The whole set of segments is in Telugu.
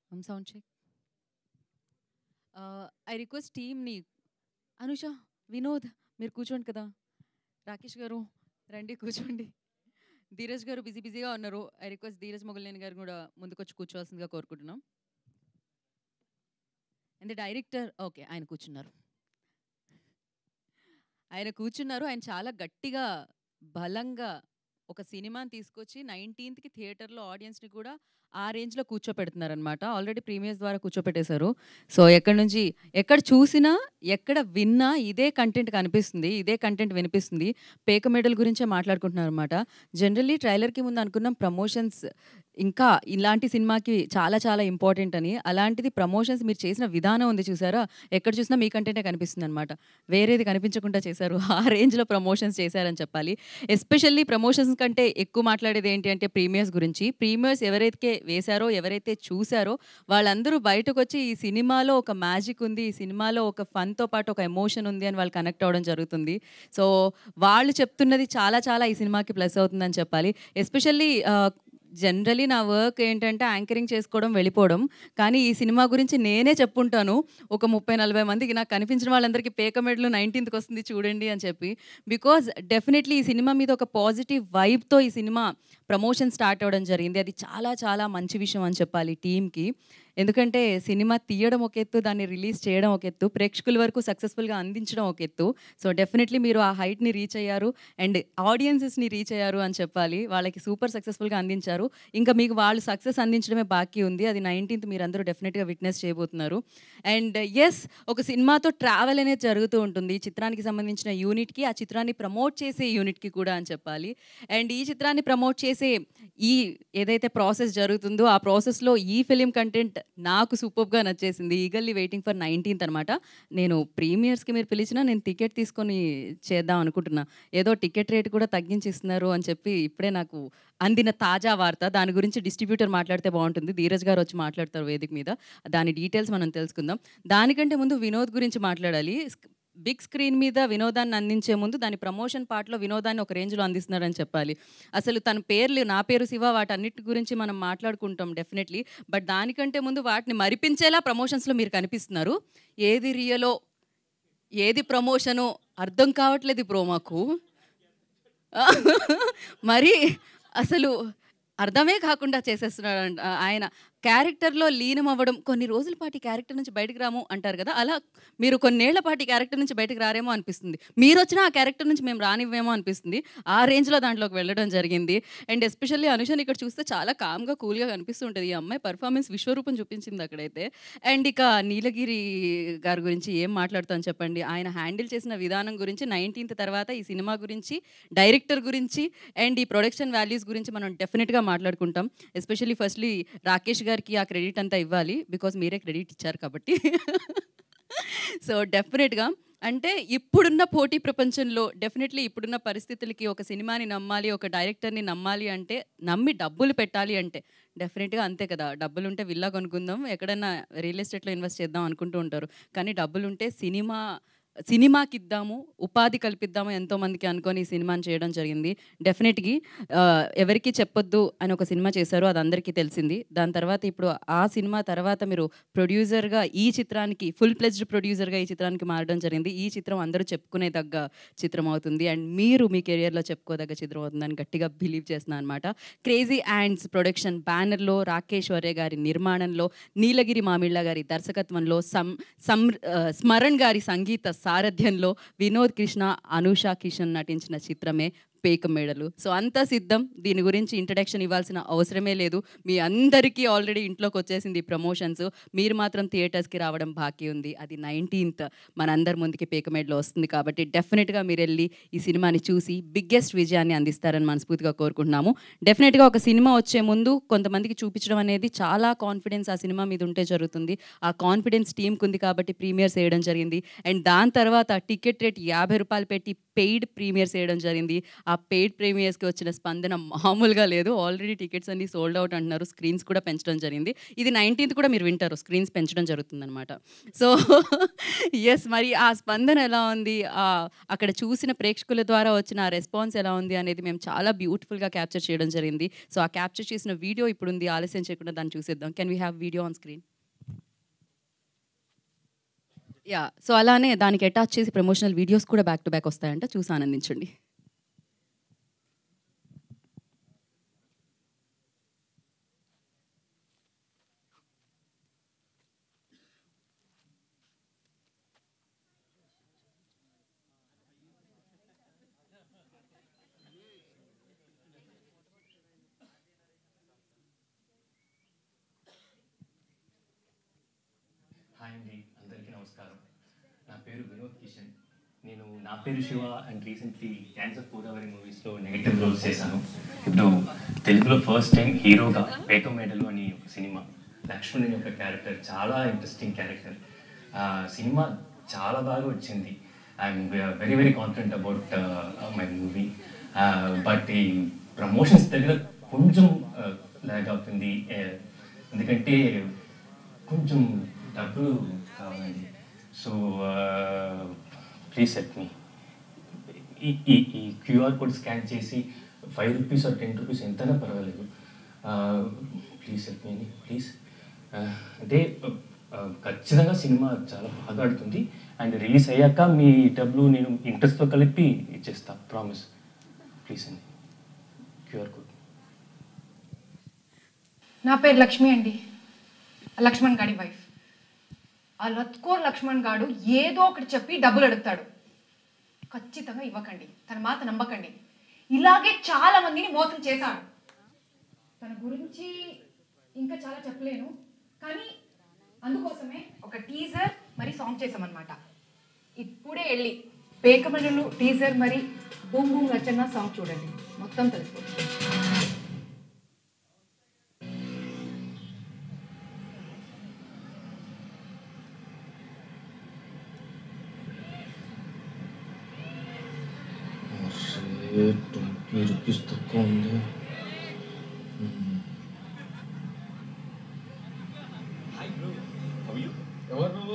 Um, sound check. Uh, I request టీమ్ని అనుష వినోద్ మీరు కూర్చోండి కదా రాకేష్ గారు రండి కూర్చోండి ధీరజ్ గారు బిజీ బిజీగా ఉన్నారు ఐ రిక్వెస్ట్ ధీరజ్ మొగలేని గారు కూడా ముందుకొచ్చి కూర్చోవాల్సిందిగా కోరుకుంటున్నాం అండ్ డైరెక్టర్ ఓకే ఆయన కూర్చున్నారు ఆయన కూర్చున్నారు ఆయన చాలా గట్టిగా బలంగా ఒక సినిమాని తీసుకొచ్చి నైన్టీన్త్కి థియేటర్లో ఆడియన్స్ని కూడా ఆ రేంజ్లో కూర్చోపెడుతున్నారనమాట ఆల్రెడీ ప్రీమియర్స్ ద్వారా కూర్చోపెట్టేశారు సో ఎక్కడి నుంచి ఎక్కడ చూసినా ఎక్కడ విన్నా ఇదే కంటెంట్ కనిపిస్తుంది ఇదే కంటెంట్ వినిపిస్తుంది పేక మెడల్ గురించే మాట్లాడుకుంటున్నారు అనమాట జనరల్లీ ట్రైలర్కి ముందు అనుకున్నాం ప్రమోషన్స్ ఇంకా ఇలాంటి సినిమాకి చాలా చాలా ఇంపార్టెంట్ అని అలాంటిది ప్రమోషన్స్ మీరు చేసిన విధానం ఉంది చూసారా ఎక్కడ చూసినా మీ కంటెంటే కనిపిస్తుంది అనమాట వేరేది కనిపించకుండా చేశారు ఆ రేంజ్లో ప్రమోషన్స్ చేశారని చెప్పాలి ఎస్పెషల్లీ ప్రమోషన్స్ కంటే ఎక్కువ మాట్లాడేది ఏంటి అంటే ప్రీమియర్స్ గురించి ప్రీమియర్స్ ఎవరైతే వేశారో ఎవరైతే చూశారో వాళ్ళందరూ బయటకు వచ్చి ఈ సినిమాలో ఒక మ్యాజిక్ ఉంది ఈ సినిమాలో ఒక ఫన్తో పాటు ఒక ఎమోషన్ ఉంది అని వాళ్ళు కనెక్ట్ అవ్వడం జరుగుతుంది సో వాళ్ళు చెప్తున్నది చాలా చాలా ఈ సినిమాకి ప్లస్ అవుతుందని చెప్పాలి ఎస్పెషల్లీ జనరలీ నా వర్క్ ఏంటంటే యాంకరింగ్ చేసుకోవడం వెళ్ళిపోవడం కానీ ఈ సినిమా గురించి నేనే చెప్పుంటాను ఒక ముప్పై నలభై మందికి నాకు కనిపించిన వాళ్ళందరికీ పేక మెడలు నైన్టీన్త్కి వస్తుంది చూడండి అని చెప్పి బికాజ్ డెఫినెట్లీ ఈ సినిమా మీద ఒక పాజిటివ్ వైబ్తో ఈ సినిమా ప్రమోషన్ స్టార్ట్ అవ్వడం జరిగింది అది చాలా చాలా మంచి విషయం అని చెప్పాలి టీంకి ఎందుకంటే సినిమా తీయడం ఒక ఎత్తు దాన్ని రిలీజ్ చేయడం ఒక ఎత్తు ప్రేక్షకుల వరకు సక్సెస్ఫుల్గా అందించడం ఒక ఎత్తు సో డెఫినెట్లీ మీరు ఆ హైట్ని రీచ్ అయ్యారు అండ్ ఆడియన్సెస్ని రీచ్ అయ్యారు అని చెప్పాలి వాళ్ళకి సూపర్ సక్సెస్ఫుల్గా అందించారు ఇంకా మీకు వాళ్ళు సక్సెస్ అందించడమే బాకీ ఉంది అది నైన్టీన్త్ మీరు అందరూ డెఫినెట్గా విట్నెస్ చేయబోతున్నారు అండ్ ఎస్ ఒక సినిమాతో ట్రావెల్ అనేది జరుగుతూ ఉంటుంది ఈ చిత్రానికి సంబంధించిన యూనిట్కి ఆ చిత్రాన్ని ప్రమోట్ చేసే యూనిట్కి కూడా అని చెప్పాలి అండ్ ఈ చిత్రాన్ని ప్రమోట్ చేసే ఈ ఏదైతే ప్రాసెస్ జరుగుతుందో ఆ ప్రాసెస్లో ఈ ఫిలిం కంటెంట్ నాకు సూపర్గా నచ్చేసింది ఈగల్లీ వెయిటింగ్ ఫర్ నైన్టీన్త్ అనమాట నేను ప్రీమియర్స్కి మీరు పిలిచినా నేను టికెట్ తీసుకొని చేద్దాం అనుకుంటున్నా ఏదో టికెట్ రేట్ కూడా తగ్గించి ఇస్తున్నారు అని చెప్పి ఇప్పుడే నాకు అందిన తాజా వార్త దాని గురించి డిస్ట్రిబ్యూటర్ మాట్లాడితే బాగుంటుంది ధీరజ్ గారు వచ్చి మాట్లాడతారు వేదిక మీద దాని డీటెయిల్స్ మనం తెలుసుకుందాం దానికంటే ముందు వినోద్ గురించి మాట్లాడాలి బిగ్ స్క్రీన్ మీద వినోదాన్ని అందించే ముందు దాని ప్రమోషన్ పార్ట్లో వినోదాన్ని ఒక రేంజ్లో అందిస్తున్నారని చెప్పాలి అసలు తన పేర్లు నా పేరు శివ వాటన్నిటి గురించి మనం మాట్లాడుకుంటాం డెఫినెట్లీ బట్ దానికంటే ముందు వాటిని మరిపించేలా ప్రమోషన్స్లో మీరు కనిపిస్తున్నారు ఏది రియలో ఏది ప్రమోషనో అర్థం కావట్లేదు బ్రో మాకు మరి అసలు అర్థమే కాకుండా చేసేస్తున్నాడు అంట ఆయన క్యారెక్టర్లో లీనం అవ్వడం కొన్ని రోజుల పాటు క్యారెక్టర్ నుంచి బయటకు రాము అంటారు కదా అలా మీరు కొన్నేళ్ల పాటు క్యారెక్టర్ నుంచి బయటకు రారేమో అనిపిస్తుంది మీరు వచ్చినా ఆ క్యారెక్టర్ నుంచి మేము రానివ్వేమో అనిపిస్తుంది ఆ రేంజ్లో దాంట్లోకి వెళ్ళడం జరిగింది అండ్ ఎస్పెషల్లీ అనుషని ఇక్కడ చూస్తే చాలా కామ్గా కూల్గా కనిపిస్తుంటుంది ఈ అమ్మాయి పర్ఫార్మెన్స్ విశ్వరూపం చూపించింది అక్కడైతే అండ్ ఇక నీలగిరి గారి గురించి ఏం మాట్లాడుతాను చెప్పండి ఆయన హ్యాండిల్ చేసిన విధానం గురించి నైన్టీన్త్ తర్వాత ఈ సినిమా గురించి డైరెక్టర్ గురించి అండ్ ఈ ప్రొడక్షన్ వాల్యూస్ గురించి మనం డెఫినెట్గా మాట్లాడుకుంటాం ఎస్పెషల్లీ ఫస్ట్లీ రాకేష్ గారికి ఆ క్రెడిట్ అంతా ఇవ్వాలి బికాజ్ మీరే క్రెడిట్ ఇచ్చారు కాబట్టి సో డెఫినెట్గా అంటే ఇప్పుడున్న పోటీ ప్రపంచంలో డెఫినెట్లీ ఇప్పుడున్న పరిస్థితులకి ఒక సినిమాని నమ్మాలి ఒక డైరెక్టర్ని నమ్మాలి అంటే నమ్మి డబ్బులు పెట్టాలి అంటే డెఫినెట్గా అంతే కదా డబ్బులు ఉంటే విల్లా కొనుక్కుందాం ఎక్కడన్నా రియల్ ఎస్టేట్లో ఇన్వెస్ట్ చేద్దాం అనుకుంటూ ఉంటారు కానీ డబ్బులు ఉంటే సినిమా సినిమాకి ఇద్దాము ఉపాధి కల్పిద్దాము ఎంతో మందికి అనుకొని ఈ సినిమాని చేయడం జరిగింది డెఫినెట్గా ఎవరికి చెప్పొద్దు అని ఒక సినిమా చేశారు అది అందరికీ తెలిసింది దాని తర్వాత ఇప్పుడు ఆ సినిమా తర్వాత మీరు ప్రొడ్యూసర్గా ఈ చిత్రానికి ఫుల్ ప్లెజ్డ్ ప్రొడ్యూసర్గా ఈ చిత్రానికి మారడం జరిగింది ఈ చిత్రం అందరూ చెప్పుకునే తగ్గ చిత్రం అవుతుంది అండ్ మీరు మీ కెరియర్లో చెప్పుకోదగ్గ చిత్రం అవుతుందని గట్టిగా బిలీవ్ చేస్తున్నాను అనమాట క్రేజీ యాండ్స్ ప్రొడక్షన్ బ్యానర్లో రాకేశ్వర్య గారి నిర్మాణంలో నీలగిరి మామిళ్ళ గారి దర్శకత్వంలో సం సం స్మరణ్ గారి సంగీత సారథ్యంలో వినోద్ కృష్ణ అనూషా కిషన్ నటించిన చిత్రమే పేక మేడలు సో అంతా సిద్ధం దీని గురించి ఇంట్రడక్షన్ ఇవ్వాల్సిన అవసరమే లేదు మీ అందరికీ ఆల్రెడీ ఇంట్లోకి వచ్చేసింది ప్రమోషన్స్ మీరు మాత్రం థియేటర్స్కి రావడం బాకీ ఉంది అది నైన్టీన్త్ మనందరి ముందుకి పేక మేడలో వస్తుంది కాబట్టి డెఫినెట్గా మీరు వెళ్ళి ఈ సినిమాని చూసి బిగ్గెస్ట్ విజయాన్ని అందిస్తారని మనస్ఫూర్తిగా కోరుకుంటున్నాము డెఫినెట్గా ఒక సినిమా వచ్చే ముందు కొంతమందికి చూపించడం అనేది చాలా కాన్ఫిడెన్స్ ఆ సినిమా మీద ఉంటే జరుగుతుంది ఆ కాన్ఫిడెన్స్ టీంకి ఉంది కాబట్టి ప్రీమియర్స్ వేయడం జరిగింది అండ్ దాని తర్వాత టికెట్ రేట్ యాభై రూపాయలు పెట్టి పెయిడ్ ప్రీమియర్స్ వేయడం జరిగింది ఆ పెయిడ్ ప్రీమియర్స్కి వచ్చిన స్పందన మామూలుగా లేదు ఆల్రెడీ టికెట్స్ అన్ని సోల్డ్ అవుట్ అంటున్నారు స్క్రీన్స్ కూడా పెంచడం జరిగింది ఇది నైన్టీన్త్ కూడా మీరు వింటారు స్క్రీన్స్ పెంచడం జరుగుతుందన్నమాట సో ఎస్ మరి ఆ స్పందన ఎలా ఉంది ఆ అక్కడ చూసిన ప్రేక్షకుల ద్వారా వచ్చిన ఆ రెస్పాన్స్ ఎలా ఉంది అనేది మేము చాలా బ్యూటిఫుల్గా క్యాప్చర్ చేయడం జరిగింది సో ఆ క్యాప్చర్ చేసిన వీడియో ఇప్పుడు ఉంది ఆలస్యం చేయకుండా దాన్ని చూసేద్దాం can we have video on screen yeah so అలానే దానికి అటాచ్ చేసి ప్రమోషనల్ వీడియోస్ కూడా బ్యాక్ టు బ్యాక్ వస్తాయంట చూసి ఆనందించండి హాయ్ అండి అందరికీ నమస్కారం నా పేరు వినోద్ కిషన్ నేను నా పేరు Shiva and recently dance of Godavari మూవీస్లో నెగిటివ్ రోల్స్ చేశాను ఇప్పుడు తెలుగులో ఫస్ట్ టైం హీరోగా పేక మేడలు అని ఒక సినిమా లక్ష్మణ్ అనే ఒక క్యారెక్టర్ చాలా ఇంట్రెస్టింగ్ క్యారెక్టర్ సినిమా చాలా బాగా వచ్చింది I'm very very confident about my movie but ఈ ప్రమోషన్స్ దగ్గర కొంచెం లాగ్ అవుతుంది Uh, ఎందుకంటే కొంచెం డబ్బులు కావాలండి సో ప్లీజ్ హెల్ప్ మీ ఈ ఈ ఈ క్యూఆర్ కోడ్ స్కాన్ చేసి five rupees or ten rupees ఎంతైనా పర్వాలేదు ప్లీజ్ హెల్ప్ మీ ప్లీజ్ అంటే uh, ఖచ్చితంగా సినిమా చాలా బాగా ఆడుతుంది అండ్ రిలీజ్ అయ్యాక మీ డబ్బులు నేను ఇంట్రెస్ట్తో కలిపి ఇచ్చేస్తా ప్రామిస్ ప్లీజ్ అండి క్యూఆర్ కోడ్ నా పేరు లక్ష్మి అండి లక్ష్మణ్ గాడి వైఫ్ ఆ లత్కోర్ లక్ష్మణ్ గాడు ఏదో ఒకటి చెప్పి డబ్బులు అడుగుతాడు ఖచ్చితంగా ఇవ్వకండి తన మాట నమ్మకండి ఇలాగే చాలా మందిని మోసం చేశాడు తన గురించి ఇంకా చాలా చెప్పలేను కానీ అందుకోసమే ఒక టీజర్ మరి సాంగ్ చేసామన్నమాట ఇప్పుడే వెళ్ళి పేకమనులు టీజర్ మరి బూమ్ బూమ్ రచన సాంగ్ చూడండి మొత్తం తెలుసుకోవచ్చు ట్వంటీ రూపీస్ తక్కువ ఉంది ఎవరు నువ్వు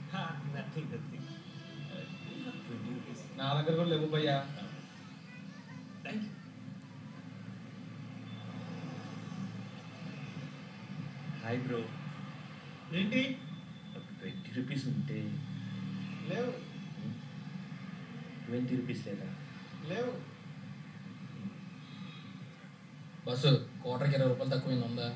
నా దగ్గర కూడా లేవు భయ్యా హాయ్ బ్రో ఏంటి ఒక ట్వంటీ రూపీస్ ఉంటే లేవు ట్వంటీ రూపీస్ లేదా లేవు బస్సు కోటర్కి ఇరవై రూపాయలు తక్కువైంది ఉందా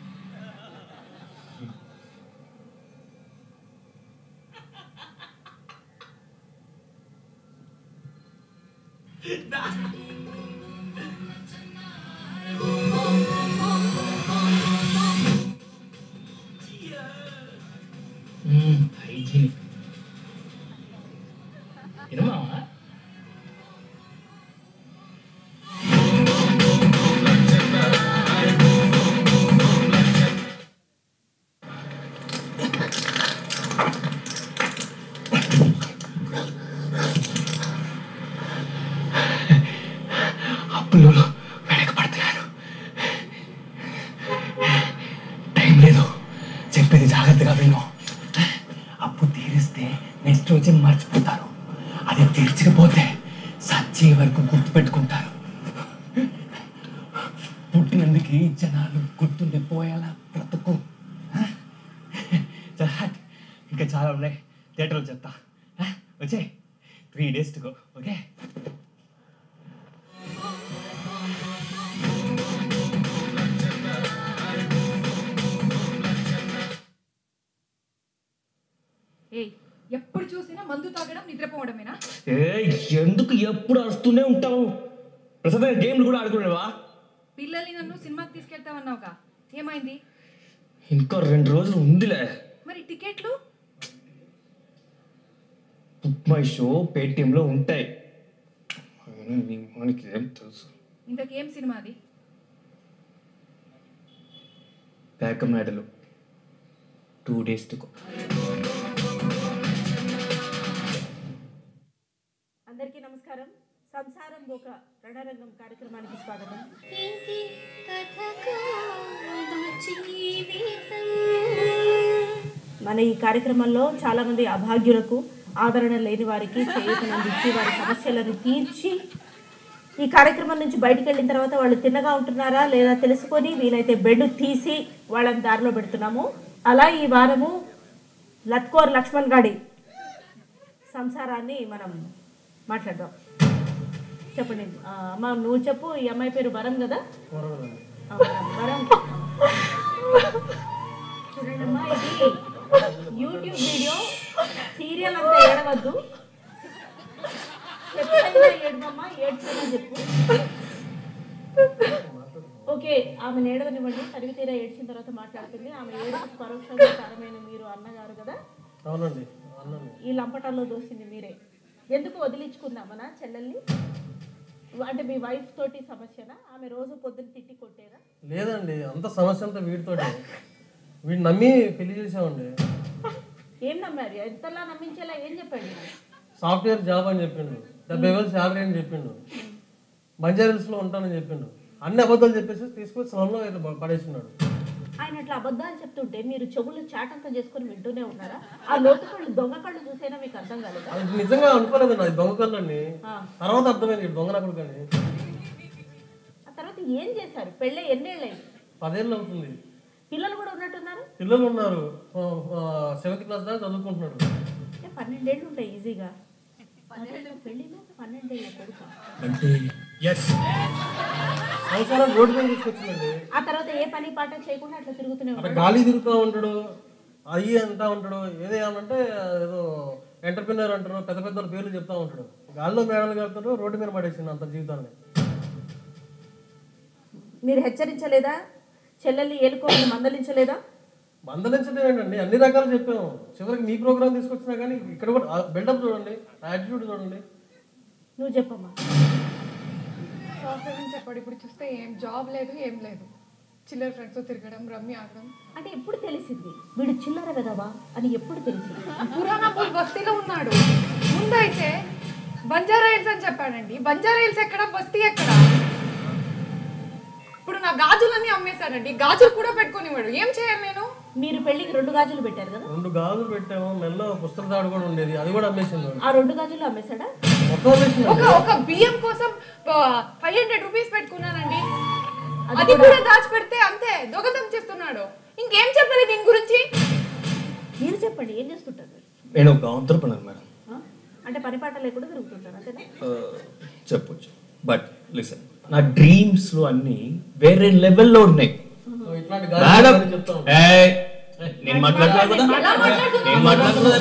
హైజీనిక్ తినమావా అప్పులు వెనక పడుతున్నారు టైం లేదు చెప్పేది జాగ్రత్తగా విను అప్పు తీరిస్తే నెక్స్ట్ రోజే మర్చిపోతారు అది తీర్చకపోతే సచ్చే వరకు గుర్తుపెట్టుకుంటారు పుట్టినందుకు జనాలు గుర్తుండిపోయేలా బ్రతుకు చల్, ఇంకా చాలా ఉన్నాయి థియేటర్లో చెప్తా వచ్చే three days to go okay ఏయ్ ఎప్పుడు చూసినా మందు తాగడం నిద్రపోవడమేనా ఏ ఎందుకు ఎప్పుడు అరుస్తూనే ఉంటావు ప్రస్తుతం గేమ్లు కూడా ఆడుకునేవా పిల్లల్ని నన్ను సినిమాకి తీసుకెళ్తావన్నావుగా ఏమైంది ఇంకా రెండు రోజులు ఉందిలే మరి టికెట్లు బుక్ మై షో పేటిఎంలో ఉంటాయి అయినా నీ మనకి ఏం తెలుసు ఇంతకేం సినిమా అది పేక మేడలు టూ డేస్ టు అందరికీ నమస్కారం ఇంకొక రణరంగం కార్యక్రమానికి స్వాగతం ఇది కథ కాదు జీవితం మన ఈ కార్యక్రమంలో చాలా మంది అభాగ్యులకు ఆదరణ లేని వారికి చేయూతనందించి వారి సమస్యలను తీర్చి ఈ కార్యక్రమం నుంచి బయటికి వెళ్ళిన తర్వాత వాళ్ళు తిన్నగా ఉంటున్నారా లేదా తెలుసుకొని వీలైతే బెడ్ తీసి వాళ్ళని దారిలో పెడుతున్నాము అలా ఈ వారము లత్కోర్ లక్ష్మణ్ గాడి సంసారాన్ని మనం మాట్లాడదాం చెప్పండి ఆ, అమ్మ నువ్వు చెప్పు ఈ అమ్మాయి పేరు వరం కదా ఆ, వరం చూడండమ్మా ఇది యూట్యూబ్ వీడియో సీరియల్ అంతా ఏడవద్దు చెప్పైనా ఏడవమ్మా ఏడ్చైనా చెప్పు ఓకే ఆమె ఏడవనివ్వండి తరిగి తీరా ఏడ్చిన తర్వాత మాట్లాడుతుంది ఆమె ఏడుపు పరోక్షంగా కారమైన మీరు అన్నగారు కదా అవునండి అన్నాను ఈ లంపటాల్లో దోసింది మీరే ఎందుకు వదిలించుకుందామనా చెల్లెల్ని అంటే మీ వైఫ్ తోటి సమస్యనా ఆమె రోజు పొద్దున్న తిట్టి కొట్టేదా లేదండి అంత సమస్య అంతా వీడితోటే వీడు నమ్మి పెళ్లి చేసామండి ఏం నమ్మారు ఎంతలా నమ్మించేలా ఏం చెప్పాడు సాఫ్ట్వేర్ జాబ్ అని చెప్పిండు డెబ్బై వేలు శాలరీ అని చెప్పిండు బంజారీల్స్లో ఉంటానని చెప్పిండు అన్ని అబద్ధాలు చెప్పేసి తీసుకొచ్చి స్లంలో పడేసినాడు ఆయన అట్లా అబద్ధాలు చెప్తుంటే మీరు చెవులు చాటంతా చేసుకొని వింటూనే ఉన్నారా ఆ లోతు కళ్ళు దొంగ కళ్ళు చూసైనా మీకు అర్థం కాలేదా అది నిజంగా అనుకోలేదు అది దొంగ కళ్ళని ఆ. తర్వాత అర్థమైంది వీడు దొంగ నకుడు కానీ ఆ తర్వాత ఏం చేశారు పెళ్ళే ఎన్నేళ్ళైంది పదేళ్ళు అవుతుంది పిల్లలు కూడా ఉన్నట్టున్నారు పిల్లలు ఉన్నారు సెవెంత్ క్లాస్ దాకా చదువుకుంటున్నాడు అంటే పన్నెండేళ్ళు ఉంటాయి ఈజీగా పెళ్ళి పన్నెండేళ్ళ కొడుకు అంటే ఎస్ సంవత్సరం రోడ్డు మీద తీసుకొచ్చిందండి ఆ తర్వాత ఏ పని పాట చేయకుండా అట్లా తిరుగుతూనే అక్కడ ఉన్నాడు గాలి తిరుగుతూ ఉంటాడు అయ్యి అంటా ఉంటాడు ఏదో ఏమంటే ఏదో ఎంటర్ప్రినర్ అంటారు పెద్ద పెద్ద పేర్లు చెప్తా ఉంటాడు గాల్లో మేడలు కడతాడు రోడ్డు మీద పడేసింది అంత జీవితాన్ని మీరు హెచ్చరించలేదా చెల్లెల్ని ఏలుకోవాలని మందలించలేదా మందలించడం ఏంటండి అన్ని రకాలు చెప్పాము చివరికి మీ ప్రోగ్రామ్ తీసుకొచ్చినా కానీ ఇక్కడ కూడా బిల్డప్ చూడండి యాటిట్యూడ్ చూడండి నువ్వు చెప్పమ్మా సాఫ్ట్వేర్ అని చెప్పాడు ఇప్పుడు చూస్తే ఏం జాబ్ లేదు ఏం లేదు చిల్లర ఫ్రెండ్స్తో తిరగడం రమ్మి ఆడడం అంటే ఎప్పుడు తెలిసింది వీడు చిల్లర కదవా అని ఎప్పుడు తెలిసింది పురాణపూర్ బస్తీలో ఉన్నాడు ముందైతే బంజారా హిల్స్ అని చెప్పాడండి బంజారా హిల్స్ ఎక్కడ బస్తీ ఎక్కడ ఇప్పుడు నా గాజులన్నీ అమ్మేశాడండి గాజులు కూడా పెట్టుకునేవాడు ఏం చేయాలి నేను మీరు పెళ్ళికి రెండు గాజులు పెట్టారు కదా రెండు గాజులు పెట్టాము మెల్ల పుస్తక తాడు కూడా ఉండేది అది కూడా అమ్మేసింది వాడు. ఆ రెండు గాజులు అమ్మేశాడా మొత్తం అమ్మేసింది ఒక ఒక బియ్యం కోసం ఫైవ్ హండ్రెడ్ రూపీస్ పెట్టుకున్నానండి అది కూడా దాచిపెడితే అంతే దొంగతనం చేస్తున్నాడు ఇంకేం చెప్పాలి దీని గురించి మీరు చెప్పండి ఏం చేస్తుంటారు మీరు? నేను ఒక ఆంటర్ప్రినర్ మేడం ఆ? అంటే పని పాట లేకుండా తిరుగుతుంటారు అంతేనా చెప్పొచ్చు బట్ లిసన్ నా డ్రీమ్స్ లో అన్ని వేరే లెవెల్లో ఉన్నాయి ఇట్లాంటి మేడం గాజులు చెప్తా ఉంటాడు. ఏయ్, నేను మాట్లాడుతున్నా కదా నేను మాట్లాడుతున్నా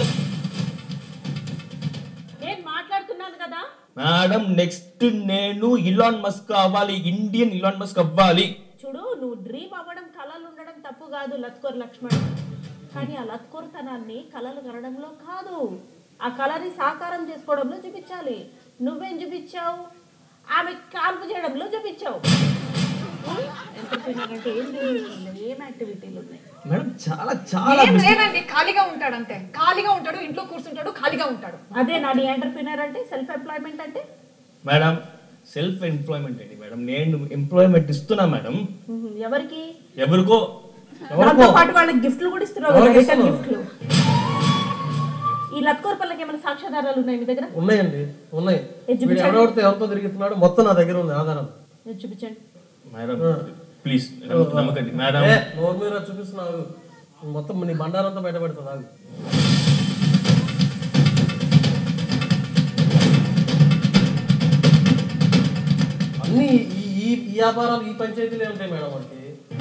నేను మాట్లాడుతున్నాను కదా మేడం నెక్స్ట్ నేను ఇలాన్ మస్క్ అవ్వాలి ఇండియన్ ఇలాన్ మస్క్ అవ్వాలి చూడు నువ్వు డ్రీమ్ అవ్వడం కళలు ఉండడం తప్పు కాదు లత్కోర్ లక్ష్మణ్ కానీ ఆ లత్కోర్తనాన్ని కళలు కనడంలో కాదు ఆ కళని సాకారం చేసుకోవడంలో చూపించాలి నువ్వేం చూపించావు ఆమె కాల్పు చేయడంలో చూపించావు ఎంటర్టైనర్ అంటే ఏం dreams ఉన్నాయి? ఏం యాక్టివిటీలు ఉన్నాయి మేడం చాలా చాలా ఏం లేదండి ఖాళీగా ఉంటాడు అంతే ఖాళీగా ఉంటాడు ఇంట్లో కూర్చుంటాడు ఖాళీగా ఉంటాడు అదే నా నీ ఎంటర్ప్రినర్ అంటే సెల్ఫ్ ఎంప్లాయ్మెంట్ అంటే మేడం సెల్ఫ్ ఎంప్లాయ్మెంట్ అండి మేడం నేను ఎంప్లాయ్మెంట్ ఇస్తున్నా మేడం ఉహు, ఎవరికి ఎవరికో దాంతో పాటు వాళ్ళకి గిఫ్ట్లు కూడా ఇస్తున్నావు కదా ఎవరికి రిటర్న్ ఇస్తున్నావు? గిఫ్ట్లు ఈ లత్కోర్ పల్లకి ఏమైనా సాక్ష్యాధారాలు ఉన్నాయి మీ దగ్గర ఉన్నాయండి ఉన్నాయి ఏ చూపించండి. వీడు ఎవరెవరితో ఎవరితో తిరుగుతున్నాడు మొత్తం నా దగ్గర ఉంది ఆధారం మీరు చూపించండి మేడం ప్లీజ్ నమ్మకండి మేడం ఏ, నోరు మీద చూపిస్తున్నావు మొత్తం నీ బండారంతా బయటపడుతుంది ఆగు అన్ని ఈ ఈ ఈ వ్యాపారాలు ఈ పంచాయతీలే ఉంటాయి మేడం మనకి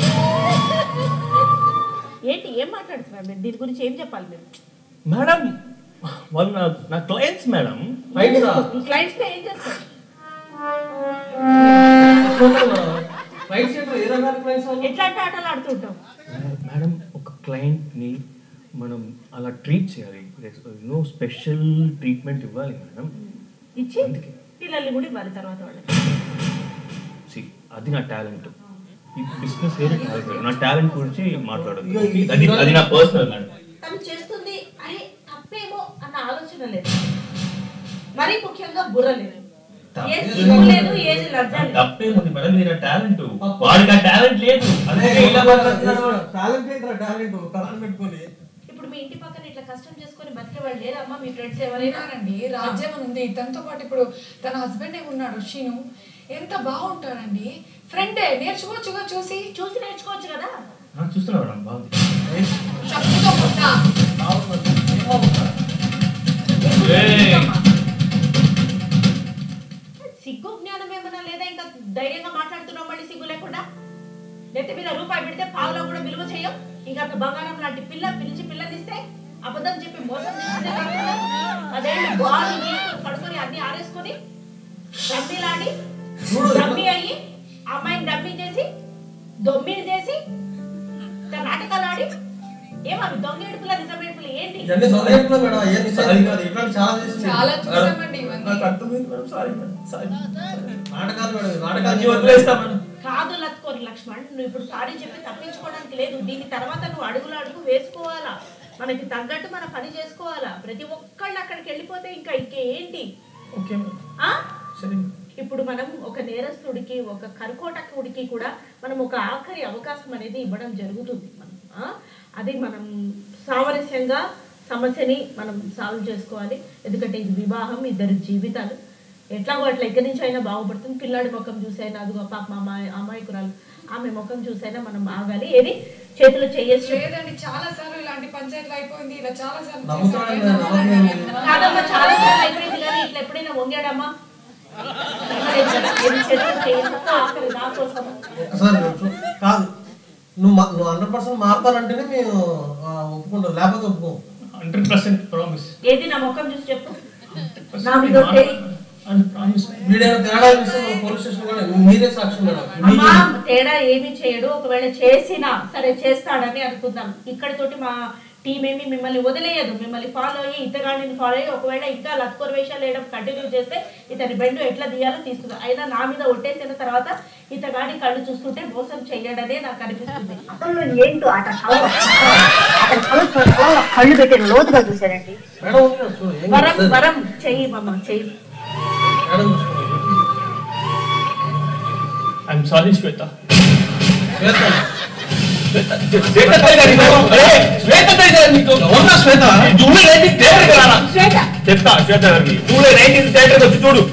ఏంటి ఏం మాట్లాడుతున్నారు మీరు దీని గురించి ఏం చెప్పాలి మీరు మేడం వాళ్ళు నా నా క్లయింట్స్ మేడం రైట్ రా ఈ క్లయింట్స్ తో ఏం చేస్తారు రైట్ సైడ్ ఏ రకాల క్లయింట్స్ వాళ్ళు ఎట్లాంటి ఆటలు ఆడుతుంటాం మేడం ఒక client ని మనం అలా ట్రీట్ చేయాలి నో స్పెషల్ ట్రీట్మెంట్ ఇవ్వాలి మేడం ఇచ్చి పిల్లల్ని కూడా ఇవ్వాలి తర్వాత వాళ్ళకి See, అది నా టాలెంట్ ఈ బిజినెస్ వేరే టాలెంట్ నా టాలెంట్ గురించి మాట్లాడదు అది అది నా పర్సనల్ మేడం తను చేస్తుంది అరే తప్పేమో అన్న ఆలోచన లేదు మరీ ముఖ్యంగా బుర్ర లేదు ఏది సిగ్గు లేదు ఏది లజ్జ లేదు తప్పేముంది మేడం మీరు టాలెంట్ వాడికి ఆ టాలెంట్ లేదు అందుకే ఇలా మాట్లాడుతున్నాడు వాడు. టాలెంట్ ఏంట్రా టాలెంట్ కళను పెట్టుకొని ఇప్పుడు మీ ఇంటి పక్కన ఇట్లా కష్టం చేసుకొని బతికే వాళ్ళు లేరమ్మా మీ ఫ్రెండ్స్ ఎవరైనా వినారండి రాజ్యం అని ఉంది తనతో పాటు ఇప్పుడు తన హస్బెండ్ ఏ ఉన్నాడు షీను ఎంత బాగుంటాడండి ఫ్రెండే నేర్చుకోవచ్చుగా చూసి చూసి నేర్చుకోవచ్చు కదా ఆ, చూస్తున్నా మేడం బాగుంది చెప్పుతో కొట్టా ఏయ్. సిగ్గు జ్ఞానం ఏమన్నా లేదా ఇంకా ధైర్యంగా మాట్లాడుతున్నావు మళ్ళీ సిగ్గు లేకుండా నెత్తి మీద రూపాయి పెడితే పావులో కూడా విలువ చేయం ఇంకా అంత బంగారం లాంటి పిల్ల పిలిచి పిల్లనిస్తే అబద్ధం చెప్పి మోసం చేస్తే కాకుండా అదేంటి బాల్ పడుకొని అన్ని ఆరేసుకొని రమ్మీలాడి డమ్మి అయ్యి ఆ అమ్మాయిని డమ్మి చేసి దొమ్మిని చేసి ఇట్లా నాటకాలు ఆడి ఏమవి దొంగ ఏడుపుల నిజం ఏడుపుల ఏంటి ఇవన్నీ సొసైటీలో మేడం ఏం నిజాలు కాదు ఇట్లాంటి చాలా చేసింది చాలా చూసామండి ఇవన్నీ నాకు అర్థమైంది మేడం సారీ మేడం సారీ నాటకాలు మేడం అన్ని నాటకాలు వదిలేస్తా మేడం కాదు లత్కోరి లక్ష్మణ్ నువ్వు ఇప్పుడు సారీ చెప్పి తప్పించుకోవడానికి లేదు దీని తర్వాత నువ్వు అడుగులు అడుగు వేసుకోవాలా మనకి తగ్గట్టు మన పని చేసుకోవాలా ప్రతి ఒక్కళ్ళు అక్కడికి వెళ్ళిపోతే ఇంకా ఇంకేంటి ఓకే మేడం ఆ సరే మేడం. ఇప్పుడు మనం ఒక నేరస్తుడికి ఒక కర్కోటకుడికి కూడా మనం ఒక ఆఖరి అవకాశం అనేది ఇవ్వడం జరుగుతుంది మనం ఆ? అది మనం సామరస్యంగా సమస్యని మనం సాల్వ్ చేసుకోవాలి ఎందుకంటే ఇది వివాహం ఇద్దరి జీవితాలు ఎట్లాగో అట్లా ఎక్కడి నుంచి అయినా బాగుపడుతుంది పిల్లాడి ముఖం చూసైనా అదిగో పాప మా అమ్మాయి అమాయకురాలు ఆమె ముఖం చూసైనా మనం ఆగాలి ఏది చేతులు చేయేసి లేదండి చాలా సార్లు ఇలాంటి పంచాయతీలు అయిపోయింది ఇలా చాలా సార్లు నమ్ముతున్నాను చేశారు. నేను, నమ్మకం కాదమ్మా చాలా సార్లు అయిపోయింది కానీ ఇట్లా ఎప్పుడైనా వంగాడమ్మా ఏది చేతులు చేయేసి ఆఖరి నా కోసం ఒకసారి చూ- కాదు నువ్వు మా- నువ్వు హండ్రెడ్ పర్సెంట్ మారుతానంటేనే మేము ఆ, ఒప్పుకుంటాం లేకపోతే ఒప్పుకోం హండ్రెడ్ పర్సెంట్ ప్రామిస్ ఏది నా ముఖం చూసి చెప్పు నా మీద ఒట్టేయి. ప్రామిస్ వీడైనా తేడా ఇస్తే మనం పోలీస్ స్టేషన్ కూడా మీరే సాక్ష్యం మేడం అమ్మా తేడా ఏమి చేయడు ఒకవేళ చేసినా సరే చేస్తాడని అనుకుందాం ఇక్కడితోటి మా టీం ఏమి మిమ్మల్ని వదిలేయదు మిమ్మల్ని ఫాలో అయ్యి ఇతగాడిని ఫాలో అయ్యి ఒకవేళ ఇంకా లత్కోర్ వేషాలు వేయడం కంటిన్యూ చేస్తే ఇతని బెండు ఎట్లా తీయాలో తీస్తుంది అయినా నా మీద ఒట్టేసిన తర్వాత ఇతగాడి కళ్ళు చూస్తుంటే మోసం చెయ్యడనే నాకు అనిపిస్తుంది అతను ఏంటో అతను అతను కళ్ళు కళ్ళు పెట్టిన లోతుగా చూశారండి మేడం ఉంది కదా, చూడు ఏం వరం కాదు. వరం చెయ్యి మమ్మ చెయ్యి మేడం చూసుకోండి. ఐఎమ్ సారీ శ్వేత చేస్తాను. శ్వేత తల్లి నీకు అరే శ్వేత తల్లి నీకు అవునా శ్వేత జూలై నైన్టీన్ థియేటర్కి రారా శ్వేత చెప్తా శ్వేత గారికి జూలై నైన్టీన్ థియేటర్కి వచ్చి చూడు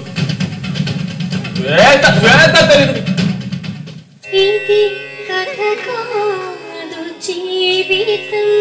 శ్వేత శ్వేత తల్లి ఇది కథ కాదు జీవితం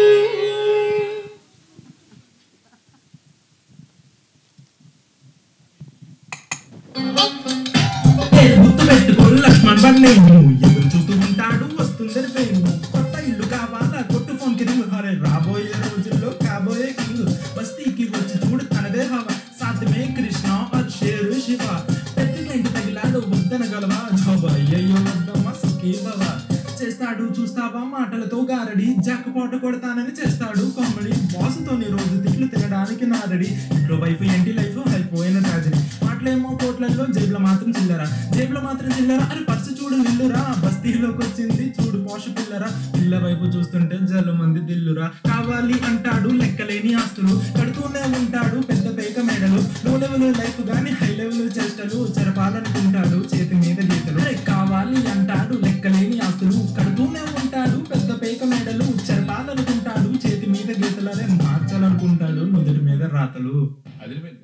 గుర్తు పెట్టుకో లక్ష్మణ్ బండి ఎదురు చూస్తూ ఉంటాడు వస్తుంది ట్రైను కొత్త ఇల్లు కావాలా కొట్టు ఫోన్ కి రింగు హరే రాబోయే రోజుల్లో కాబోయే కింగ్ బస్తీకి వచ్చి చూడు తనదే హవా సాధ్యమే కృష్ణ और షేరు శివ ప్రతి క్లయింట్ తగిలాడు వద్దనగలవా జాబ్ అయ్యయ్యో వద్దమ్మా సుఖీ భవ చేస్తాడు చూస్తావా మాటలతో గారడి జాకపోట కొడతానని చేస్తాడు కామెడీ బాసుతోని రోజు తిట్లు తినడానికి నారడి ఇంట్లో వైపు ఏంటి లైఫ్ అయిపోయిన ట్రాజడీ మాటలేమో కోట్లలో జేబులో మాత్రం చిల్లరా జేబులో మాత్రం చిల్లరా అని పర్సు చూడు నిల్లురా బస్తీలోకి వచ్చింది చూడు పోష పిల్లరా పిల్ల వైపు చూస్తుంటే జల్లు మంది దిల్లురా కావాలి అంటాడు లెక్కలేని ఆస్తులు కడుతూనే ఉంటాడు పెద్ద పేక మేడలు లో లెవెల్ లైఫ్ గాని హై లెవెల్ చేష్టలు చెరపాలనుకుంటాడు చేతి మీద గీతలు అరే కావాలి అంటాడు లెక్కలేని ఆస్తులు కడుతూనే ఉంటాడు పెద్ద పేక మేడలు చెరపాలనుకుంటాడు చేతి మీద గీతలు అరే మార్చాలనుకుంటాడు నుదుటి మీద రాతలు అదిరిపోయింది కదా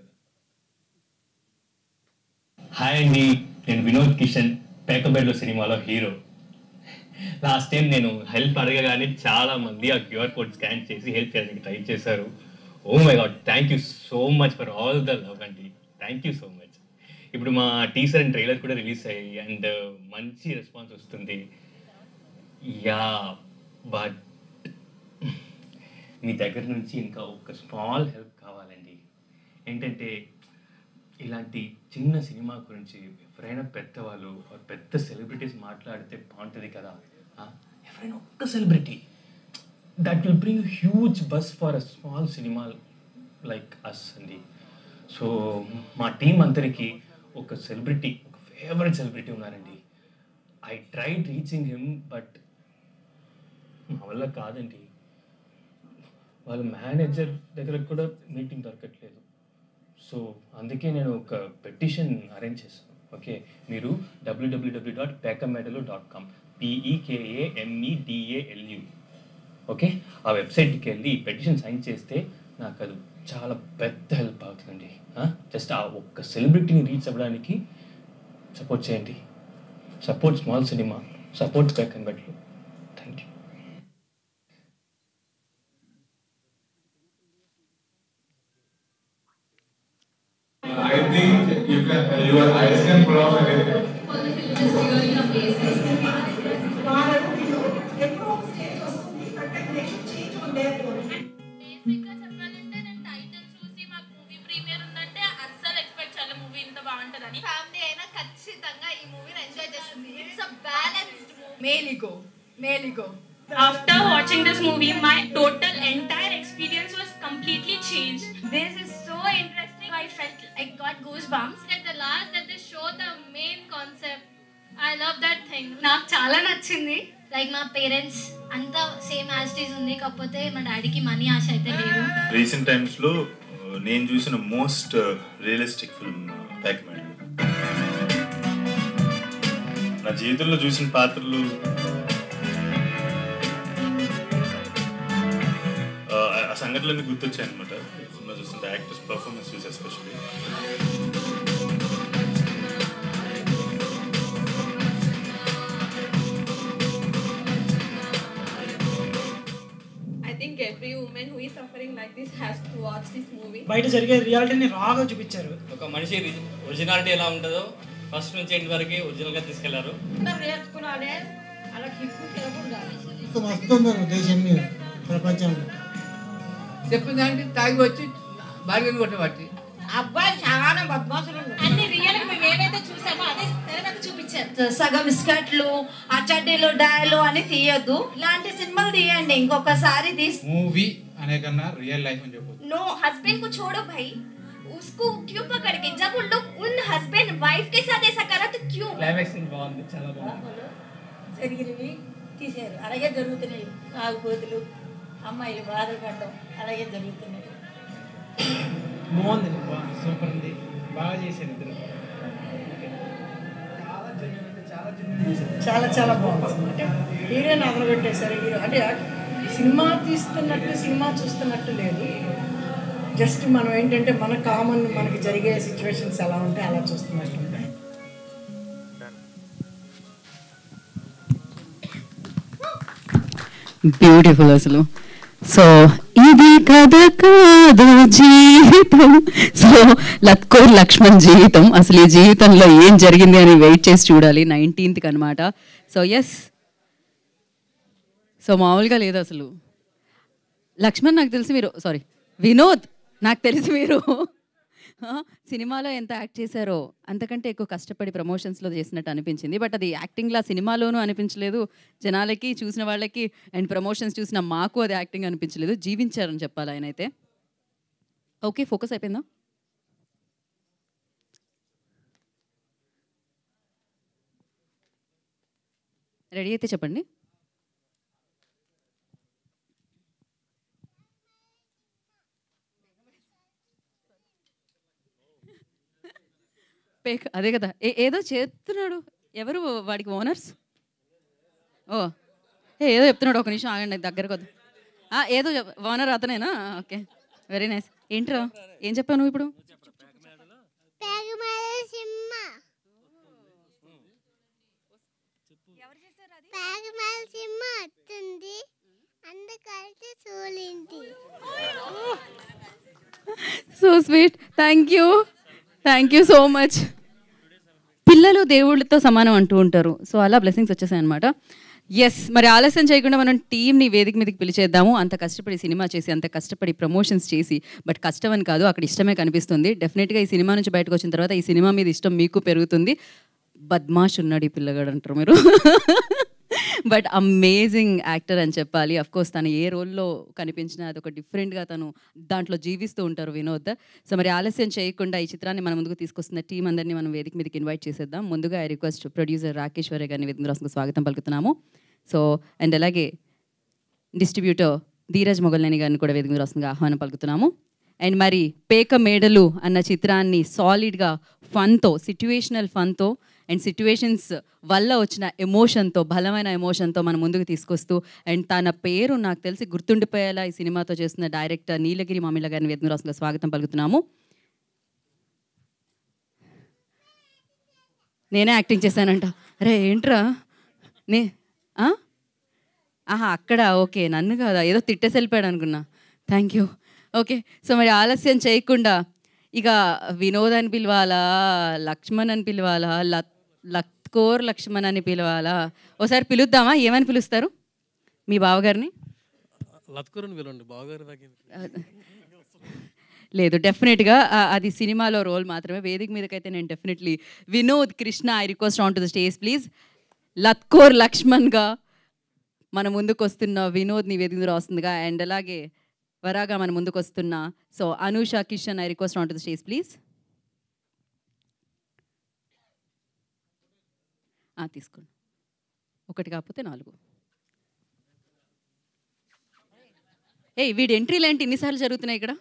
హాయ్ అండి నేను వినోద్ కిషన్ పేకబెడ్లో సినిమాలో హీరో లాస్ట్ టైం నేను హెల్ప్ అడగగానే చాలా మంది ఆ క్యూఆర్ కోడ్ స్కాన్ చేసి హెల్ప్ చేయడానికి ట్రై చేశారు oh my god thank you so much for all the love అండి థ్యాంక్ యూ సో మచ్ ఇప్పుడు మా టీజర్ అండ్ ట్రైలర్ కూడా రిలీజ్ అయ్యాయి అండ్ మంచి రెస్పాన్స్ వస్తుంది యా బట్ మీ దగ్గర నుంచి ఇంకా ఒక స్మాల్ హెల్ప్ కావాలండి ఏంటంటే ఇలాంటి చిన్న సినిమా గురించి ఎవరైనా పెద్దవాళ్ళు or పెద్ద సెలబ్రిటీస్ మాట్లాడితే బాగుంటుంది కదా ఆ? ఎవరైనా ఒక్క celebrity that will bring huge buzz for a small cinema like us అండి సో మా టీం అందరికీ ఒక సెలబ్రిటీ ఒక ఫేవరెట్ సెలబ్రిటీ ఉన్నారండి I tried reaching him but మా వల్ల కాదండి వాళ్ళ మేనేజర్ దగ్గర కూడా మీటింగ్ దొరకట్లేదు సో అందుకే నేను ఒక పెటిషన్ అరేంజ్ చేశాను ఓకే మీరు డబ్ల్యూడబ్ల్యూడబ్ల్యూ డాట్ పేకమెడలు డాట్ కామ్ పిఈకేఏఎంఈడిఏఎల్యు ఓకే ఆ వెబ్సైట్కి వెళ్ళి ఈ పెటిషన్ సైన్ చేస్తే నాకు అది చాలా పెద్ద హెల్ప్ అవుతుందండి జస్ట్ ఆ ఒక్క సెలబ్రిటీని రీచ్ అవ్వడానికి సపోర్ట్ చేయండి support small cinema support back and బెట్లు thank you I think you can, your eyes can pull off anything. బేసిక్గా చెప్పాలంటే నేను టైటిల్ చూసి మాకు మూవీ ప్రీమియర్ ఉందంటే అస్సలు ఎక్స్పెక్ట్ చేయలేదు మూవీ ఇంత బాగుంటుందని ఫ్యామిలీ అయినా ఖచ్చితంగా ఈ మూవీని ఎంజాయ్ చేస్తుంది ఇట్స్ అ బ్యాలెన్స్డ్ మూవీ మేలిగో మేలిగో After watching this movie, my total entire experience was completely changed. This is so interesting. I felt I got goosebumps. at the last that they show the main concept I love that thing నాకు చాలా నచ్చింది లైక్ మా పేరెంట్స్ అంతా సేమ్ యాస్టీస్ ఉంది కాకపోతే మా డాడీకి మనీ ఆశ అయితే లేదు రీసెంట్ టైమ్స్లో నేను చూసిన మోస్ట్ రియలిస్టిక్ ఫిల్మ్ బ్యాక్ మ్యాన్ నా జీవితంలో చూసిన పాత్రలు ఆ, ఆ సంఘటనలన్నీ గుర్తొచ్చాయి అనమాట సినిమా చూస్తుంటే యాక్టర్స్ పర్ఫార్మెన్స్ చూసి especially I think every woman who is suffering like this has to watch this movie. బయట జరిగే రియాలిటీని రాగా చూపించారు ఒక మనిషి ఒరిజినాలిటీ ఎలా ఉంటుందో ఫస్ట్ నుంచి ఎండ్ వరకు ఒరిజినల్గా తీసుకెళ్లారు నేర్చుకున్నాడే అలా కిక్కు ఇంత వస్తున్నారు దేశం మీద ప్రపంచంలో చెప్పిన దానికి తాగి వచ్చి బార్గెన్ కొట్టబట్టి అబ్బాయి చాలా బద్మాసులు అన్ని రియల్ మేము ఏదైతే చూసామో అదే తెర మీద చూపించారు సగం స్కర్ట్లు అచ్చడ్డీలు డయలు అని తీయొద్దు ఇలాంటి సినిమాలు తీయండి ఇంకొకసారి తీసి मूवी आने कన్నా रियल लाइफ में जो नो हस्बैंड को छोड़ो भाई उसको क्यों पकड़ के जब उन लोग उन हस्बैंड वाइफ के साथ ऐसा करा तो क्यों క్లైమాక్స్ బాగుంది చాలా బాగుంది జరిగినవి తీసారు అలాగే జరుగుతున్నాయి ఆగుపోతులు అమ్మాయిలు బాధలు పడడం అలాగే జరుగుతున్నాయి బాగుంది బాగుంది సూపర్ ఉంది బాగా చేశారు ఇద్దరు చాలా చాలా బాగుంది అంటే హీరోని అదరగొట్టేశారు హీరో అంటే సినిమా తీస్తున్నట్టు సినిమా చూస్తున్నట్టు లేదు జస్ట్ మనం ఏంటంటే మన కామన్ మనకి జరిగే సిచ్యువేషన్స్ ఎలా ఉంటాయి అలా చూస్తున్నట్టు ఉంటాయి బ్యూటిఫుల్ అసలు సో ఇది కథ కాదు జీవితం సో లత్కోర్ లక్ష్మణ్ జీవితం అసలు ఈ జీవితంలో ఏం జరిగింది అని వెయిట్ చేసి చూడాలి నైన్టీన్త్కి అనమాట సో ఎస్ సో మామూలుగా లేదు అసలు లక్ష్మణ్ నాకు తెలిసి మీరు సారీ వినోద్ నాకు తెలిసి మీరు ఆ, సినిమాలో ఎంత యాక్ట్ చేశారో అంతకంటే ఎక్కువ కష్టపడి ప్రమోషన్స్లో చేసినట్టు అనిపించింది బట్ అది యాక్టింగ్లా సినిమాలోనూ అనిపించలేదు జనాలకి చూసిన వాళ్ళకి అండ్ ప్రమోషన్స్ చూసిన మాకు అది యాక్టింగ్ అనిపించలేదు జీవించారని చెప్పాలి ఆయన అయితే ఓకే ఫోకస్ అయిపోయిందా రెడీ అయితే చెప్పండి పేక్ అదే కదా ఏ ఏదో చేస్తున్నాడు ఎవరు వాడికి ఓనర్స్ ఓ ఏ ఏదో చెప్తున్నాడు ఒక నిమిషం ఆగండి దగ్గరకు వద్దు ఆ, ఏదో ఓనర్ అతనేనా ఓకే వెరీ నైస్ ఏంట్రా ఏం చెప్పావు నువ్వు ఇప్పుడు సినిమా వస్తుంది అందుకైతే చూలింది so sweet thank you thank you so much పిల్లలు దేవుళ్ళతో సమానం అంటూ ఉంటారు సో అలా బ్లెస్సింగ్స్ వచ్చేసాయి అనమాట ఎస్ మరి ఆలస్యం చేయకుండా మనం టీంని వేదిక మీదకి పిలిచేద్దాము అంత కష్టపడి సినిమా చేసి అంత కష్టపడి ప్రమోషన్స్ చేసి బట్ కష్టం అని కాదు అక్కడ ఇష్టమే కనిపిస్తుంది డెఫినెట్గా ఈ సినిమా నుంచి బయటకు వచ్చిన తర్వాత ఈ సినిమా మీద ఇష్టం మీకు పెరుగుతుంది బద్మాష్ ఉన్నాడు ఈ పిల్లగాడు అంటారు మీరు బట్ అమేజింగ్ యాక్టర్ అని చెప్పాలి అఫ్ కోర్స్ తను ఏ రోల్లో కనిపించినా అది ఒక డిఫరెంట్గా తను దాంట్లో జీవిస్తూ ఉంటారు వినోద్ సో మరి ఆలస్యం చేయకుండా ఈ చిత్రాన్ని మన ముందుకు తీసుకొస్తున్న టీం అందరినీ మనం వేదిక మీదకి ఇన్వైట్ చేసేద్దాం ముందుగా ఐ రిక్వెస్ట్ ప్రొడ్యూసర్ రాకేశ్వరి గారిని వింద్రాస్కు స్వాగతం పలుకుతున్నాము సో అండ్ అలాగే డిస్ట్రిబ్యూటర్ ధీరజ్ మొగల్నేని గారిని కూడా వేదిక మీద రాస్తుందిగా ఆహ్వానం పలుకుతున్నాము అండ్ మరి పేక మేడలు అన్న చిత్రాన్ని సాలిడ్గా ఫన్తో సిట్యువేషనల్ ఫన్తో అండ్ సిట్యువేషన్స్ వల్ల వచ్చిన ఎమోషన్తో బలమైన ఎమోషన్తో మన ముందుకు తీసుకొస్తూ అండ్ తన పేరు నాకు తెలిసి గుర్తుండిపోయేలా ఈ సినిమాతో చేస్తున్న డైరెక్టర్ నీలగిరి మామిళ్ళ గారిని వేదనరాసుగా స్వాగతం పలుకుతున్నాము నేనే యాక్టింగ్ చేశానంట అరే ఏంట్రా నే ఆ? ఆహా అక్కడ ఓకే నన్ను కాదా ఏదో తిట్టేసి వెళ్ళిపోయాడు అనుకున్నా థ్యాంక్ యూ ఓకే సో మరి ఆలస్యం చేయకుండా ఇక వినోద్ అని పిలవాలా లక్ష్మణ్ అని పిలవాలా లత్ లత్కోర్ లక్ష్మణ్ అని పిలవాలా ఒకసారి పిలుద్దామా ఏమని పిలుస్తారు మీ బావగారిని లత్కూరుని పిలవండి బావగారి దాకా లేదు డెఫినెట్గా అది సినిమాలో రోల్ మాత్రమే వేదిక మీదకైతే నేను definitely Vinod Krishna I request on to the stage please లత్కోర్ లక్ష్మణ్గా మన ముందుకు వస్తున్న వినోద్ని వేదిక మీద వస్తుందిగా అండ్ అలాగే వరాగా మన ముందుకు వస్తున్న so Anusha Kishan I request on to the stage please తీసుకోండి ఒకటి కాకపోతే నాలుగు ఏయ్ వీడి ఎంట్రీలు ఏంటి ఇన్నిసార్లు జరుగుతున్నాయి ఇక్కడ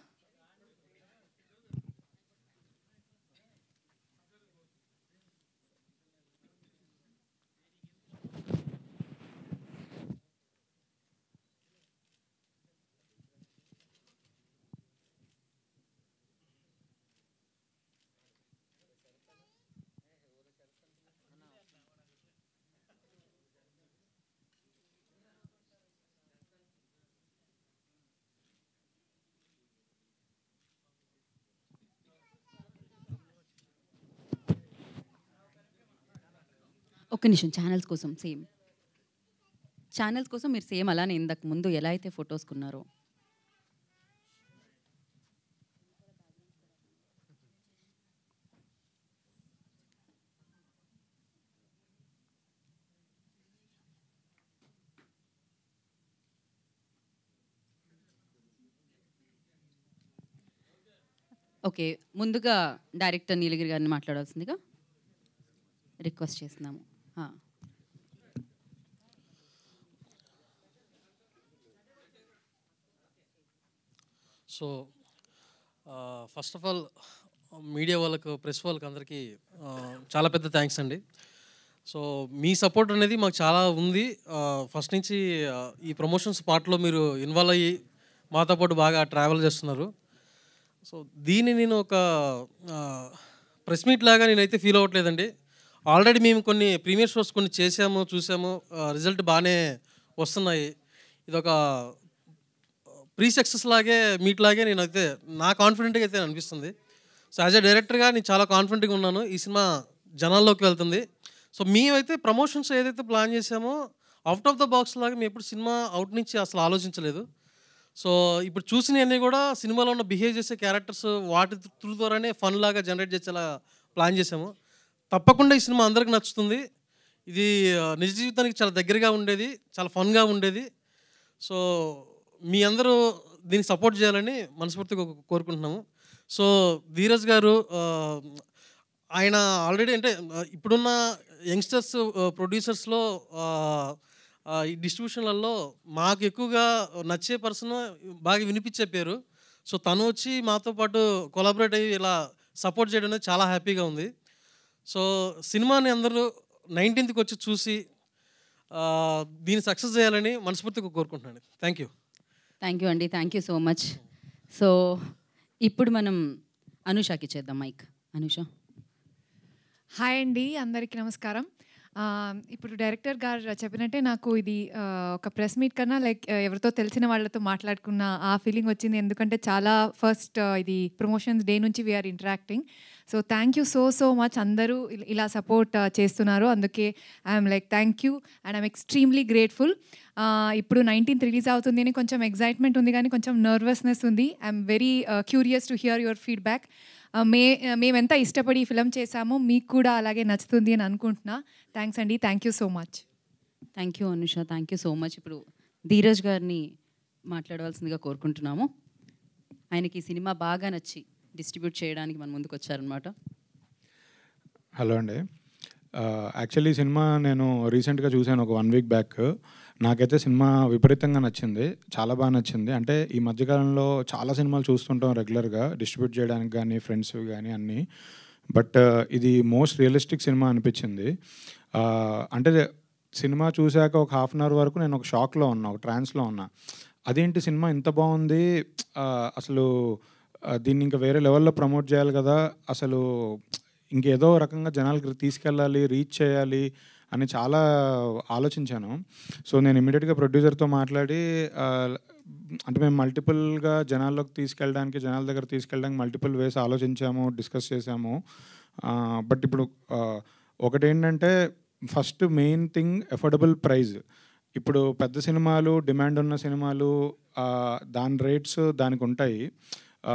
ఒక్క నిమిషం ఛానల్స్ కోసం సేమ్ ఛానల్స్ కోసం మీరు సేమ్ అలానే ఇంతకు ముందు ఎలా అయితే ఫొటోస్ కున్నారో ఓకే ముందుగా డైరెక్టర్ నీలగిరి గారిని మాట్లాడాల్సిందిగా రిక్వెస్ట్ చేస్తున్నాము ఆ. So first of all media వాళ్ళకు ప్రెస్ వాళ్ళకి అందరికీ ఆ, చాలా పెద్ద థ్యాంక్స్ అండి సో మీ సపోర్ట్ అనేది మాకు చాలా ఉంది ఫస్ట్ నుంచి ఆ, ఈ ప్రమోషన్స్ పార్ట్లో మీరు ఇన్వాల్వ్ అయ్యి మాతో పాటు బాగా ట్రావెల్ చేస్తున్నారు సో దీన్ని నేను ఒక ప్రెస్ మీట్ లాగా నేనైతే ఫీల్ అవ్వట్లేదండి ఆల్రెడీ మేము కొన్ని ప్రీమియర్ షోస్ కొన్ని చేసాము చూసాము రిజల్ట్ బాగానే వస్తున్నాయి ఇది ఒక ప్రీ సక్సెస్ లాగే మీట్ లాగే నేనైతే నా కాన్ఫిడెంట్గా అయితే అనిపిస్తుంది సో యాజ్ ఎ డైరెక్టర్గా నేను చాలా కాన్ఫిడెంట్గా ఉన్నాను ఈ సినిమా జనాల్లోకి వెళ్తుంది సో మేమైతే ప్రమోషన్స్ ఏదైతే ప్లాన్ చేసామో అవుట్ ఆఫ్ ద బాక్స్ లాగా మేము ఎప్పుడు సినిమా అవుట్ నుంచి అసలు ఆలోచించలేదు సో ఇప్పుడు చూసినవన్నీ కూడా సినిమాలో ఉన్న బిహేవ్ చేసే క్యారెక్టర్స్ వాటి త్రూ ద్వారానే ఫన్ లాగా జనరేట్ చేసేలా ప్లాన్ చేసాము తప్పకుండా ఈ సినిమా అందరికి నచ్చుతుంది ఇది ఆ, నిజ జీవితానికి చాలా దగ్గరగా ఉండేది చాలా ఫన్గా ఉండేది సో మీ అందరూ దీనికి సపోర్ట్ చేయాలని మనస్ఫూర్తిగా కో- కోరుకుంటున్నాము సో ధీరజ్ గారు ఆ, ఆయన ఆల్రెడీ అంటే ఆ, ఇప్పుడున్న యంగ్స్టర్స్ ప్రొడ్యూసర్స్లో ఈ డిస్ట్రిబ్యూషన్లలో మాకు ఎక్కువగా నచ్చే పర్సన్ బాగా వినిపించే పేరు సో తను వచ్చి మాతో పాటు కొలాబరేట్ అయ్యి ఇలా సపోర్ట్ చేయడం అనేది చాలా హ్యాపీగా ఉంది సో సినిమాని అందరూ నైన్టీన్త్కి వచ్చి చూసి ఆ, దీన్ని సక్సెస్ చేయాలని మనస్ఫూర్తిగా కోరుకుంటున్నాను థ్యాంక్ యూ థ్యాంక్ యూ అండి thank you so much so ఇప్పుడు మనం అనుషాకి చేద్దాం మైక్ అనుష హాయ్ అండి అందరికీ నమస్కారం ఆ, ఇప్పుడు డైరెక్టర్ గారు చెప్పినట్టే నాకు ఇది ఆ, ఒక ప్రెస్ మీట్ కన్నా లైక్ ఎవరితో తెలిసిన వాళ్ళతో మాట్లాడుకున్న ఆ ఫీలింగ్ వచ్చింది ఎందుకంటే చాలా ఫస్ట్ ఇది ప్రమోషన్స్ డే నుంచి we're interacting so thank you so so much అందరూ ఇల- ఇలా సపోర్ట్ చేస్తున్నారు అందుకే I'm like thank you and I'm extremely grateful ఇప్పుడు నైన్టీన్త్ రిలీజ్ అవుతుంది అని కొంచెం ఎగ్జైట్మెంట్ ఉంది కానీ కొంచెం నర్వస్నెస్ ఉంది I'm very curious to hear your feedback మే మేమెంత ఇష్టపడి ఈ ఫిలం చేశామో మీకు కూడా అలాగే నచ్చుతుంది అని అనుకుంటున్నా థ్యాంక్స్ అండి thank you so much thank you Anusha thank you so much ఇప్పుడు ధీరజ్ గారిని మాట్లాడవలసిందిగా కోరుకుంటున్నాము ఆయనకి ఈ సినిమా బాగా నచ్చి డిస్ట్రిబ్యూట్ చేయడానికి మన ముందుకు వచ్చారనమాట హలో అండి యాక్చువల్లీ ఈ సినిమా నేను రీసెంట్గా చూశాను ఒక వన్ వీక్ బ్యాక్ నాకైతే సినిమా విపరీతంగా నచ్చింది చాలా బాగా నచ్చింది అంటే ఈ మధ్యకాలంలో చాలా సినిమాలు చూస్తుంటాం రెగ్యులర్గా డిస్ట్రిబ్యూట్ చేయడానికి కానీ ఫ్రెండ్స్ కానీ అన్నీ బట్ ఇది మోస్ట్ రియలిస్టిక్ సినిమా అనిపించింది ఆ, అంటే సినిమా చూశాక ఒక హాఫ్ అన్ అవర్ వరకు నేను ఒక షాక్లో ఉన్నా ఒక ట్రాన్స్లో ఉన్నా అదేంటి సినిమా ఇంత బాగుంది ఆ, అసలు ఆ, దీన్ని ఇంకా వేరే లెవెల్లో ప్రమోట్ చేయాలి కదా అసలు ఇంకేదో రకంగా జనాలకి తీసుకెళ్ళాలి రీచ్ చేయాలి అని చాలా ఆలోచించాను సో నేను ఇమీడియట్గా ప్రొడ్యూసర్తో మాట్లాడి ఆ, అంటే మేము మల్టిపుల్గా జనాల్లోకి తీసుకెళ్ళడానికి జనాల దగ్గర తీసుకెళ్ళడానికి మల్టిపుల్ వేస్ ఆలోచించాము డిస్కస్ చేసాము బట్ ఇప్పుడు ఆ, ఒకటేంటంటే first main thing affordable price ఇప్పుడు పెద్ద సినిమాలు డిమాండ్ ఉన్న సినిమాలు ఆ, దాని రేట్స్ దానికి ఉంటాయి ఆ,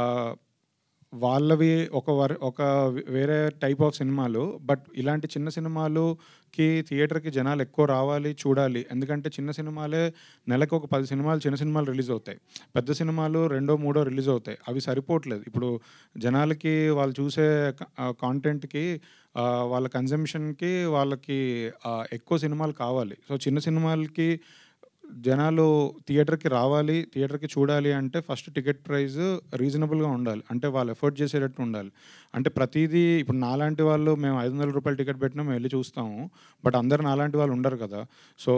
వాళ్ళవి ఒక వర్ ఒక వేరే టైప్ ఆఫ్ సినిమాలు బట్ ఇలాంటి చిన్న సినిమాలుకి థియేటర్కి జనాలు ఎక్కువ రావాలి చూడాలి ఎందుకంటే చిన్న సినిమాలే నెలకు ఒక పది సినిమాలు చిన్న సినిమాలు రిలీజ్ అవుతాయి పెద్ద సినిమాలు రెండో మూడో రిలీజ్ అవుతాయి అవి సరిపోవట్లేదు ఇప్పుడు జనాలకి వాళ్ళు చూసే కాంటెంట్కి వాళ్ళ కన్జంప్షన్కి వాళ్ళకి ఆ, ఎక్కువ సినిమాలు కావాలి సో చిన్న సినిమాలకి జనాలు థియేటర్కి రావాలి థియేటర్కి చూడాలి అంటే ఫస్ట్ టికెట్ ప్రైస్ రీజనబుల్గా ఉండాలి అంటే వాళ్ళు ఎఫోర్డ్ చేసేటట్టు ఉండాలి అంటే ప్రతిదీ ఇప్పుడు నాలాంటి వాళ్ళు మేము ఐదు వందల రూపాయలు టికెట్ పెట్టినా మేము వెళ్ళి చూస్తాము బట్ అందరు నాలాంటి వాళ్ళు ఉండరు కదా సో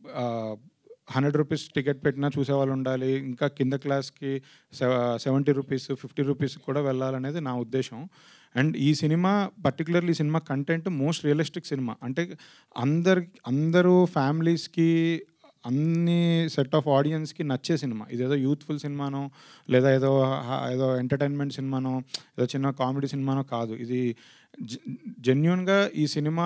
హండ్రెడ్ రూపీస్ టికెట్ పెట్టినా చూసే వాళ్ళు ఉండాలి ఇంకా కింద క్లాస్కి సెవెంటీ రూపీస్ ఫిఫ్టీ రూపీస్ కూడా వెళ్ళాలనేది నా ఉద్దేశం అండ్ ఈ సినిమా పర్టికులర్లీ ఈ cinema content most realistic cinema అంటే అందరి అందరూ ఫ్యామిలీస్కి అన్ని సెట్ ఆఫ్ ఆడియన్స్కి నచ్చే సినిమా ఇదేదో యూత్ఫుల్ సినిమానో లేదా ఏదో హా- ఏదో ఎంటర్టైన్మెంట్ సినిమానో ఏదో చిన్న కామెడీ సినిమానో కాదు ఇది జెన్యున్గా ఈ సినిమా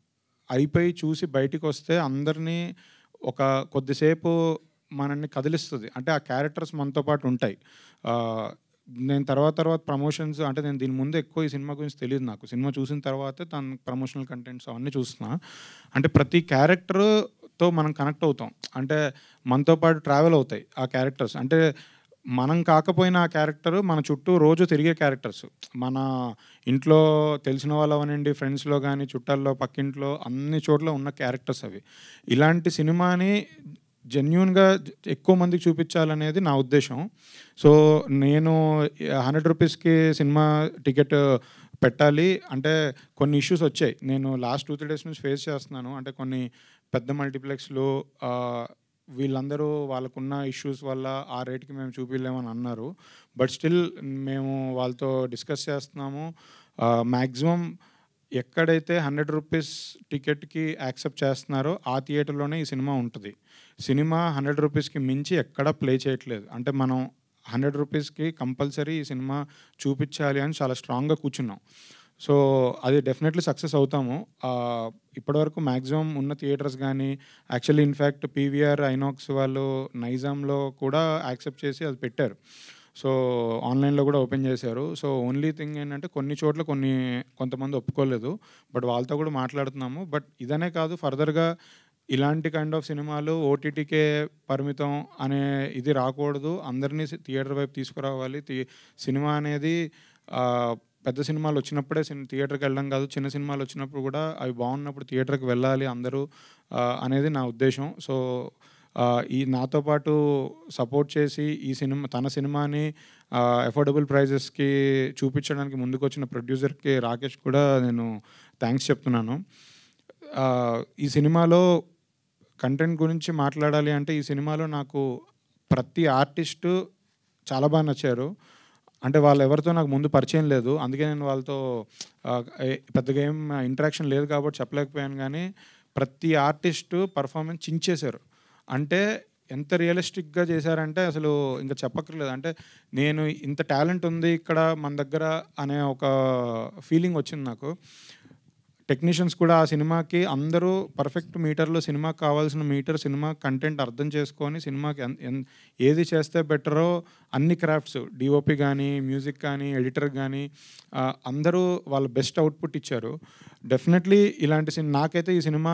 అయిపోయి చూసి బయటికి వస్తే అందరినీ ఒక కొద్దిసేపు మనల్ని కదిలిస్తుంది అంటే ఆ క్యారెక్టర్స్ మనతో పాటు ఉంటాయి ఆ, నేను తర్వాత తర్వాత ప్రమోషన్స్ అంటే నేను దీని ముందు ఎక్కువ ఈ సినిమా గురించి తెలియదు నాకు సినిమా చూసిన తర్వాతే తన ప్రమోషనల్ కంటెంట్స్ అవన్నీ చూస్తున్నా అంటే ప్రతి క్యారెక్టర్తో మనం కనెక్ట్ అవుతాం అంటే మనతో పాటు ట్రావెల్ అవుతాయి ఆ క్యారెక్టర్స్ అంటే మనం కాకపోయినా ఆ క్యారెక్టర్ మన చుట్టూ రోజు తిరిగే క్యారెక్టర్స్ మన ఇంట్లో తెలిసిన వాళ్ళు అవనండి ఫ్రెండ్స్లో కానీ చుట్టాల్లో పక్కింట్లో అన్ని చోట్ల ఉన్న క్యారెక్టర్స్ అవి ఇలాంటి సినిమాని జెన్యున్గా ఎక్కువ మందికి చూపించాలనేది నా ఉద్దేశం సో నేను హండ్రెడ్ రూపీస్కి సినిమా టికెట్ పెట్టాలి అంటే కొన్ని ఇష్యూస్ వచ్చాయి నేను లాస్ట్ టూ త్రీ డేస్ నుంచి ఫేస్ చేస్తున్నాను అంటే కొన్ని పెద్ద మల్టీప్లెక్స్లు ఆ, వీళ్ళందరూ వాళ్ళకున్న ఇష్యూస్ వల్ల ఆ రేట్కి మేము చూపించలేమని అన్నారు బట్ స్టిల్ మేము వాళ్ళతో డిస్కస్ చేస్తున్నాము మ్యాక్సిమం ఎక్కడైతే హండ్రెడ్ రూపీస్ టికెట్కి యాక్సెప్ట్ చేస్తున్నారో ఆ థియేటర్లోనే ఈ సినిమా ఉంటుంది సినిమా హండ్రెడ్ రూపీస్కి మించి ఎక్కడా ప్లే చేయట్లేదు అంటే మనం హండ్రెడ్ రూపీస్కి కంపల్సరీ ఈ సినిమా చూపించాలి అని చాలా స్ట్రాంగ్గా కూర్చున్నాం సో అది డెఫినెట్లీ సక్సెస్ అవుతాము ఆ, ఇప్పటివరకు మ్యాక్సిమం ఉన్న థియేటర్స్ కానీ యాక్చువల్లీ ఇన్ఫ్యాక్ట్ పీవీఆర్ ఐనాక్స్ వాళ్ళు నైజాంలో కూడా యాక్సెప్ట్ చేసి అది పెట్టారు సో ఆన్లైన్లో కూడా ఓపెన్ చేశారు సో ఓన్లీ థింగ్ ఏంటంటే కొన్ని చోట్ల కొన్ని కొంతమంది ఒప్పుకోలేదు బట్ వాళ్ళతో కూడా మాట్లాడుతున్నాము బట్ ఇదనే కాదు ఫర్దర్గా ఇలాంటి కైండ్ ఆఫ్ సినిమాలు ఓటీటీకే పరిమితం అనే ఇది రాకూడదు అందరినీ థియేటర్ వైపు తీసుకురావాలి థి- సినిమా అనేది ఆ, పెద్ద సినిమాలు వచ్చినప్పుడే సిన్ థియేటర్కి వెళ్ళడం కాదు చిన్న సినిమాలు వచ్చినప్పుడు కూడా అవి బాగున్నప్పుడు థియేటర్కి వెళ్ళాలి అందరూ ఆ, అనేది నా ఉద్దేశం సో ఆ, ఈ నాతో పాటు సపోర్ట్ చేసి ఈ సినిమా తన సినిమాని అఫోర్డబుల్ ప్రైజెస్కి చూపించడానికి ముందుకు వచ్చిన ప్రొడ్యూసర్కి రాకేష్ కూడా నేను థ్యాంక్స్ చెప్తున్నాను ఆ, ఈ సినిమాలో కంటెంట్ గురించి మాట్లాడాలి అంటే ఈ సినిమాలో నాకు ప్రతి ఆర్టిస్టు చాలా బాగా నచ్చారు అంటే వాళ్ళు ఎవరితో నాకు ముందు పరిచయం లేదు అందుకే నేను వాళ్ళతో ఆ, ఏ- పెద్దగా ఏం ఇంటరాక్షన్ లేదు కాబట్టి చెప్పలేకపోయాను కానీ ప్రతి ఆర్టిస్టు పర్ఫార్మెన్స్ చించేశారు అంటే ఎంత రియలిస్టిక్గా చేశారంటే అసలు ఇంకా చెప్పక్కర్లేదు అంటే నేను ఇంత టాలెంట్ ఉంది ఇక్కడ మన దగ్గర అనే ఒక ఫీలింగ్ వచ్చింది నాకు టెక్నీషియన్స్ కూడా ఆ సినిమాకి అందరూ పర్ఫెక్ట్ మీటర్లో సినిమాకి కావాల్సిన మీటర్ సినిమా కంటెంట్ అర్థం చేసుకొని సినిమాకి ఎన్- ఎన్- ఏది చేస్తే బెటరో అన్ని క్రాఫ్ట్స్ డిఓపి కానీ మ్యూజిక్ కానీ ఎడిటర్ కానీ ఆ, అందరూ వాళ్ళ బెస్ట్ అవుట్పుట్ ఇచ్చారు డెఫినెట్లీ ఇలాంటి సినిమా నాకైతే ఈ సినిమా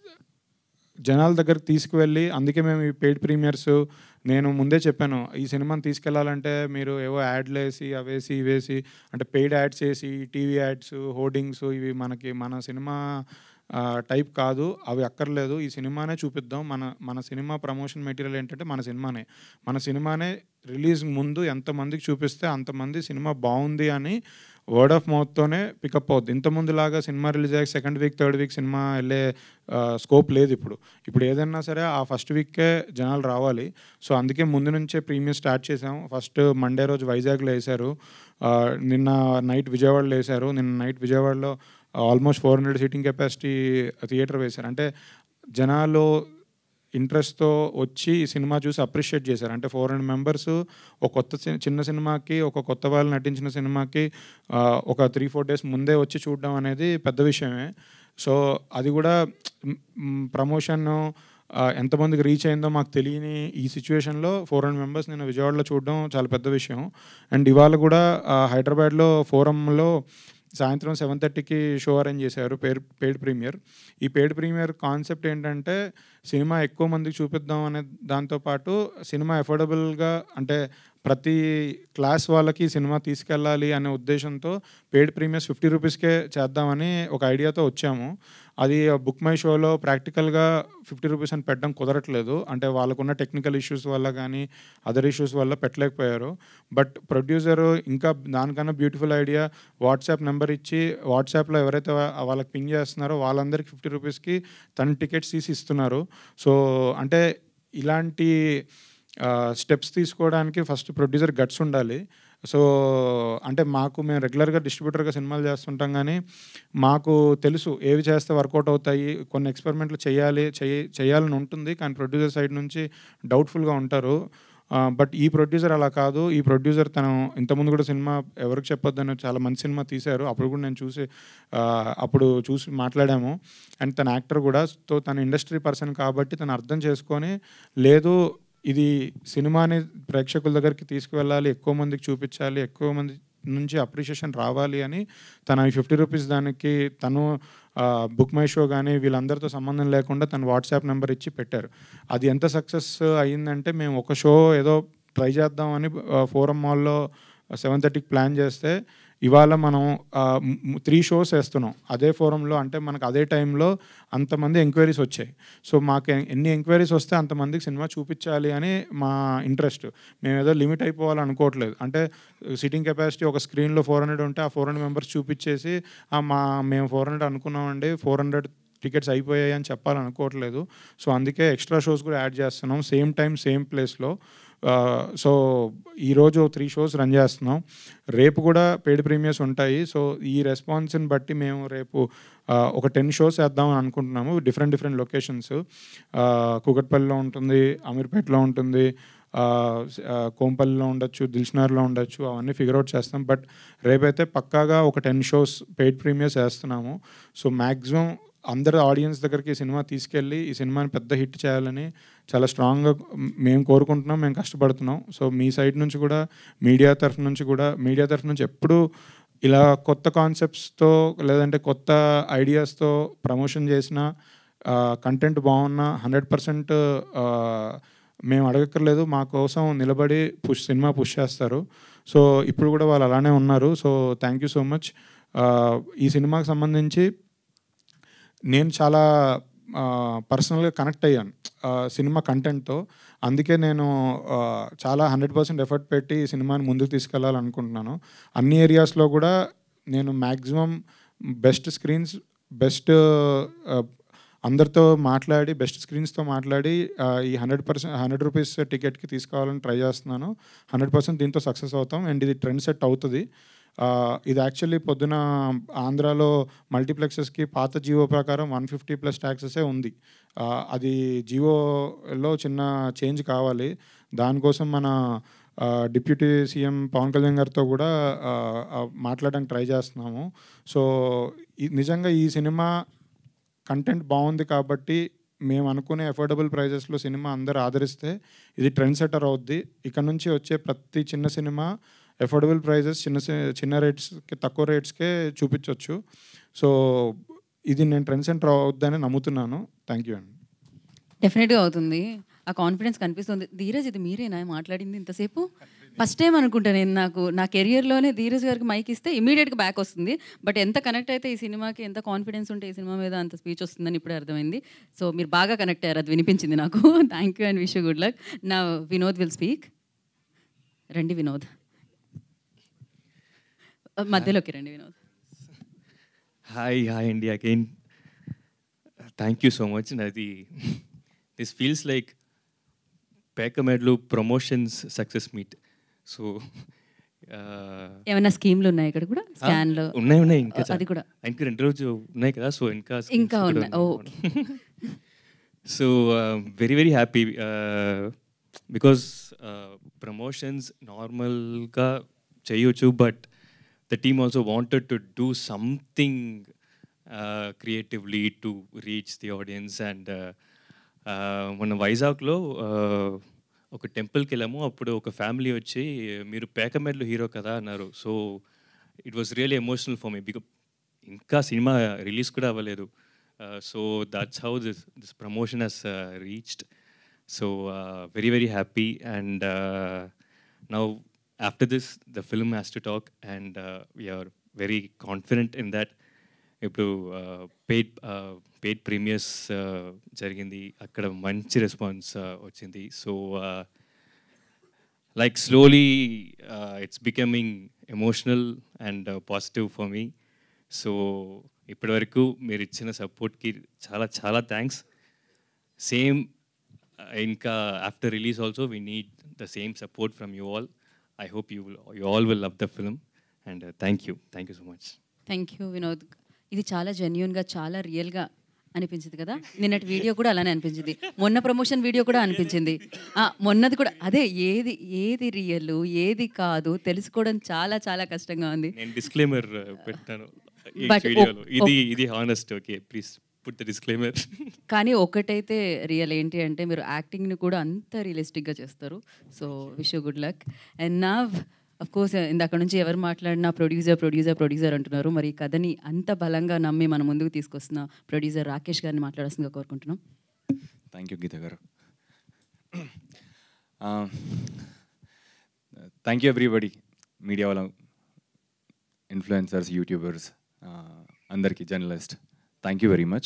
జనాల దగ్గరికి తీసుకువెళ్ళి అందుకే మేము ఈ పెయిడ్ ప్రీమియర్స్ నేను ముందే చెప్పాను ఈ సినిమాని తీసుకెళ్లాలంటే మీరు ఏవో యాడ్లు వేసి అవేసి ఇవేసి అంటే పెయిడ్ యాడ్స్ వేసి టీవీ యాడ్స్ హోర్డింగ్స్ ఇవి మనకి మన సినిమా టైప్ కాదు అవి అక్కర్లేదు ఈ సినిమానే చూపిద్దాం మన మన సినిమా ప్రమోషన్ మెటీరియల్ ఏంటంటే మన సినిమానే మన సినిమానే రిలీజ్ ముందు ఎంతమందికి చూపిస్తే అంతమంది సినిమా బాగుంది అని వర్డ్ ఆఫ్ మౌత్తోనే పికప్ అవుద్ది ఇంతకుముందులాగా సినిమా రిలీజ్ అయ్యాక second week third week cinema వెళ్ళే స్కోప్ లేదు ఇప్పుడు ఇప్పుడు ఏదైనా సరే ఆ ఫస్ట్ వీక్కే జనాలు రావాలి సో అందుకే ముందు నుంచే ప్రీమియం స్టార్ట్ చేసాం ఫస్ట్ మండే రోజు వైజాగ్లో వేశారు ఆ, నిన్న నైట్ విజయవాడలో వేశారు నిన్న నైట్ విజయవాడలో almost four hundred seating capacity theatre వేశారు అంటే జనాలు ఇంట్రెస్ట్తో వచ్చి ఈ సినిమా చూసి అప్రిషియేట్ చేశారు అంటే ఫోర్ హండ్రెడ్ మెంబర్స్ ఒక కొత్త సి- చిన్న సినిమాకి ఒక కొత్త వాళ్ళు నటించిన సినిమాకి ఆ, ఒక త్రీ ఫోర్ డేస్ ముందే వచ్చి చూడడం అనేది పెద్ద విషయమే సో అది కూడా ప్రమోషన్ ఎంతమందికి రీచ్ అయిందో మాకు తెలియని ఈ సిచ్యువేషన్లో ఫోర్ హండ్రెడ్ మెంబర్స్ నేను విజయవాడలో చూడడం చాలా పెద్ద విషయం అండ్ ఇవాళ కూడా ఆ, హైదరాబాద్లో ఫోరంలో సాయంత్రం సెవెన్ థర్టీకి షో అరేంజ్ చేశారు పేడ్ పేడ్ ప్రీమియర్ ఈ పేడ్ ప్రీమియర్ కాన్సెప్ట్ ఏంటంటే సినిమా ఎక్కువ మందికి చూపిద్దాం అనే దాంతోపాటు సినిమా అఫోర్డబుల్గా అంటే ప్రతి క్లాస్ వాళ్ళకి సినిమా తీసుకెళ్ళాలి అనే ఉద్దేశంతో పేడ్ ప్రీమియర్స్ ఫిఫ్టీ రూపీస్కే చేద్దామని ఒక ఐడియాతో వచ్చాము అది బుక్ మై షోలో ప్రాక్టికల్గా ఫిఫ్టీ రూపీస్ అని పెట్టడం కుదరట్లేదు అంటే వాళ్ళకున్న టెక్నికల్ ఇష్యూస్ వల్ల కానీ అదర్ ఇష్యూస్ వల్ల పెట్టలేకపోయారు బట్ ప్రొడ్యూసర్ ఇంకా దానికన్నా బ్యూటిఫుల్ ఐడియా వాట్సాప్ నెంబర్ ఇచ్చి వాట్సాప్లో ఎవరైతే వా- వాళ్ళకి పింగ్ చేస్తున్నారో వాళ్ళందరికీ ఫిఫ్టీ రూపీస్కి తన టికెట్స్ తీసి ఇస్తున్నారు సో అంటే ఇలాంటి స్టెప్స్ తీసుకోవడానికి ఫస్ట్ ప్రొడ్యూసర్ గట్స్ ఉండాలి సో అంటే మాకు మేము రెగ్యులర్గా డిస్ట్రిబ్యూటర్గా సినిమాలు చేస్తుంటాం కానీ మాకు తెలుసు ఏవి చేస్తే వర్కౌట్ అవుతాయి కొన్ని ఎక్స్పెరిమెంట్లు చేయాలి చేయ చేయాలని ఉంటుంది కానీ ప్రొడ్యూసర్ సైడ్ నుంచి డౌట్ఫుల్గా ఉంటారు బట్ ఈ ప్రొడ్యూసర్ అలా కాదు ఈ ప్రొడ్యూసర్ తను ఇంతకుముందు కూడా సినిమా ఎవరికి చెప్పొద్దని చాలా మంచి సినిమా తీశారు అప్పుడు కూడా నేను చూసి ఆ, అప్పుడు చూసి మాట్లాడాము అండ్ తన యాక్టర్ కూడా సో తన ఇండస్ట్రీ పర్సన్ కాబట్టి తను అర్థం చేసుకొని లేదు ఇది సినిమాని ప్రేక్షకుల దగ్గరికి తీసుకువెళ్ళాలి ఎక్కువ మందికి చూపించాలి ఎక్కువ మంది నుంచి అప్రిషియేషన్ రావాలి అని తన ఫిఫ్టీ రూపీస్ దానికి తను బుక్ మై షో కానీ వీళ్ళందరితో సంబంధం లేకుండా తను వాట్సాప్ నెంబర్ ఇచ్చి పెట్టారు అది ఎంత సక్సెస్ అయ్యిందంటే మేము ఒక షో ఏదో ట్రై చేద్దామని ఫోరం మాల్లో సెవెన్ థర్టీకి ప్లాన్ చేస్తే ఇవాళ మనం త్రీ షోస్ వేస్తున్నాం అదే ఫోరంలో అంటే మనకు అదే టైంలో అంతమంది ఎంక్వైరీస్ వచ్చాయి సో మాకు ఎ- ఎన్ని ఎంక్వైరీస్ వస్తే అంతమందికి సినిమా చూపించాలి అని మా ఇంట్రెస్ట్ మేము ఏదో లిమిట్ అయిపోవాలి అనుకోవట్లేదు అంటే సిట్టింగ్ కెపాసిటీ ఒక స్క్రీన్లో ఫోర్ హండ్రెడ్ ఉంటే ఆ ఫోర్ హండ్రెడ్ మెంబర్స్ చూపించేసి "ఆ, మా మేము ఫోర్ హండ్రెడ్ అనుకున్నామండి ఫోర్ హండ్రెడ్ టికెట్స్ అయిపోయాయి అని చెప్పాలనుకోవట్లేదు సో అందుకే ఎక్స్ట్రా షోస్ కూడా యాడ్ చేస్తున్నాం సేమ్ టైం సేమ్ ప్లేస్లో సో ఈరోజు త్రీ షోస్ రన్ చేస్తున్నాం రేపు కూడా పెయిడ్ ప్రీమియర్స్ ఉంటాయి సో ఈ రెస్పాన్స్ని బట్టి మేము రేపు ఆ, ఒక టెన్ షోస్ వేద్దామని అనుకుంటున్నాము డిఫరెంట్ డిఫరెంట్ లొకేషన్స్ కూకట్పల్లిలో ఉంటుంది అమీర్పేటలో ఉంటుంది ఆ, స- ఆ, కోంపల్లిలో ఉండొచ్చు దిల్షనర్లో ఉండొచ్చు అవన్నీ ఫిగర్ అవుట్ చేస్తాం బట్ రేపైతే పక్కాగా ఒక టెన్ షోస్ పెయిడ్ ప్రీమియర్స్ వేస్తున్నాము సో మ్యాక్సిమం అందరు ఆడియన్స్ దగ్గరికి ఈ సినిమా తీసుకెళ్ళి ఈ సినిమాని పెద్ద హిట్ చేయాలని చాలా స్ట్రాంగ్గా మేము కోరుకుంటున్నాం మేము కష్టపడుతున్నాం సో మీ సైడ్ నుంచి కూడా మీడియా తరఫు నుంచి కూడా మీడియా తరఫు నుంచి ఎప్పుడూ ఇలా కొత్త కాన్సెప్ట్స్తో లేదంటే కొత్త ఐడియాస్తో ప్రమోషన్ చేసిన కంటెంట్ బాగున్నా హండ్రెడ్ పర్సెంట్ మేము అడగక్కర్లేదు మా కోసం నిలబడి పుష్ సినిమా పుష్ చేస్తారు సో ఇప్పుడు కూడా వాళ్ళు అలానే ఉన్నారు so thank you so much ఈ సినిమాకి సంబంధించి నేను చాలా పర్సనల్గా కనెక్ట్ అయ్యాను ఆ, సినిమా కంటెంట్తో అందుకే నేను ఆ, చాలా హండ్రెడ్ పర్సెంట్ ఎఫర్ట్ పెట్టి ఈ సినిమాని ముందుకు తీసుకెళ్లాలనుకుంటున్నాను అన్ని ఏరియాస్లో కూడా నేను మ్యాక్సిమం బెస్ట్ స్క్రీన్స్ బెస్ట్ అందరితో మాట్లాడి బెస్ట్ స్క్రీన్స్తో మాట్లాడి ఆ, ఈ హండ్రెడ్ పర్సెంట్ హండ్రెడ్ రూపీస్ టికెట్కి తీసుకోవాలని ట్రై చేస్తున్నాను హండ్రెడ్ పర్సెంట్ దీంతో సక్సెస్ అవుతాం అండ్ ఇది ట్రెండ్ సెట్ అవుతుంది ఆ, ఇది యాక్చువల్లీ పొద్దున ఆంధ్రాలో మల్టీప్లెక్సెస్కి పాత జియో ప్రకారం వన్ ఫిఫ్టీ ప్లస్ ట్యాక్సెసే ఉంది ఆ, అది జియోలో చిన్న చేంజ్ కావాలి దానికోసం మన ఆ, డిప్యూటీ సీఎం పవన్ కళ్యాణ్ గారితో కూడా ఆ, ఆ, మాట్లాడడానికి ట్రై చేస్తున్నాము సో ఈ- నిజంగా ఈ సినిమా కంటెంట్ బాగుంది కాబట్టి మేము అనుకునే అఫోర్డబుల్ ప్రైజెస్లో సినిమా అందరు ఆదరిస్తే ఇది ట్రెండ్ సెటర్ అవుద్ది ఇక్కడ నుంచి వచ్చే ప్రతి చిన్న సినిమా అఫోర్డబుల్ ప్రైజెస్ చిన్న సి- చిన్న రేట్స్కి తక్కువ రేట్స్కే చూపించవచ్చు సో ఇది నేను ట్రెండ్ సెంటర్ అవుద్దని నమ్ముతున్నాను థ్యాంక్ యూ అండి డెఫినెట్గా అవుతుంది ఆ కాన్ఫిడెన్స్ కనిపిస్తుంది ధీరజ్ ఇది మీరేనా మాట్లాడింది ఇంతసేపు ఫస్ట్ టైం అనుకుంటా నేను నాకు నా కెరియర్లోనే ధీరజ్ గారికి మైక్ ఇస్తే ఇమీడియట్గా బ్యాక్ వస్తుంది బట్ ఎంత కనెక్ట్ అయితే ఈ సినిమాకి ఎంత కాన్ఫిడెన్స్ ఉంటే ఈ సినిమా మీద అంత స్పీచ్ వస్తుందని ఇప్పుడే అర్థమైంది సో మీరు బాగా కనెక్ట్ అయ్యారు అది వినిపించింది నాకు thank you and wish good luck నా వినోద్ విల్ స్పీక్ రండి వినోద్ మధ్యలోకి రండి వినోద్ హాయ్ హాయ్ అండి again thank you so much నాది this feels like Pekamedalu promotions success meet so ఏమైనా స్కీమ్లు ఉన్నాయి ఇక్కడ కూడా స్కాన్లో ఉన్నాయి ఉన్నాయి ఇంకా అది కూడా ఇంకా రెండు రోజు ఉన్నాయి కదా సో ఇంకా ఇంకా ఉన్నాయి oh so very very happy because promotions నార్మల్గా చేయొచ్చు but the team also wanted to do something creatively to reach the audience and మొన్న వైజాగ్లో ఒక టెంపుల్కి వెళ్ళాము అప్పుడు ఒక ఫ్యామిలీ వచ్చి మీరు పేకమెడ్లు హీరో కదా అన్నారు so it was really emotional for me because ఇంకా సినిమా రిలీజ్ కూడా అవ్వలేదు so that's how this this promotion has reached so very very happy and now after this the film has to talk and uh, we are very confident in that ఇప్పుడు పెయిడ్ పెయిడ్ ప్రీమియర్స్ జరిగింది అక్కడ మంచి రెస్పాన్స్ వచ్చింది so like slowly it's becoming emotional and positive for me so ఇప్పటివరకు మీరు ఇచ్చిన సపోర్ట్కి చాలా చాలా థ్యాంక్స్ సేమ్ ఇంకా after release also we need the same support from you all I hope you will, you all will love the film. And uh, thank you. Thank you so much. Thank you Vinod ఇది చాలా జెన్యున్గా చాలా రియల్గా అనిపించింది కదా నిన్నటి వీడియో కూడా అలానే అనిపించింది మొన్న ప్రమోషన్ వీడియో కూడా అనిపించింది ఆ, మొన్నది కూడా అదే ఏది ఏది రియల్ ఏది కాదు తెలుసుకోవడం చాలా చాలా కష్టంగా ఉంది నేను డిస్క్లైమర్ పెట్టాను ఈ But వీడియోలో o- ఇది ఇది honest okay please put the disclaimer కానీ ఒకటైతే రియల్ ఏంటి అంటే మీరు యాక్టింగ్ని కూడా అంత రియలిస్టిక్గా చేస్తారు so wish good luck and నా అఫ్ కోర్స్ ఇందాక నుంచి ఎవరు మాట్లాడినా ప్రొడ్యూసర్ ప్రొడ్యూసర్ ప్రొడ్యూసర్ అంటున్నారు మరి ఈ కథని అంత బలంగా నమ్మి మన ముందుకు తీసుకొస్తున్న ప్రొడ్యూసర్ రాకేష్ గారిని మాట్లాడాల్సిందిగా కోరుకుంటున్నాం థ్యాంక్ యూ గీత గారు థ్యాంక్ యూ ఎవ్రీబడి మీడియా వాళ్ళ ఇన్ఫ్లుయెన్సర్స్ యూట్యూబర్స్ అందరికీ journalist thank you very much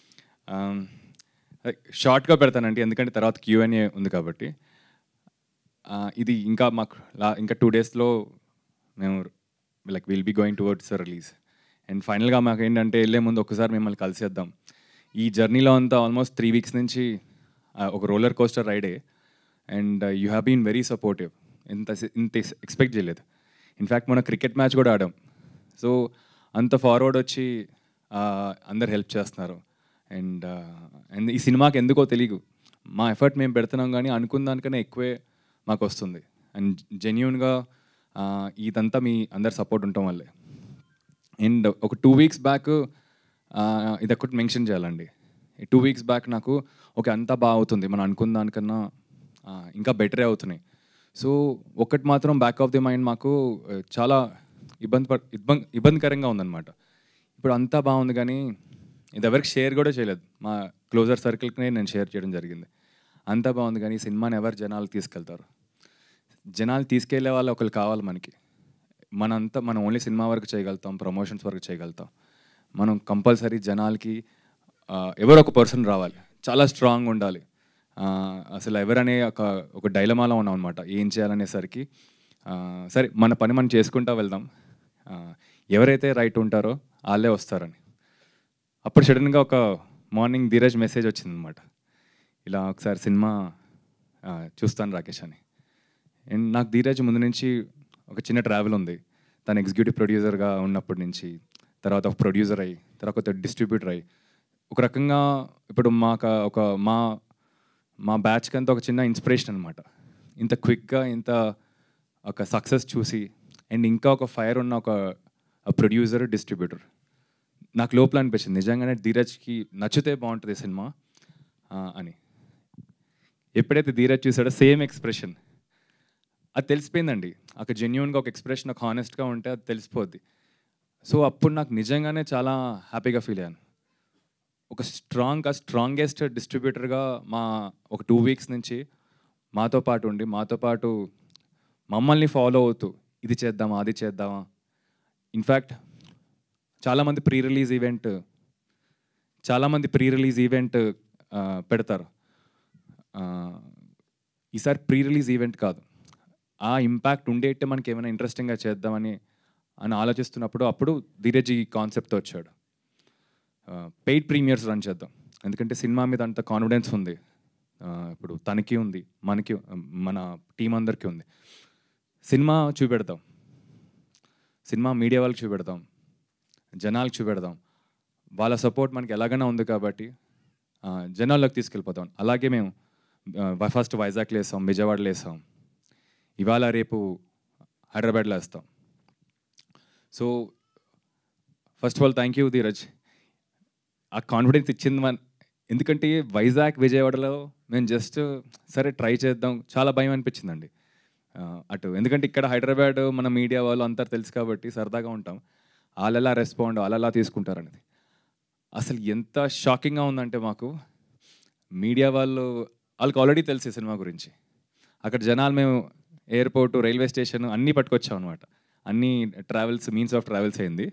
షార్ట్గా పెడతానండి ఎందుకంటే తర్వాత క్యూఎన్ఏ ఉంది కాబట్టి ఆ, ఇది ఇంకా మాకు లా ఇంకా టూ డేస్లో మేము like will be going towards release and ఫైనల్గా మాకు ఏంటంటే వెళ్ళే ముందు ఒకసారి మిమ్మల్ని కలిసేద్దాం ఈ జర్నీలో అంతా ఆల్మోస్ట్ త్రీ వీక్స్ నుంచి ఆ, ఒక రోలర్ కోస్టర్ రైడే and you have been very supportive ఇంత ఇంత ఎక్స్పెక్ట్ చేయలేదు ఇన్ఫ్యాక్ట్ మన క్రికెట్ మ్యాచ్ కూడా ఆడాం సో అంత ఫార్వర్డ్ వచ్చి ఆ, అందరు హెల్ప్ చేస్తున్నారు అండ్ అండ్ ఈ సినిమాకి ఎందుకో తెలియదు మా ఎఫర్ట్ మేము పెడుతున్నాం కానీ అనుకున్న దానికన్నా ఎక్కువే మాకు వస్తుంది అండ్ జెన్యున్గా ఇదంతా మీ అందరి సపోర్ట్ ఉండటం వల్లే అండ్ ఒక టూ వీక్స్ బ్యాక్ ఇది ఒకటి మెన్షన్ చేయాలండి ఈ టూ వీక్స్ బ్యాక్ నాకు ఓకే అంతా బాగా అవుతుంది మనం అనుకున్న దానికన్నా ఆ, ఇంకా బెటరే అవుతున్నాయి సో ఒకటి మాత్రం బ్యాక్ ఆఫ్ ది మైండ్ మాకు ఆ, చాలా ఇబ్బంది ప ఇబ్బంది ఇబ్బందికరంగా ఉందన్నమాట ఇప్పుడు అంతా బాగుంది కానీ ఇది ఎవరికి షేర్ కూడా చేయలేదు మా క్లోజర్ సర్కిల్కి నేను షేర్ చేయడం జరిగింది అంతా బాగుంది కానీ ఈ సినిమాని ఎవరు జనాలు తీసుకెళ్తారు జనాలు తీసుకెళ్లే వాళ్ళు ఒకరు కావాలి మనకి మనంతా మనం ఓన్లీ సినిమా వరకు చేయగలుగుతాం ప్రమోషన్స్ వరకు చేయగలుగుతాం మనం కంపల్సరీ జనాలకి ఆ, ఎవరో ఒక పర్సన్ రావాలి చాలా స్ట్రాంగ్ ఉండాలి ఆ, అసలు ఎవరనే ఒక ఒక డైలమాలో ఉన్నాం అనమాట ఏం చేయాలనేసరికి ఆ, సరే మన పని మనం చేసుకుంటా వెళ్దాం ఆ, ఎవరైతే రైట్ ఉంటారో వాళ్ళే వస్తారని అప్పుడు సడన్గా ఒక మార్నింగ్ ధీరజ్ మెసేజ్ వచ్చిందనమాట ఇలా ఒకసారి సినిమా ఆ, చూస్తాను రాకేష్ అని అండ్ నాకు ధీరజ్ ముందు నుంచి ఒక చిన్న ట్రావెల్ ఉంది తను ఎగ్జిక్యూటివ్ ప్రొడ్యూసర్గా ఉన్నప్పటి నుంచి తర్వాత ఒక ప్రొడ్యూసర్ అయ్యి తర్వాత ఒక డిస్ట్రిబ్యూటర్ అయ్యి ఒక రకంగా ఇప్పుడు మాకు ఒక మా మా బ్యాచ్కి అంతా ఒక చిన్న ఇన్స్పిరేషన్ అనమాట ఇంత క్విక్గా ఇంత ఒక సక్సెస్ చూసి అండ్ ఇంకా ఒక ఫైర్ ఉన్న ఒక ప్రొడ్యూసర్ డిస్ట్రిబ్యూటర్ నాకు లోపల అనిపించింది నిజంగానే ధీరజ్కి నచ్చితే బాగుంటుంది ఈ సినిమా ఆ, అని ఎప్పుడైతే ధీరజ్ చూసాడో సేమ్ ఎక్స్ప్రెషన్ అది తెలిసిపోయిందండి ఒక జెన్యున్గా ఒక ఎక్స్ప్రెషన్ ఒక హానెస్ట్గా ఉంటే అది తెలిసిపోద్ది సో అప్పుడు నాకు నిజంగానే చాలా హ్యాపీగా ఫీల్ అయ్యాను ఒక స్ట్రాంగ్ స్ట్రాంగెస్ట్ డిస్ట్రిబ్యూటర్గా మా ఒక టూ వీక్స్ నుంచి మాతో పాటు ఉండి మాతో పాటు మమ్మల్ని ఫాలో అవుతూ ఇది చేద్దామా అది చేద్దామా ఇన్ఫ్యాక్ట్ చాలామంది ప్రీ రిలీజ్ ఈవెంట్ చాలామంది ప్రీ రిలీజ్ ఈవెంట్ పెడతారు ఆ, ఈసారి ప్రీ రిలీజ్ ఈవెంట్ కాదు ఆ ఇంపాక్ట్ ఉండేట్టే మనకి ఏమైనా ఇంట్రెస్టింగ్గా చేద్దామని అని ఆలోచిస్తున్నప్పుడు అప్పుడు ధీరజ్ ఈ కాన్సెప్ట్తో వచ్చాడు పెయిడ్ ప్రీమియర్స్ రన్ చేద్దాం ఎందుకంటే సినిమా మీద అంత కాన్ఫిడెన్స్ ఉంది ఆ, ఇప్పుడు తనకి ఉంది మనకి మన టీం అందరికీ ఉంది సినిమా చూపెడతాం సినిమా మీడియా వాళ్ళకి చూపెడతాం జనాలకు చూపెడదాం వాళ్ళ సపోర్ట్ మనకి ఎలాగైనా ఉంది కాబట్టి ఆ, జనాల్లోకి తీసుకెళ్ళిపోతాం అలాగే మేము ఆ, ఫస్ట్ వైజాగ్లో వేసాం విజయవాడలో వేసాం ఇవాళ రేపు హైదరాబాద్లో వేస్తాం so first of all thank you Dheeraj ఆ కాన్ఫిడెన్స్ ఇచ్చింది మన ఎందుకంటే వైజాగ్ విజయవాడలో మేము జస్ట్ సరే ట్రై చేద్దాం చాలా భయం అనిపించిందండి ఆ, అటు ఎందుకంటే ఇక్కడ హైదరాబాద్ మన మీడియా వాళ్ళు అంతా తెలుసు కాబట్టి సరదాగా ఉంటాం వాళ్ళెలా రెస్పాండ్ వాళ్ళెలా తీసుకుంటారనేది అసలు ఎంత షాకింగ్గా ఉందంటే మాకు మీడియా వాళ్ళు వాళ్ళకి ఆల్రెడీ తెలుసు ఈ సినిమా గురించి అక్కడ జనాలు మేము ఎయిర్పోర్ట్ రైల్వే స్టేషన్ అన్నీ పట్టుకొచ్చాం అనమాట అన్ని ట్రావెల్స్ మీన్స్ ఆఫ్ ట్రావెల్స్ అయింది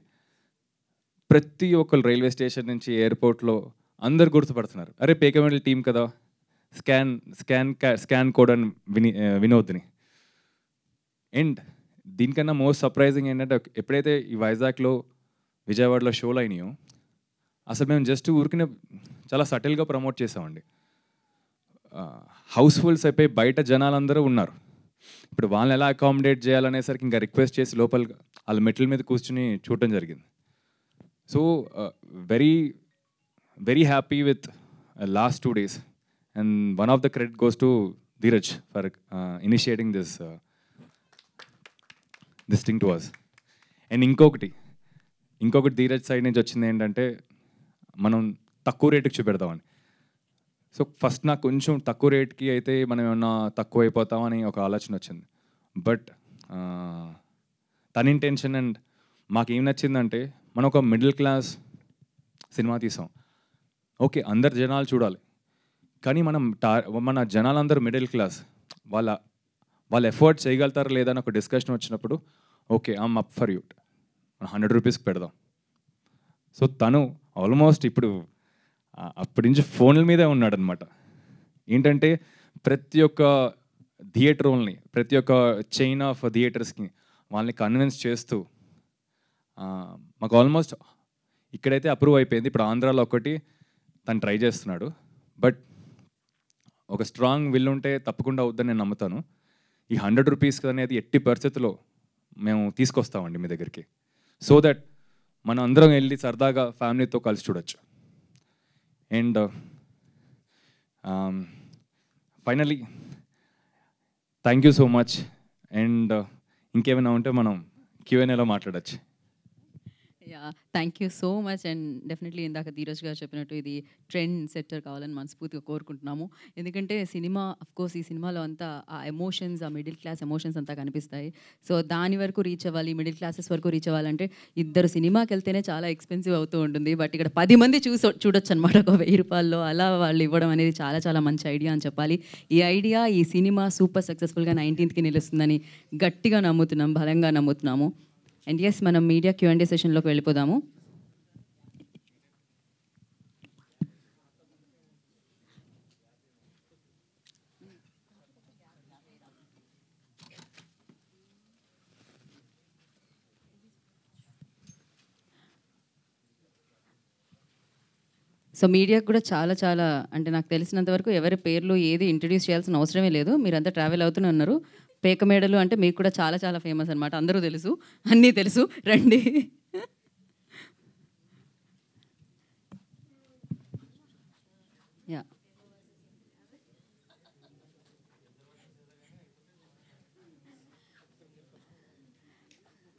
ప్రతి ఒక్కరు రైల్వే స్టేషన్ నుంచి ఎయిర్పోర్ట్లో అందరు గుర్తుపడుతున్నారు అరే పేకమెంటల్ టీం కదా స్కాన్ స్కాన్ స్కాన్ కోడ్ అని విని ఆ, వినోద్ని అండ్ దీనికన్నా మోస్ట్ సర్ప్రైజింగ్ ఏంటంటే ఎప్పుడైతే ఈ వైజాగ్లో విజయవాడలో షోలు అయినాయో అసలు మేము జస్ట్ ఊరికినే చాలా సటిల్గా ప్రమోట్ చేసామండి హౌస్ఫుల్స్ అయిపోయి బయట జనాలందరూ ఉన్నారు ఇప్పుడు వాళ్ళని ఎలా అకామిడేట్ చేయాలనేసరికి ఇంకా రిక్వెస్ట్ చేసి లోపల వాళ్ళ మెట్ల మీద కూర్చుని చూడటం జరిగింది so very very happy with last two days and one of the credit goes to Dheeraj for initiating this this thing to us and ఇంకొకటి ఇంకొకటి ధీరజ్ సైడ్ నుంచి వచ్చింది ఏంటంటే మనం తక్కువ రేటుకి చూపెడదామని సో ఫస్ట్ నాకు కొంచెం తక్కువ రేట్కి అయితే మనం ఏమన్నా తక్కువ అయిపోతామని ఒక ఆలోచన వచ్చింది బట్ తన ఇంటెన్షన్ అండ్ మాకేం నచ్చిందంటే మనం ఒక మిడిల్ క్లాస్ సినిమా తీసాం ఓకే అందరు జనాలు చూడాలి కానీ మనం టా మన జనాలందరూ మిడిల్ క్లాస్ వాళ్ళ వాళ్ళు ఎఫర్ట్ చేయగలుగుతారా లేదా అని ఒక డిస్కషన్ వచ్చినప్పుడు okay I'm up for you hundred రూపీస్కి పెడదాం సో తను ఆల్మోస్ట్ ఇప్పుడు ఆ, అప్పటి నుంచి ఫోన్ల మీదే ఉన్నాడనమాట ఏంటంటే ప్రతి ఒక్క థియేటర్ వాళ్ళని ప్రతి ఒక్క చైన్ ఆఫ్ థియేటర్స్కి వాళ్ళని కన్విన్స్ చేస్తూ ఆ, మాకు ఆల్మోస్ట్ ఇక్కడైతే అప్రూవ్ అయిపోయింది ఇప్పుడు ఆంధ్రాలో ఒకటి తను ట్రై చేస్తున్నాడు బట్ ఒక స్ట్రాంగ్ విల్ ఉంటే తప్పకుండా అవుద్దని నేను నమ్ముతాను ఈ హండ్రెడ్ రూపీస్ అనేది ఎట్టి పరిస్థితుల్లో మేము తీసుకొస్తామండి మీ దగ్గరికి సో దట్ మనం అందరం వెళ్ళి సరదాగా ఫ్యామిలీతో కలిసి చూడొచ్చు and finally thank you so much and ఇంకేమైనా ఉంటే మనం క్యూఎన్ఏలో మాట్లాడచ్చు yeah thank you so much and definitely ఇందాక ధీరజ్ గారు చెప్పినట్టు ఇది ట్రెండ్ సెట్టర్ కావాలని మనస్ఫూర్తిగా కోరుకుంటున్నాము ఎందుకంటే సినిమా కోర్స్ ఈ సినిమాలో అంతా ఆ ఎమోషన్స్ ఆ మిడిల్ క్లాస్ ఎమోషన్స్ అంతా కనిపిస్తాయి సో దాని వరకు రీచ్ అవ్వాలి మిడిల్ క్లాసెస్ వరకు రీచ్ అవ్వాలంటే ఇద్దరు సినిమాకి వెళ్తేనే చాలా ఎక్స్పెన్సివ్ అవుతూ ఉంటుంది బట్ ఇక్కడ పది మంది చూసో చూడొచ్చు అనమాట ఒక వెయ్యి రూపాయల్లో అలా వాళ్ళు ఇవ్వడం అనేది చాలా చాలా మంచి ఐడియా అని చెప్పాలి ఈ ఐడియా ఈ సినిమా సూపర్ సక్సెస్ఫుల్గా నైన్టీన్త్కి నిలుస్తుందని గట్టిగా నమ్ముతున్నాం బలంగా నమ్ముతున్నాము అండ్ ఎస్ మనం మీడియా క్యూ అండ్ సెషన్లోకి వెళ్ళిపోదాము సో మీడియాకు కూడా చాలా చాలా అంటే నాకు తెలిసినంత వరకు ఎవరి పేర్లు ఏది ఇంట్రడ్యూస్ చేయాల్సిన అవసరమే లేదు మీరంతా ట్రావెల్ అవుతూనే ఉన్నారు పేక మేడలు అంటే మీకు కూడా చాలా చాలా ఫేమస్ అనమాట అందరూ తెలుసు అన్నీ తెలుసు రండి యా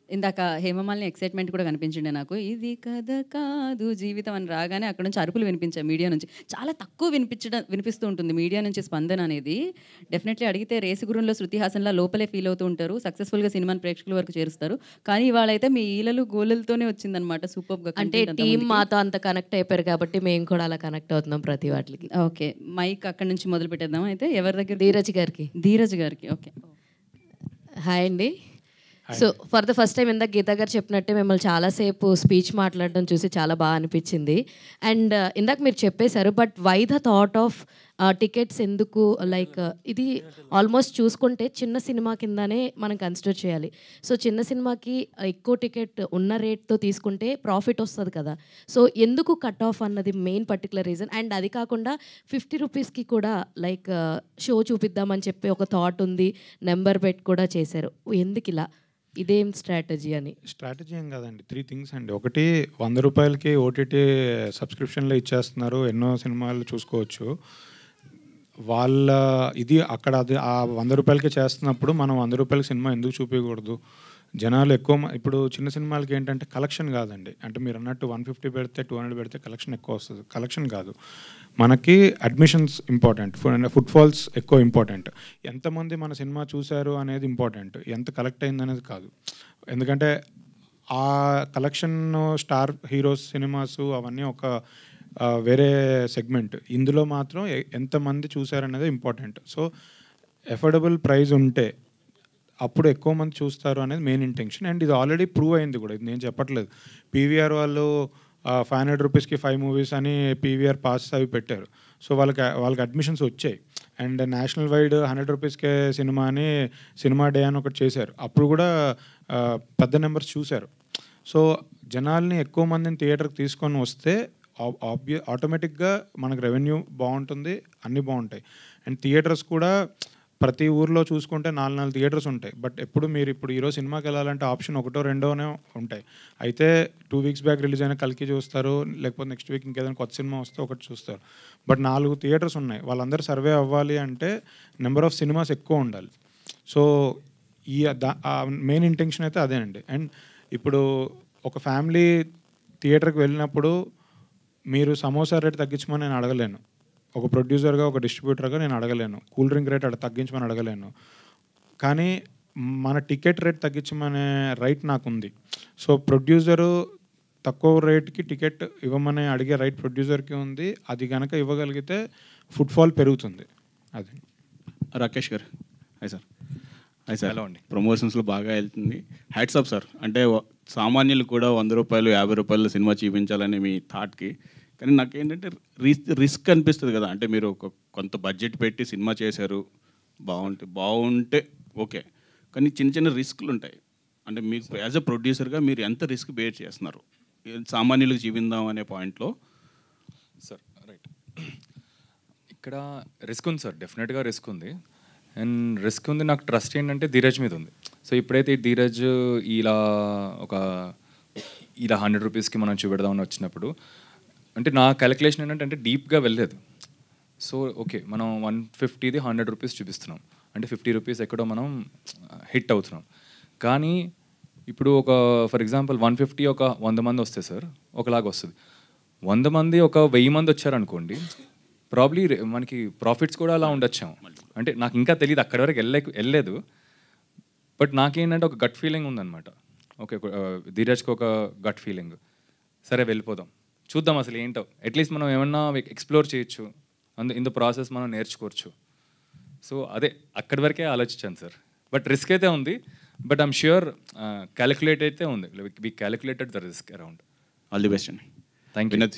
ఇందాక హేమమాలిని ఎక్సైట్మెంట్ కూడా కనిపించిండే నాకు ఇది కథ కాదు జీవితం అని రాగానే అక్కడ నుంచి అరుపులు వినిపించాయి మీడియా నుంచి చాలా తక్కువ వినిపించడం వినిపిస్తూ ఉంటుంది మీడియా నుంచి స్పందన అనేది డెఫినెట్లీ అడిగితే రేసుగురుంలో శృతి హాసన్లా లోపలే ఫీల్ అవుతూ ఉంటారు సక్సెస్ఫుల్గా సినిమాని ప్రేక్షకుల వరకు చేరుస్తారు కానీ ఇవాళ అయితే మీ ఈలలు గోలలతోనే వచ్చిందనమాట సూపర్గా అంటే టీం మాతో అంత కనెక్ట్ అయిపోయారు కాబట్టి మేము కూడా అలా కనెక్ట్ అవుతున్నాం ప్రతి వాటికి ఓకే మైక్ అక్కడ నుంచి మొదలు పెట్టేద్దాం అయితే ఎవరి దగ్గర ధీరజ్ గారికి ధీరజ్ గారికి ఓకే హాయ్ అండి so for the first time ఇందాక గీత గారు చెప్పినట్టే మిమ్మల్ని చాలాసేపు స్పీచ్ మాట్లాడడం చూసి చాలా బాగా అనిపించింది అండ్ ఇందాక మీరు చెప్పేశారు but why the thought of tickets ఎందుకు లైక్ ఇది ఆల్మోస్ట్ చూసుకుంటే చిన్న సినిమా కిందనే మనం కన్సిడర్ చేయాలి సో చిన్న సినిమాకి ఎక్కువ టికెట్ ఉన్న రేట్తో తీసుకుంటే ప్రాఫిట్ వస్తుంది కదా సో ఎందుకు కట్ ఆఫ్ అన్నది మెయిన్ పర్టికులర్ రీజన్ అండ్ అది కాకుండా ఫిఫ్టీ రూపీస్కి కూడా లైక్ షో చూపిద్దామని చెప్పి ఒక థాట్ ఉంది నెంబర్ పెట్టి కూడా చేశారు ఎందుకు ఇలా ఇదేం స్ట్రాటజీ అని స్ట్రాటజీ ఏం కాదండి త్రీ థింగ్స్ అండి ఒకటి వంద రూపాయలకి ఓటీటీ సబ్స్క్రిప్షన్లో ఇచ్చేస్తున్నారు ఎన్నో సినిమాలు చూసుకోవచ్చు వాళ్ళ ఇది అక్కడ అది ఆ వంద రూపాయలకి చేస్తున్నప్పుడు మనం వంద రూపాయలకి సినిమా ఎందుకు చూపించకూడదు జనాలు ఎక్కువ మ- ఇప్పుడు చిన్న సినిమాలకి ఏంటంటే కలెక్షన్ కాదండి అంటే మీరు అన్నట్టు వన్ ఫిఫ్టీ పెడితే టూ హండ్రెడ్ పెడితే కలెక్షన్ ఎక్కువ వస్తుంది కలెక్షన్ కాదు మనకి అడ్మిషన్స్ ఇంపార్టెంట్ ఫుట్ ఫాల్స్ ఎక్కువ ఇంపార్టెంట్ ఎంతమంది మన సినిమా చూశారు అనేది ఇంపార్టెంట్ ఎంత కలెక్ట్ అయింది అనేది కాదు ఎందుకంటే ఆ కలెక్షన్ స్టార్ హీరోస్ సినిమాస్ అవన్నీ ఒక ఆ, వేరే సెగ్మెంట్ ఇందులో మాత్రం ఎ- ఎంతమంది చూశారనేది ఇంపార్టెంట్ సో ఎఫోర్డబుల్ ప్రైస్ ఉంటే అప్పుడు ఎక్కువ మంది చూస్తారు అనేది మెయిన్ ఇంటెన్షన్ అండ్ ఇది ఆల్రెడీ ప్రూవ్ అయింది కూడా ఇది నేను చెప్పట్లేదు పీవీఆర్ వాళ్ళు ఫైవ్ హండ్రెడ్ రూపీస్కి ఫైవ్ మూవీస్ అని పీవీఆర్ పాస్ అవి పెట్టారు సో వాళ్ళకి వాళ్ళకి అడ్మిషన్స్ వచ్చాయి అండ్ నేషనల్ వైడ్ హండ్రెడ్ రూపీస్కే సినిమా అని సినిమా డే అని ఒకటి చేశారు అప్పుడు కూడా ఆ, పెద్ద నెంబర్స్ చూశారు సో జనాల్ని ఎక్కువ మందిని థియేటర్కి తీసుకొని వస్తే ఆబ్వియ ఆటోమేటిక్గా మనకు రెవెన్యూ బాగుంటుంది అన్నీ బాగుంటాయి అండ్ థియేటర్స్ కూడా ప్రతి ఊర్లో చూసుకుంటే నాలుగు నాలుగు థియేటర్స్ ఉంటాయి బట్ ఎప్పుడు మీరు ఇప్పుడు ఈరోజు సినిమాకి వెళ్ళాలంటే ఆప్షన్ ఒకటో రెండోనే ఉంటాయి అయితే టూ వీక్స్ బ్యాక్ రిలీజ్ అయిన కలికి చూస్తారు లేకపోతే నెక్స్ట్ వీక్ ఇంకేదైనా కొత్త సినిమా వస్తే ఒకటి చూస్తారు బట్ నాలుగు థియేటర్స్ ఉన్నాయి వాళ్ళందరూ సర్వే అవ్వాలి అంటే నెంబర్ ఆఫ్ సినిమాస్ ఎక్కువ ఉండాలి సో ఈ మెయిన్ ఇంటెన్షన్ అయితే అదేనండి అండ్ ఇప్పుడు ఒక ఫ్యామిలీ థియేటర్కి వెళ్ళినప్పుడు మీరు సమోసా రేట్ తగ్గించమని నేను అడగలేను ఒక ప్రొడ్యూసర్గా ఒక డిస్ట్రిబ్యూటర్గా నేను అడగలేను కూల్ డ్రింక్ రేట్ అక్కడ తగ్గించమని అడగలేను కానీ మన టికెట్ రేట్ తగ్గించమనే రైట్ నాకుంది సో ప్రొడ్యూసరు తక్కువ రేట్కి టికెట్ ఇవ్వమని అడిగే రైట్ ప్రొడ్యూసర్కి ఉంది అది కనుక ఇవ్వగలిగితే ఫుట్ఫాల్ పెరుగుతుంది అది రాకేష్ గారు hi sir hi sir Hello అండి. ప్రమోషన్స్లో బాగా వెళ్తుంది హ్యాట్స్ అప్ సార్ అంటే వ- సామాన్యులు కూడా వంద రూపాయలు యాభై రూపాయలు సినిమా చూపించాలని మీ థాట్కి కానీ నాకేంటంటే రిస్క్ రిస్క్ అనిపిస్తుంది కదా అంటే మీరు ఒక కొంత బడ్జెట్ పెట్టి సినిమా చేశారు బాగుంటే బాగుంటే ఓకే కానీ చిన్న చిన్న రిస్క్లు ఉంటాయి అంటే మీకు యాజ్ అ ప్రొడ్యూసర్గా మీరు ఎంత రిస్క్ బేర్ చేస్తున్నారు సామాన్యులకు చూపిందాం అనే పాయింట్లో సార్ రైట్ ఇక్కడ రిస్క్ ఉంది సార్ డెఫినెట్గా రిస్క్ ఉంది అండ్ రిస్క్ ఉంది నాకు ట్రస్ట్ ఏంటంటే ధీరజ్ మీద ఉంది సో ఇప్పుడైతే ఈ ధీరజ్ ఇలా ఒక ఇలా హండ్రెడ్ రూపీస్కి మనం చూపెడదామని వచ్చినప్పుడు అంటే నా క్యాలిక్యులేషన్ ఏంటంటే అంటే డీప్గా వెళ్ళలేదు సో ఓకే మనం వన్ ఫిఫ్టీది హండ్రెడ్ రూపీస్ చూపిస్తున్నాం అంటే ఫిఫ్టీ రూపీస్ ఎక్కడో మనం హిట్ అవుతున్నాం కానీ ఇప్పుడు ఒక ఫర్ ఎగ్జాంపుల్ వన్ ఫిఫ్టీ ఒక వంద మంది వస్తే సార్ ఒకలాగా వస్తుంది వంద మంది ఒక వెయ్యి మంది వచ్చారనుకోండి ప్రాబ్లీ మనకి ప్రాఫిట్స్ కూడా అలా ఉండొచ్చాం అంటే నాకు ఇంకా తెలియదు అక్కడి వరకు వెళ్ళే వెళ్ళలేదు బట్ నాకేంటంటే ఒక గట్ ఫీలింగ్ ఉందన్నమాట ఓకే ఆ, ధీరజ్కి ఒక గట్ ఫీలింగ్ సరే వెళ్ళిపోదాం చూద్దాం అసలు ఏంటో అట్లీస్ట్ మనం ఏమన్నా ఎక్స్ప్లోర్ చేయొచ్చు అందు ఇన్ ద ప్రాసెస్ మనం నేర్చుకోవచ్చు సో అదే అక్కడి వరకే ఆలోచించాను సార్ బట్ రిస్క్ అయితే ఉంది బట్ ఐమ్ ష్యూర్ క్యాలిక్యులేట్ అయితే ఉంది we calculated the risk around all the best అండి thank Vinod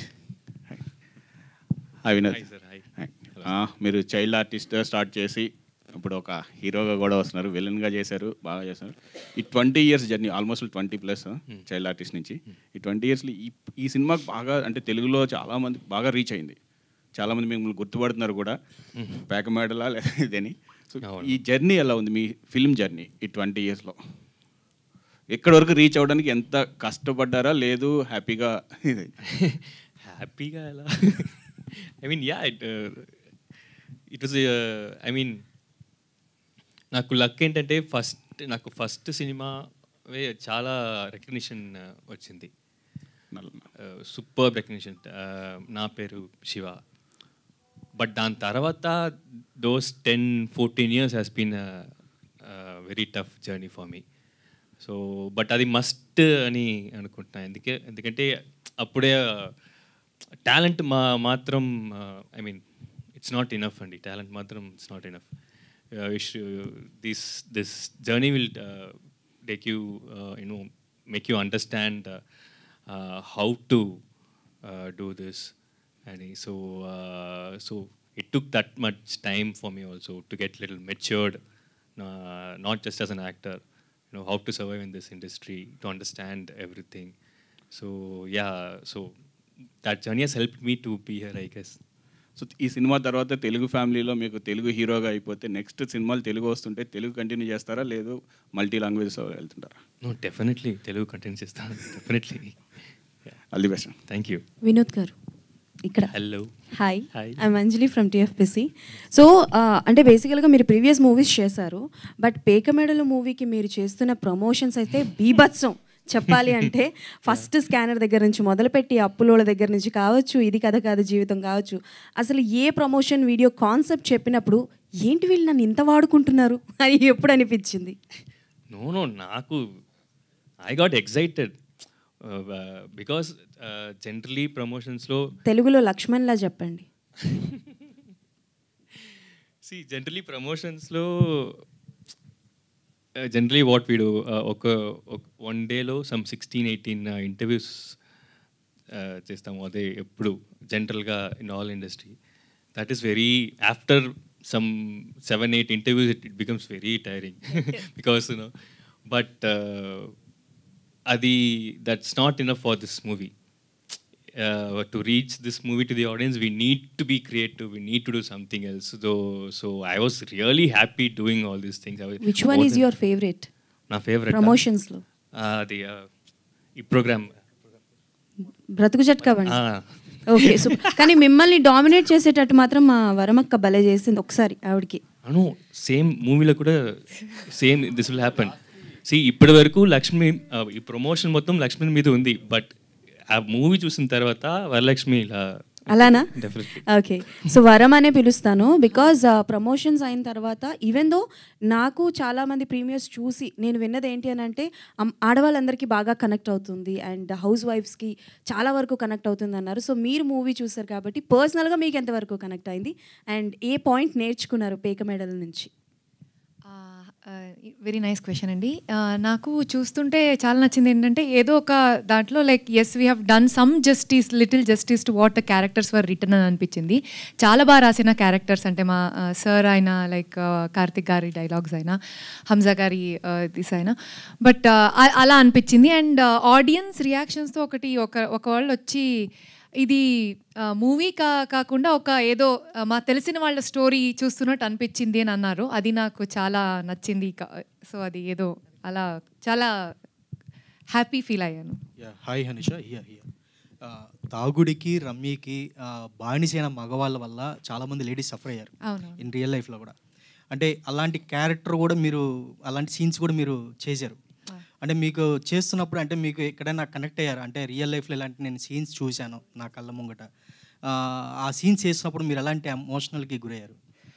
hi Vinod Hi, sir. Hi. Hi. ఆ, మీరు చైల్డ్ ఆర్టిస్ట్గా స్టార్ట్ చేసి ఇప్పుడు ఒక హీరోగా కూడా వస్తున్నారు విలన్గా చేశారు బాగా చేశారు ఈ twenty years journey almost twenty plus child artist నుంచి ఈ ట్వంటీ ఇయర్స్లో ఈ ఈ సినిమాకి బాగా అంటే తెలుగులో చాలామంది బాగా రీచ్ అయింది చాలామంది మిమ్మల్ని గుర్తుపడుతున్నారు కూడా పేకమేడలా లేదా ఇదని సో ఈ జర్నీ ఎలా ఉంది మీ ఫిల్మ్ జర్నీ ఈ ట్వంటీ ఇయర్స్లో ఎక్కడి వరకు రీచ్ అవ్వడానికి ఎంత కష్టపడ్డారా లేదు హ్యాపీగా ఇది హ్యాపీగా ఎలా I mean yeah it it was I mean నాకు లక్ ఏంటంటే ఫస్ట్ నాకు ఫస్ట్ సినిమా వే- చాలా రికగ్నిషన్ వచ్చింది సూపర్ రికగ్నిషన్ నా పేరు శివ బట్ దాని తర్వాత those ten fourteen years has been very tough journey for me so but అది మస్ట్ అని అనుకుంటున్నాను ఎందుకే ఎందుకంటే అప్పుడే టాలెంట్ మా మాత్రం I mean it's not enough అండి టాలెంట్ మాత్రం it's not enough this this journey will take you you know make you understand how to do this and so uh, so it took that much time for me also to get little matured uh, not just as an actor you know how to survive in this industry to understand everything so yeah so that journey has helped me to be here i guess so ఈ సినిమా తర్వాత తెలుగు ఫ్యామిలీలో మీకు తెలుగు హీరోగా అయిపోతే నెక్స్ట్ సినిమాలు తెలుగు వస్తుంటే తెలుగు కంటిన్యూ చేస్తారా లేదు మల్టీ లాంగ్వేజెస్ వెళ్తుంటారా no definitely telugu content చేస్తాను definitely all the best thank you Vinod గారు ఇక్కడ hello hi Hi. I'm Anjali from TFPC so అంటే బేసికల్గా మీరు ప్రీవియస్ మూవీస్ చేశారు బట్ పేకమేడల మూవీకి మీరు చేస్తున్న ప్రమోషన్స్ అయితే బీభత్సం చెప్పాలి అంటే ఫస్ట్ స్కానర్ దగ్గర నుంచి మొదలుపెట్టి అప్పులోళ్ళ దగ్గర నుంచి కావచ్చు ఇది కథ కాదు జీవితం కావచ్చు అసలు ఏ ప్రమోషన్ వీడియో కాన్సెప్ట్ చెప్పినప్పుడు ఏంటి వీళ్ళు నన్ను ఇంత వాడుకుంటున్నారు అని ఎప్పుడు అనిపించింది no no నాకు I got excited because generally ప్రమోషన్స్లో తెలుగులో లక్ష్మణ్లా చెప్పండి సి జనరలీ ప్రమోషన్స్లో జనరలీ వాట్ వీడు ఒక వన్ డేలో సమ్ సిక్స్టీన్ ఎయిటీన్ ఇంటర్వ్యూస్ చేస్తాము అదే ఎప్పుడు జనరల్గా in all industry that is very after some seven eight interviews it it becomes very tiring because you know but అది that's not enough for this movie uh, to reach this movie to the audience, we need to be creative. We need to do something else. So, so I was really happy doing all these things. I was- which one more is than- your favourite నా ఫేవరెట్ ప్రమోషన్స్లో అది uh, ఈ ప్రోగ్రామ్ బ్రతుకు జట్కావండి ఓకే సో కానీ మిమ్మల్ని డామినేట్ చేసేటట్టు మాత్రం మా వరమక్క భలే చేసింది ఒకసారి ఆవిడకి అను సేమ్ మూవీలో కూడా same this will happen see ఇప్పటి వరకు లక్ష్మి uh, ఈ ప్రమోషన్ మొత్తం లక్ష్మి మీద ఉంది బట్ ఆ మూవీ చూసిన తర్వాత వరలక్ష్మి ఇలా అలానా డెఫినెట్లీ ఓకే సో వరం అనే పిలుస్తాను బికాజ్ ప్రమోషన్స్ అయిన తర్వాత ఈవెన్ దో నాకు చాలామంది ప్రీమియర్స్ చూసి నేను విన్నది ఏంటి అని అంటే అమ్- ఆడవాళ్ళందరికీ బాగా కనెక్ట్ అవుతుంది అండ్ హౌస్ వైఫ్స్కి చాలా వరకు కనెక్ట్ అవుతుంది అన్నారు సో మీరు మూవీ చూసారు కాబట్టి పర్సనల్గా మీకు ఎంతవరకు కనెక్ట్ అయింది అండ్ ఏ పాయింట్ నేర్చుకున్నారు పేక మెడల్ నుంచి వెరీ నైస్ క్వశ్చన్ అండి ఆ, నాకు చూస్తుంటే చాలా నచ్చింది ఏంటంటే ఏదో ఒక దాంట్లో like yes we have done some justice little justice to what the characters were written అని అనిపించింది చాలా బాగా రాసిన క్యారెక్టర్స్ అంటే మా సార్ అయినా లైక్ కార్తిక్ గారి డైలాగ్స్ అయినా హంజా గారి దిస్ అయినా బట్ అలా అనిపించింది అండ్ ఆడియన్స్ రియాక్షన్స్తో ఒకటి ఒక ఒక వాళ్ళు వచ్చి ఇది మూవీ కా కాకుండా ఒక ఏదో ఆ, మా తెలిసిన వాళ్ళ స్టోరీ చూస్తున్నట్టు అనిపించింది అని అన్నారు అది నాకు చాలా నచ్చింది సో అది ఏదో అలా చాలా హ్యాపీ ఫీల్ అయ్యాను హాయ్ హనిష హియర్ హియర్ తాగుడికి రమ్మీకి ఆ, బానిసైన మగవాళ్ళ వల్ల చాలామంది లేడీస్ సఫర్ అయ్యారు అవును. ఇన్ రియల్ లైఫ్లో కూడా అంటే అలాంటి క్యారెక్టర్ కూడా మీరు అలాంటి సీన్స్ కూడా మీరు చేశారు అంటే మీకు చేస్తున్నప్పుడు అంటే మీకు ఎక్కడైనా కనెక్ట్ అయ్యారు అంటే రియల్ లైఫ్లో ఇలాంటి నేను సీన్స్ చూశాను నా కళ్ళ ముంగట ఆ, ఆ సీన్స్ చేసినప్పుడు మీరు ఎలాంటి ఎమోషనల్కి గురయ్యారు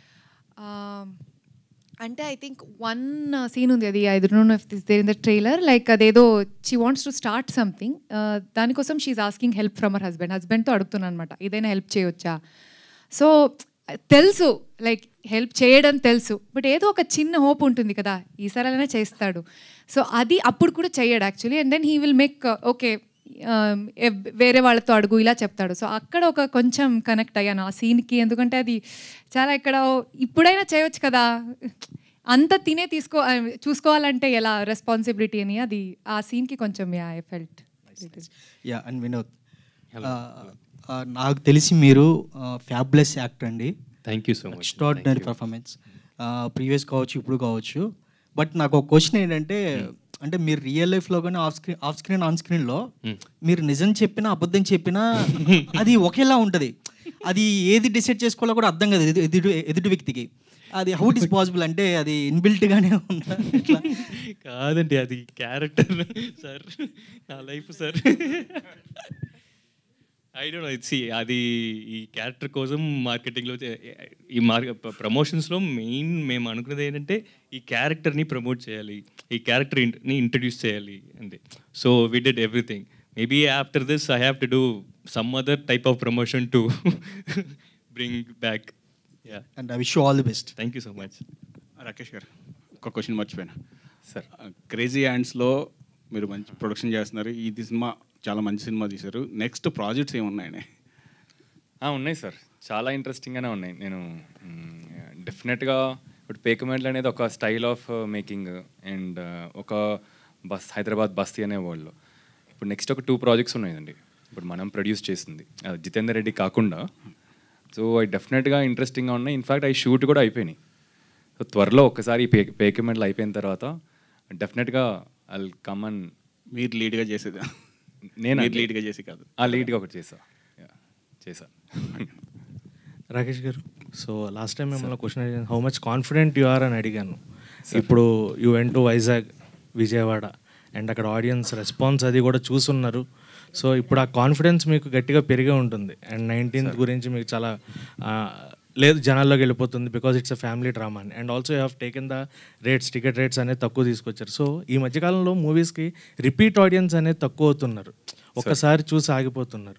అంటే ఐ థింక్ వన్ సీన్ ఉంది అది I don't know if this there in the trailer like అదేదో she wants to start something దానికోసం she's asking help from her husband హస్బెండ్తో అడుగుతున్నాను అనమాట ఏదైనా హెల్ప్ చేయొచ్చా సో తెలుసు లైక్ హెల్ప్ చేయడం తెలుసు బట్ ఏదో ఒక చిన్న హోప్ ఉంటుంది కదా ఈసారైనా చేస్తాడు సో అది అప్పుడు కూడా చెయ్యడు actually and then he will make okay వేరే వాళ్ళతో అడుగు ఇలా చెప్తాడు సో అక్కడ ఒక కొంచెం కనెక్ట్ అయ్యాను ఆ సీన్కి ఎందుకంటే అది చాలా ఇక్కడ ఇప్పుడైనా చేయొచ్చు కదా అంత తినే తీసుకో ఆ, చూసుకోవాలంటే ఎలా రెస్పాన్సిబిలిటీ అని అది ఆ సీన్కి కొంచెం yeah I felt yeah and Vinod ఆ, ఆ, నాకు తెలిసి మీరు ఫ్యాబ్లెస్ యాక్టర్ అండి thank you so much extraordinary performance previous కావచ్చు ఇప్పుడు కావచ్చు బట్ నాకు ఒక క్వశ్చన్ ఏంటంటే అంటే మీరు రియల్ లైఫ్లో కానీ off screen off screen on స్క్రీన్లో మీరు నిజం చెప్పినా అబద్ధం చెప్పినా అది ఒకేలా ఉంటుంది అది ఏది డిసైడ్ చేసుకోవాలో కూడా అర్థం కాదు ఎదు- ఎదుటి ఎదుటి వ్యక్తికి అది హౌ ఇట్ ఇస్ పాసిబుల్ అంటే అది ఇన్బిల్ట్గానే ఉందా ఇట్లా కాదండి అది క్యారెక్టర్ సార్ నా life sir I don't know see అది ఈ క్యారెక్టర్ కోసం మార్కెటింగ్లో ఈ మార్ ప్రమోషన్స్లో మెయిన్ మేము అనుకున్నది ఏంటంటే ఈ క్యారెక్టర్ని ప్రమోట్ చేయాలి ఈ క్యారెక్టర్ని ఇంట్రడ్యూస్ చేయాలి అంతే so we did everything maybe after this I have to do some other type of promotion to bring back yeah and I wish all the best thank you so much Rakesh garu ఒక క్వశ్చన్ మర్చిపోయినా సార్ క్రేజీ హ్యాండ్స్లో మీరు మంచి ప్రొడక్షన్ చేస్తున్నారు ఇది సినిమా చాలా మంచి సినిమా తీశారు నెక్స్ట్ ప్రాజెక్ట్స్ ఏమున్నాయని ఆ, ఉన్నాయి సార్ చాలా ఇంట్రెస్టింగ్గానే ఉన్నాయి నేను డెఫినెట్గా ఇప్పుడు పేకమెంట్లు అనేది ఒక స్టైల్ ఆఫ్ మేకింగ్ అండ్ ఒక బస్ హైదరాబాద్ బస్తీ అనే వరల్డ్లో ఇప్పుడు నెక్స్ట్ ఒక టూ ప్రాజెక్ట్స్ ఉన్నాయండి ఇప్పుడు మనం ప్రొడ్యూస్ చేసింది అది జితేందర్ రెడ్డి కాకుండా సో అవి డెఫినెట్గా ఇంట్రెస్టింగ్గా ఉన్నాయి ఇన్ఫ్యాక్ట్ అవి షూట్ కూడా అయిపోయినాయి సో త్వరలో ఒకసారి పే పేకమెంట్లు అయిపోయిన తర్వాత డెఫినెట్గా ఐ కమ్ అండ్ మీరు లీడ్గా చేసేదా నేను మీరు లీడ్గా చేసి కాదు ఆ లీడ్గా ఒకటి చేసా Yeah, చేసా Rakesh garu so last time మిమ్మల్ని క్వశ్చన్ అడిగాను how much confident you are అని అడిగాను ఇప్పుడు you went to Vizag Vijayawada and అక్కడ ఆడియన్స్ రెస్పాన్స్ అది కూడా చూసున్నారు సో ఇప్పుడు ఆ కాన్ఫిడెన్స్ మీకు గట్టిగా పెరిగే ఉంటుంది అండ్ నైన్టీన్త్ గురించి మీకు చాలా ఆ, లేదు జనాల్లోకి వెళ్ళిపోతుంది because it's a family drama అని and also you have taken the rates ticket rates అనేది తక్కువ తీసుకొచ్చారు సో ఈ మధ్యకాలంలో మూవీస్కి రిపీట్ ఆడియన్స్ అనేది తక్కువ అవుతున్నారు ఒక్కసారి చూసి ఆగిపోతున్నారు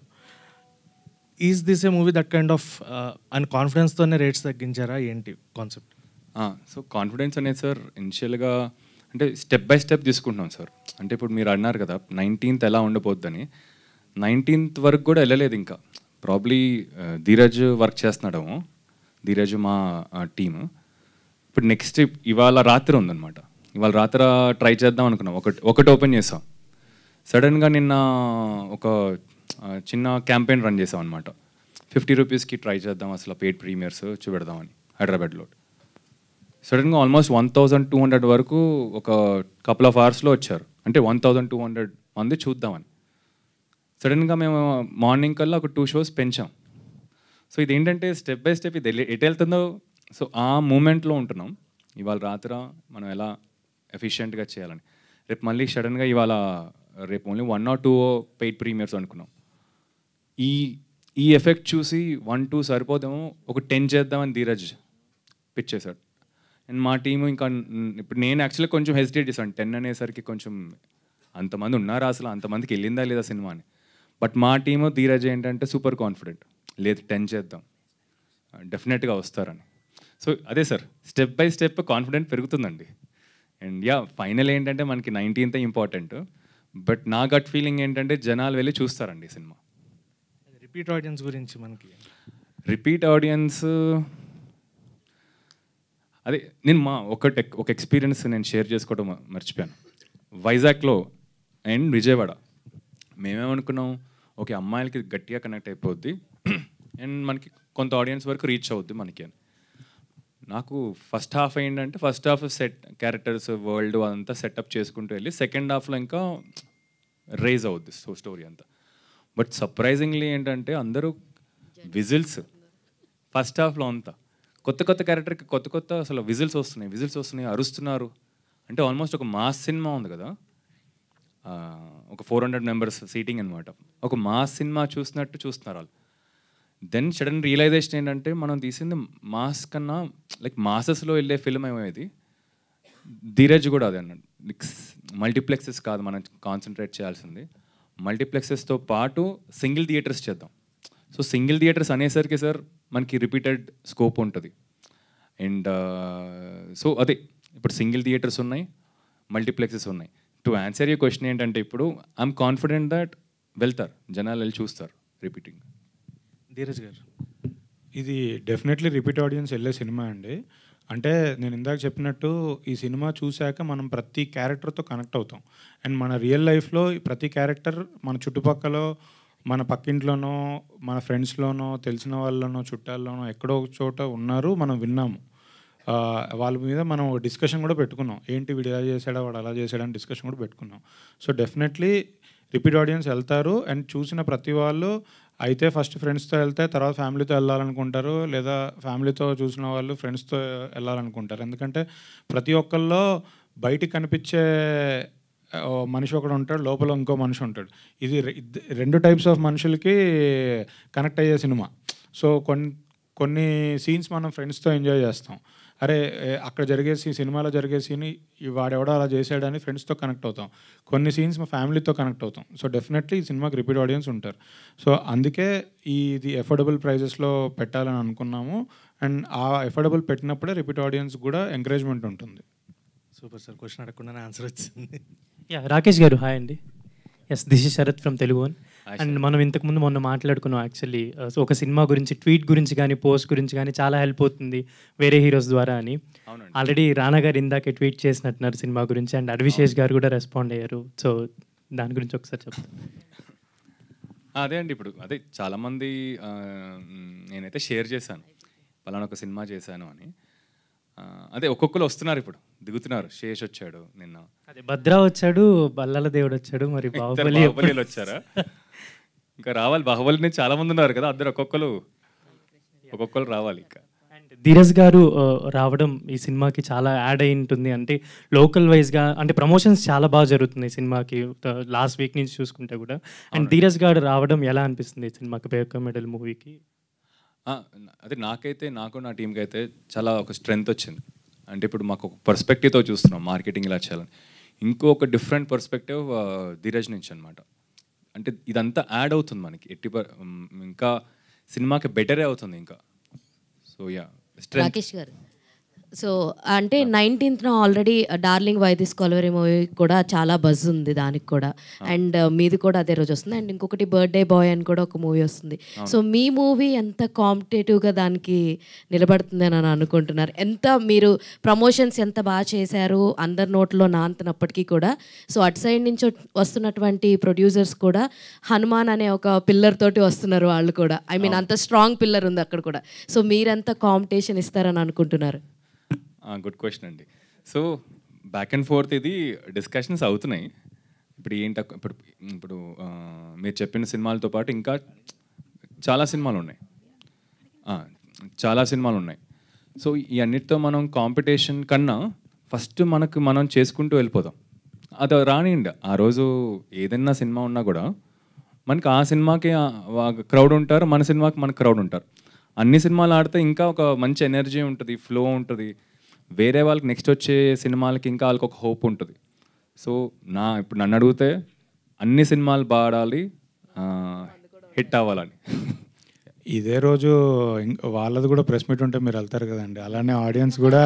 is this a movie that kind of and కాన్ఫిడెన్స్తోనే రేట్స్ తగ్గించారా ఏంటి కాన్సెప్ట్ సో కాన్ఫిడెన్స్ అనేది సార్ ఇనిషియల్గా అంటే స్టెప్ బై స్టెప్ తీసుకుంటున్నాం సార్ అంటే ఇప్పుడు మీరు అన్నారు కదా నైన్టీన్త్ ఎలా ఉండబోద్దని నైన్టీన్త్ వరకు కూడా వెళ్ళలేదు ఇంకా ప్రాబ్లీ ధీరజ్ వర్క్ చేస్తున్నాడేమో ధీరజ్ మా టీమ్ ఇప్పుడు నెక్స్ట్ ఇవాళ రాత్రి ఉందన్నమాట ఇవాళ రాత్రి ట్రై చేద్దాం అనుకున్నాం ఒకటి ఒకటి ఓపెన్ చేసాం సడన్గా నిన్న ఒక ఆ, చిన్న క్యాంపెయిన్ రన్ చేసాం అనమాట ఫిఫ్టీ రూపీస్కి ట్రై చేద్దాం అసలు పెయిడ్ ప్రీమియర్స్ చూపెడదామని హైదరాబాద్లో సడన్గా almost one thousand two hundred వరకు ఒక కపుల్ ఆఫ్ అవర్స్లో వచ్చారు అంటే వన్ థౌజండ్ టూ హండ్రెడ్ మంది చూద్దామని సడన్గా మేము మార్నింగ్ కల్లా ఒక టూ షోస్ పెంచాం సో ఇది ఏంటంటే స్టెప్ బై స్టెప్ ఇది ఎటు వెళ్తుందో సో ఆ మూమెంట్లో ఉంటున్నాం ఇవాళ రాత్ర మనం ఎలా ఎఫిషియెంట్గా చేయాలని రేపు మళ్ళీ సడన్గా ఇవాళ రేపు only one or two paid premieres అనుకున్నాం ఈ ఈ ఎఫెక్ట్ చూసి వన్ టూ సరిపోదేమో ఒక టెన్ చేద్దామని ధీరజ్ పిచ్ చేశాడు అండ్ మా టీము ఇంకా న్- ఇప్పుడు నేను యాక్చువల్లీ కొంచెం హెసిటేట్ చేశాను టెన్ అనేసరికి కొంచెం అంతమంది ఉన్నారా అసలు అంతమందికి వెళ్ళిందా లేదా సినిమా అని బట్ మా టీము ధీరజ్ ఏంటంటే సూపర్ కాన్ఫిడెంట్ లేదు టెన్ చేద్దాం డెఫినెట్గా వస్తారని సో అదే sir step by step confident పెరుగుతుందండి అండ్ యా ఫైనల్ ఏంటంటే మనకి నైన్టీన్త్ ఇంపార్టెంట్ బట్ నా గట్ ఫీలింగ్ ఏంటంటే జనాలు వెళ్ళి చూస్తారండి ఈ సినిమా రిపీట్ ఆడియన్స్ గురించి మనకి రిపీట్ ఆడియన్స్ అదే నేను మా ఒక టెక్ ఒక ఎక్స్పీరియన్స్ నేను షేర్ చేసుకోవడం మ- మర్చిపోయాను వైజాగ్లో అండ్ విజయవాడ మేమేమనుకున్నాం ఓకే అమ్మాయిలకి గట్టిగా కనెక్ట్ అయిపోద్ది అండ్ మనకి కొంత ఆడియన్స్ వరకు రీచ్ అవుద్ది మనకి అని నాకు ఫస్ట్ హాఫ్ ఏంటంటే first half set characters world అదంతా సెటప్ చేసుకుంటూ వెళ్ళి సెకండ్ హాఫ్లో ఇంకా రేజ్ అవుద్ది సో స్టోరీ అంతా బట్ సర్ప్రైజింగ్లీ ఏంటంటే అందరూ విజిల్స్ ఫస్ట్ హాఫ్లో అంతా కొత్త కొత్త క్యారెక్టర్కి కొత్త కొత్త అసలు విజిల్స్ వస్తున్నాయి విజిల్స్ వస్తున్నాయి అరుస్తున్నారు అంటే ఆల్మోస్ట్ ఒక మాస్ సినిమా ఉంది కదా ఆ, ఒక ఫోర్ హండ్రెడ్ మెంబర్స్ సీటింగ్ అనమాట ఒక మాస్ సినిమా చూసినట్టు చూస్తున్నారు వాళ్ళు దెన్ సడన్ రియలైజేషన్ ఏంటంటే మనం తీసింది మాస్ కన్నా లైక్ మాసెస్లో వెళ్ళే ఫిల్మ్ ఏమేది ధీరజ్ కూడా అదే అన్నాడు మల్టీప్లెక్సెస్ కాదు మనం కాన్సన్ట్రేట్ చేయాల్సింది మల్టీప్లెక్సెస్తో పాటు సింగిల్ థియేటర్స్ చేద్దాం సో సింగిల్ థియేటర్స్ అనేసరికి సార్ మనకి రిపీటెడ్ స్కోప్ ఉంటుంది అండ్ సో అదే ఇప్పుడు సింగిల్ థియేటర్స్ ఉన్నాయి మల్టీప్లెక్సెస్ ఉన్నాయి టు ఆన్సర్ యూ క్వశ్చన్ ఏంటంటే ఇప్పుడు ఐఎమ్ కాన్ఫిడెంట్ దట్ వెళ్తారు జనాలు వెళ్ళి చూస్తారు రిపీటింగ్ ధీరజ్ గారు ఇది డెఫినెట్లీ రిపీట్ ఆడియన్స్ వెళ్ళే సినిమా అండి అంటే నేను ఇందాక చెప్పినట్టు ఈ సినిమా చూశాక మనం ప్రతి క్యారెక్టర్తో కనెక్ట్ అవుతాం అండ్ మన రియల్ లైఫ్లో ప్రతి క్యారెక్టర్ మన చుట్టుపక్కల మన పక్కింట్లోనో మన ఫ్రెండ్స్లోనో తెలిసిన వాళ్ళలోనో చుట్టాల్లోనో ఎక్కడో ఒక చోట ఉన్నారు మనం విన్నాము ఆ, వాళ్ళ మీద మనం డిస్కషన్ కూడా పెట్టుకున్నాం ఏంటి వీడు ఇలా చేశాడా వాడు అలా చేశాడా అని డిస్కషన్ కూడా పెట్టుకున్నాం సో డెఫినెట్లీ రిపీట్ ఆడియన్స్ వెళ్తారు అండ్ చూసిన ప్రతి వాళ్ళు అయితే ఫస్ట్ ఫ్రెండ్స్తో వెళ్తే తర్వాత ఫ్యామిలీతో వెళ్ళాలనుకుంటారు లేదా ఫ్యామిలీతో చూసిన వాళ్ళు ఫ్రెండ్స్తో వెళ్ళాలనుకుంటారు ఎందుకంటే ప్రతి ఒక్కళ్ళలో బయటికి కనిపించే ఓ మనిషి ఒకడు ఉంటాడు లోపల ఇంకో మనిషి ఉంటాడు ఇది రె- ఇద్ద- రెండు టైప్స్ ఆఫ్ మనుషులకి కనెక్ట్ అయ్యే సినిమా సో కొన్ని కొన్ని సీన్స్ మనం ఫ్రెండ్స్తో ఎంజాయ్ చేస్తాం అరే ఏ, అక్కడ జరిగే సీ- సినిమాలో జరిగే సీన్ ఈ వాడెవడో అలా చేసాడని ఫ్రెండ్స్తో కనెక్ట్ అవుతాం కొన్ని సీన్స్ మా ఫ్యామిలీతో కనెక్ట్ అవుతాం సో డెఫినెట్లీ ఈ సినిమాకి రిపీట్ ఆడియన్స్ ఉంటారు సో అందుకే ఈ ఇది ఎఫోర్డబుల్ ప్రైజెస్లో పెట్టాలని అనుకున్నాము అండ్ ఆ ఎఫోర్డబుల్ పెట్టినప్పుడే రిపీట్ ఆడియన్స్ కూడా ఎంకరేజ్మెంట్ ఉంటుంది సూపర్ సార్ క్వశ్చన్ అడగకుండానే ఆన్సర్ వచ్చింది యా రాకేష్ గారు హాయ్ అండి yes this is Sharath from Telugu one Hi, and Sharath. మనం ఇంతకుముందు మొన్న మాట్లాడుకున్నాం యాక్చువల్లీ సో ఒక సినిమా గురించి ట్వీట్ గురించి కానీ పోస్ట్ గురించి కానీ చాలా హెల్ప్ అవుతుంది వేరే హీరోస్ ద్వారా అని అవునండి. ఆల్రెడీ రానా గారు ఇందాకే ట్వీట్ చేసినట్టున్నారు సినిమా గురించి అండ్ అడ్విశేష్ గారు కూడా రెస్పాండ్ అయ్యారు సో దాని గురించి ఒకసారి చెప్తాను ఆ, అదే అండి ఇప్పుడు అదే చాలామంది ఆ, మ్, నేనైతే షేర్ చేశాను పలానా ఒక సినిమా చేశాను అని ఆ, అదే ఒక్కొక్కరు వస్తున్నారు ఇప్పుడు దిగుతున్నారు శేష్ వచ్చాడు నిన్న అదే భద్రా వచ్చాడు బల్లాల దేవుడు వచ్చాడు మరి ఇద్దరు బాహుబలి బాహుబలిలు ఎప్పుడు- వచ్చారా ఇంకా రావాలి బాహుబలి నుంచి చాలా మంది ఉన్నారు కదా అందరు ఒక్కొక్కరు ఒక్కొక్కరు రావాలి ఇంకా ధీరజ్ గారు ఆ, రావడం ఈ సినిమాకి చాలా యాడ్ అయి ఉంటుంది అంటే లోకల్ వైజ్గా అంటే ప్రమోషన్స్ చాలా బాగా జరుగుతుంది ఈ సినిమాకి లాస్ట్ వీక్ నుంచి చూసుకుంటే కూడా అండ్ ధీరజ్ గారు రావడం ఎలా అనిపిస్తుంది ఈ సినిమాకి బేక మెడల్ మూవీకి ఆ, అదే నాకైతే నాకు నా టీంకి అయితే చాలా ఒక స్ట్రెంగ్త్ వచ్చింది అంటే ఇప్పుడు మాకు ఒక పర్స్పెక్టివ్తో చూస్తున్నాం మార్కెటింగ్ ఇలా చేయాలని ఇంకొక డిఫరెంట్ పర్స్పెక్టివ్ ధీరజ్ నుంచి అనమాట అంటే ఇదంతా యాడ్ అవుతుంది మనకి ఎట్టి పర్- మ్, ఇంకా సినిమాకి బెటరే అవుతుంది ఇంకా so yeah strength Rakesh garu so అంటే నైన్టీన్త్న already darling why this Kolaveri movie కూడా చాలా బజ్ ఉంది దానికి కూడా అండ్ మీది కూడా అదే రోజు వస్తుంది అండ్ ఇంకొకటి బర్త్డే బాయ్ అని కూడా ఒక మూవీ వస్తుంది అవును. సో మీ మూవీ ఎంత కాంపిటేటివ్గా దానికి నిలబడుతుంది అని అనుకుంటున్నారు ఎంత మీరు ప్రమోషన్స్ ఎంత బాగా చేశారు అందరి నోట్లో నాంతనప్పటికీ కూడా సో అటు సైడ్ నుంచి వస్తున్నటువంటి ప్రొడ్యూసర్స్ కూడా హనుమాన్ అనే ఒక పిల్లర్ తోటి వస్తున్నారు వాళ్ళు కూడా ఐ మీన్ అంత స్ట్రాంగ్ పిల్లర్ ఉంది అక్కడ కూడా సో మీరెంత కాంపిటీషన్ ఇస్తారని అనుకుంటున్నారు గుడ్ క్వశ్చన్ అండి సో బ్యాక్ అండ్ ఫోర్త్ ఇది డిస్కషన్స్ అవుతున్నాయి ఇప్పుడు ఏంటి ఇప్పుడు ఇప్పుడు ఆ, మీరు చెప్పిన సినిమాలతో పాటు ఇంకా చాలా సినిమాలు ఉన్నాయి ఆ, చాలా సినిమాలు ఉన్నాయి సో ఈ అన్నిటితో మనం కాంపిటీషన్ కన్నా ఫస్ట్ మనకు మనం చేసుకుంటూ వెళ్ళిపోదాం అది రానియండి ఆ రోజు ఏదైనా సినిమా ఉన్నా కూడా మనకి ఆ సినిమాకి క్రౌడ్ ఉంటారు మన సినిమాకి మన క్రౌడ్ ఉంటారు అన్ని సినిమాలు ఆడితే ఇంకా ఒక మంచి ఎనర్జీ ఉంటుంది ఫ్లో ఉంటుంది వేరే వాళ్ళకి నెక్స్ట్ వచ్చే సినిమాలకి ఇంకా వాళ్ళకి ఒక హోప్ ఉంటుంది సో నా ఇప్పుడు నన్ను అడిగితే అన్ని సినిమాలు బాగా ఆడాలి హిట్ అవ్వాలని ఇదే రోజు ఇం- వాళ్ళది కూడా ప్రెస్ మీట్ ఉంటే మీరు వెళ్తారు కదండి అలానే ఆడియన్స్ కూడా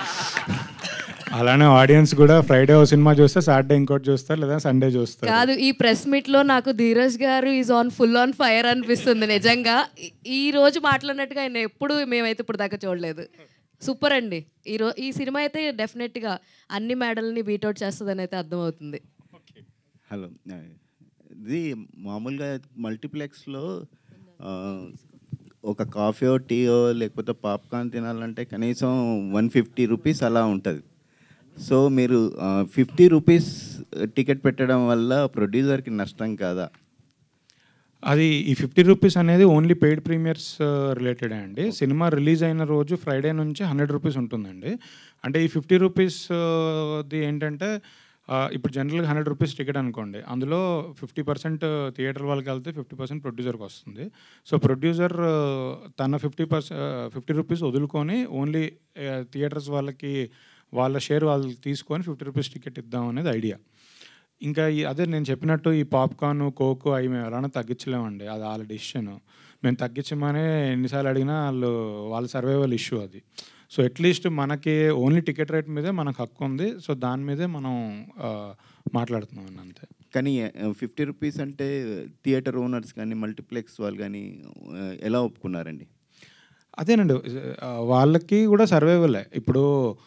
అలానే ఆడియన్స్ కూడా ఫ్రైడే ఓ సినిమా చూస్తే సాటర్డే ఇంకోటి చూస్తారు లేదా సండే చూస్తారు కాదు ఈ ప్రెస్ మీట్ లో నాకు Dheeraj garu is on full on fire అనిపిస్తుంది నిజంగా ఈ- ఈ రోజు మాట్లాడినట్టుగా ఆయన ఎప్పుడు మేమైతే ఇప్పుడు దాకా చూడలేదు సూపర్ అండి ఈ రో ఈ సినిమా అయితే డెఫినెట్ గా అన్ని మెడల్ని బీట్అవుట్ చేస్తుందని అయితే అర్థమవుతుంది హలో ఇది మామూలుగా మల్టీప్లెక్స్లో ఆ, ఒక కాఫీయో టీయో లేకపోతే పాప్కార్న్ తినాలంటే కనీసం వన్ ఫిఫ్టీ రూపీస్ అలా ఉంటుంది సో మీరు ఫిఫ్టీ రూపీస్ టికెట్ పెట్టడం వల్ల ప్రొడ్యూసర్కి నష్టం కాదా అది ఈ ఫిఫ్టీ రూపీస్ అనేది ఓన్లీ పెయిడ్ ప్రీమియర్స్ రిలేటెడ్ అండి సినిమా రిలీజ్ అయిన రోజు ఫ్రైడే నుంచి హండ్రెడ్ రూపీస్ ఉంటుందండి అంటే ఈ ఫిఫ్టీ రూపీస్ ది ఏంటంటే ఆ, ఇప్పుడు జనరల్గా హండ్రెడ్ రూపీస్ టికెట్ అనుకోండి అందులో ఫిఫ్టీ పర్సెంట్ థియేటర్ వాళ్ళకి వెళ్తే ఫిఫ్టీ పర్సెంట్ ప్రొడ్యూసర్కి వస్తుంది సో ప్రొడ్యూసర్ తన ఫిఫ్టీ పర్సెంట్ ఫిఫ్టీ రూపీస్ వదులుకొని ఓన్లీ థియేటర్స్ వాళ్ళకి వాళ్ళ షేర్ వాళ్ళు తీసుకొని ఫిఫ్టీ రూపీస్ టికెట్ ఇద్దాం అనేది ఐడియా ఇంకా ఈ అదే నేను చెప్పినట్టు ఈ పాప్కార్న్ కోకో అవి మేము ఎలానో తగ్గించలేమండి అది వాళ్ళ డిసిషన్ మేము తగ్గించమని ఎన్నిసార్లు అడిగినా వాళ్ళు వాళ్ళ సర్వైవల్ ఇష్యూ అది సో అట్లీస్ట్ మనకి ఓన్లీ టికెట్ రేట్ మీదే మనకు హక్కు ఉంది సో దాని మీదే మనం ఆ, మాట్లాడుతున్నాం అండి అంతే కానీ ఫిఫ్టీ రూపీస్ అంటే థియేటర్ ఓనర్స్ కానీ మల్టీప్లెక్స్ వాళ్ళు కానీ ఆ, ఎలా ఒప్పుకున్నారండి అదేనండి ఆ, వాళ్ళకి కూడా సర్వైవలే ఇప్పుడు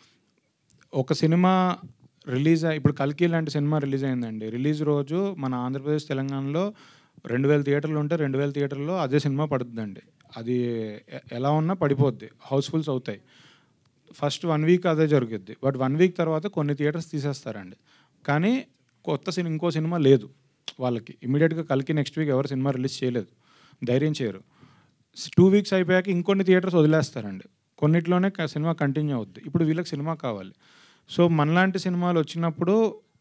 ఒక సినిమా రిలీజ్ అయి ఇప్పుడు కల్కి లాంటి సినిమా రిలీజ్ అయిందండి రిలీజ్ రోజు మన ఆంధ్రప్రదేశ్ తెలంగాణలో రెండు వేల థియేటర్లు ఉంటే రెండు వేల థియేటర్లో అదే సినిమా పడుతుందండి అది ఎ- ఎలా ఉన్నా పడిపోద్ది హౌస్ఫుల్స్ అవుతాయి ఫస్ట్ వన్ వీక్ అదే జరుగుద్ది బట్ వన్ వీక్ తర్వాత కొన్ని థియేటర్స్ తీసేస్తారండి కానీ కొత్త సినిమా ఇంకో సినిమా లేదు వాళ్ళకి ఇమీడియట్గా కలికి నెక్స్ట్ వీక్ ఎవరు సినిమా రిలీజ్ చేయలేదు ధైర్యం చేయరు టూ వీక్స్ అయిపోయాక ఇంకొన్ని థియేటర్స్ వదిలేస్తారండి కొన్నిట్లోనే క- సినిమా కంటిన్యూ అవుద్ది ఇప్పుడు వీళ్ళకి సినిమా కావాలి సో మనలాంటి సినిమాలు వచ్చినప్పుడు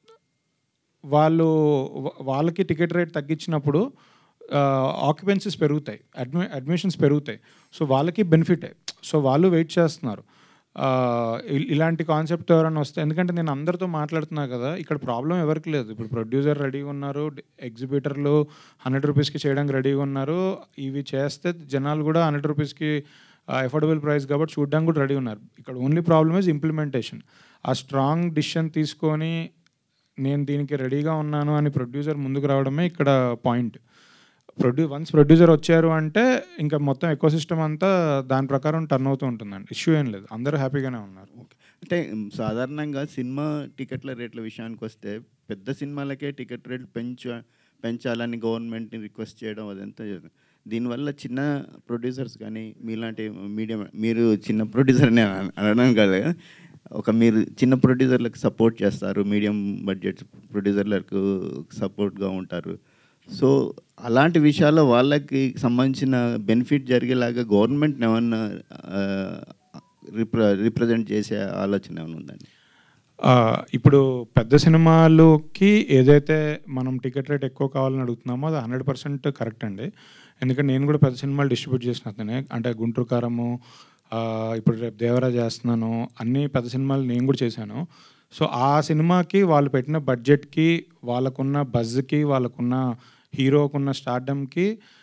వాళ్ళు వా- వాళ్ళకి టికెట్ రేట్ తగ్గించినప్పుడు ఆక్యుపెన్సీస్ పెరుగుతాయి అడ్మి అడ్మిషన్స్ పెరుగుతాయి సో వాళ్ళకి బెనిఫిటే సో వాళ్ళు వెయిట్ చేస్తున్నారు ఆ, ఇ- ఇలాంటి కాన్సెప్ట్ ఎవరైనా వస్తే ఎందుకంటే నేను అందరితో మాట్లాడుతున్నా కదా ఇక్కడ ప్రాబ్లం ఎవరికి లేదు ఇప్పుడు ప్రొడ్యూసర్ రెడీగా ఉన్నారు ఎగ్జిబిటర్లు హండ్రెడ్ రూపీస్కి చేయడానికి రెడీగా ఉన్నారు ఇవి చేస్తే జనాలు కూడా హండ్రెడ్ రూపీస్కి అఫోర్డబుల్ ప్రైస్ కాబట్టి చూడడానికి కూడా రెడీ ఉన్నారు ఇక్కడ ఓన్లీ ప్రాబ్లమ్ ఇస్ ఇంప్లిమెంటేషన్ ఆ స్ట్రాంగ్ డిసిషన్ తీసుకొని నేను దీనికి రెడీగా ఉన్నాను అని ప్రొడ్యూసర్ ముందుకు రావడమే ఇక్కడ పాయింట్ ప్రొడ్యూ వన్స్ ప్రొడ్యూసర్ వచ్చారు అంటే ఇంకా మొత్తం ఎకో సిస్టమ్ అంతా దాని ప్రకారం టర్న్ అవుతూ ఉంటుందండి ఇష్యూ ఏం లేదు అందరూ హ్యాపీగానే ఉన్నారు అంటే మ్, సాధారణంగా సినిమా టికెట్ల రేట్ల విషయానికి వస్తే పెద్ద సినిమాలకే టికెట్ రేట్లు పెంచ పెంచాలని గవర్నమెంట్ని రిక్వెస్ట్ చేయడం అదంతా చేస్తుంది. దీనివల్ల చిన్న ప్రొడ్యూసర్స్ కానీ మీలాంటి మీడియం మీరు చిన్న ప్రొడ్యూసర్ అని అన- అనడం కాదు ఒక మీరు చిన్న ప్రొడ్యూసర్లకు సపోర్ట్ చేస్తారు మీడియం బడ్జెట్ ప్రొడ్యూసర్లకు సపోర్ట్గా ఉంటారు సో అలాంటి విషయాల్లో వాళ్ళకి సంబంధించిన బెనిఫిట్ జరిగేలాగా గవర్నమెంట్ ఏమన్నా రిప్ర రిప్రజెంట్ చేసే ఆలోచన ఏమైనా ఉందండి ఆ, ఇప్పుడు పెద్ద సినిమాలకి ఏదైతే మనం టికెట్ రేట్ ఎక్కువ కావాలని అడుగుతున్నామో అది హండ్రెడ్ పర్సెంట్ కరెక్ట్ అండి ఎందుకంటే నేను కూడా పెద్ద సినిమాలు డిస్ట్రిబ్యూట్ చేసిన అతనే అంటే గుంటూరు కారము ఆ, ఇప్పుడు రేపు దేవరా చేస్తున్నాను అన్ని పెద్ద సినిమాలు నేను కూడా చేశాను సో ఆ సినిమాకి వాళ్ళు పెట్టిన బడ్జెట్కి వాళ్ళకున్న బజ్కి వాళ్ళకున్న హీరోకున్న స్టార్డమ్కి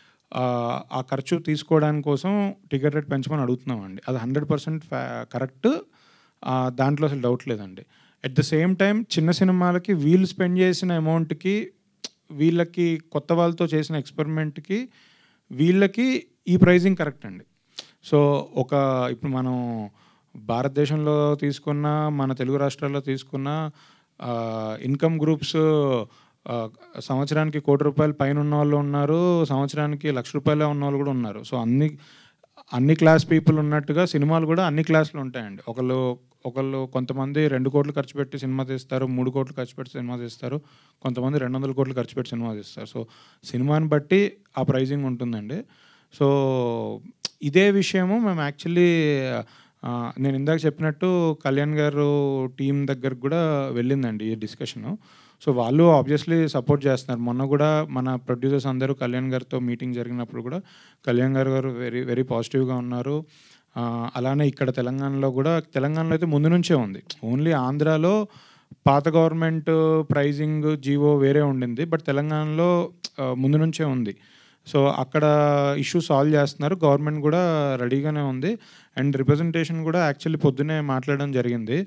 ఆ ఖర్చు తీసుకోవడానికి కోసం టికెట్ రేట్ పెంచమని అడుగుతున్నామండి అది హండ్రెడ్ పర్సెంట్ కరెక్ట్ దాంట్లో అసలు డౌట్ లేదండి అట్ ద సేమ్ టైం చిన్న సినిమాలకి వీళ్ళు స్పెండ్ చేసిన అమౌంట్కి వీళ్ళకి కొత్త వాళ్ళతో చేసిన ఎక్స్పెరిమెంట్కి వీళ్ళకి ఈ ప్రైజింగ్ కరెక్ట్ అండి సో ఒక ఇప్పుడు మనం భారతదేశంలో తీసుకున్న మన తెలుగు రాష్ట్రాల్లో తీసుకున్న ఇన్కమ్ గ్రూప్స్ సంవత్సరానికి కోటి రూపాయలు పైన ఉన్న వాళ్ళు ఉన్నారు సంవత్సరానికి లక్ష రూపాయలే ఉన్న వాళ్ళు కూడా ఉన్నారు సో అన్ని అన్ని క్లాస్ పీపుల్ ఉన్నట్టుగా సినిమాలు కూడా అన్ని క్లాసులు ఉంటాయండి ఒకళ్ళు ఒకళ్ళు కొంతమంది రెండు కోట్లు ఖర్చు పెట్టి సినిమా తీస్తారు మూడు కోట్లు ఖర్చు పెట్టి సినిమా తీస్తారు కొంతమంది రెండు వందల కోట్లు ఖర్చు పెట్టి సినిమా తీస్తారు సో సినిమాని బట్టి ఆ ప్రైజింగ్ ఉంటుందండి సో ఇదే విషయము మేము యాక్చువల్లీ నేను ఇందాక చెప్పినట్టు కళ్యాణ్ గారు టీం దగ్గరకు కూడా వెళ్ళిందండి ఈ డిస్కషను సో వాళ్ళు ఆబ్వియస్లీ సపోర్ట్ చేస్తున్నారు మొన్న కూడా మన ప్రొడ్యూసర్స్ అందరూ కళ్యాణ్ గారితో మీటింగ్ జరిగినప్పుడు కూడా కళ్యాణ్ గారు గారు వెరీ వెరీ పాజిటివ్గా ఉన్నారు ఆ, అలానే ఇక్కడ తెలంగాణలో కూడా తెలంగాణలో అయితే ముందు నుంచే ఉంది ఓన్లీ ఆంధ్రాలో పాత గవర్నమెంట్ ప్రైజింగ్ జీవో వేరే ఉండింది బట్ తెలంగాణలో ఆ, ముందు నుంచే ఉంది సో అక్కడ ఇష్యూ సాల్వ్ చేస్తున్నారు గవర్నమెంట్ కూడా రెడీగానే ఉంది అండ్ రిప్రజెంటేషన్ కూడా యాక్చువల్లీ పొద్దునే మాట్లాడడం జరిగింది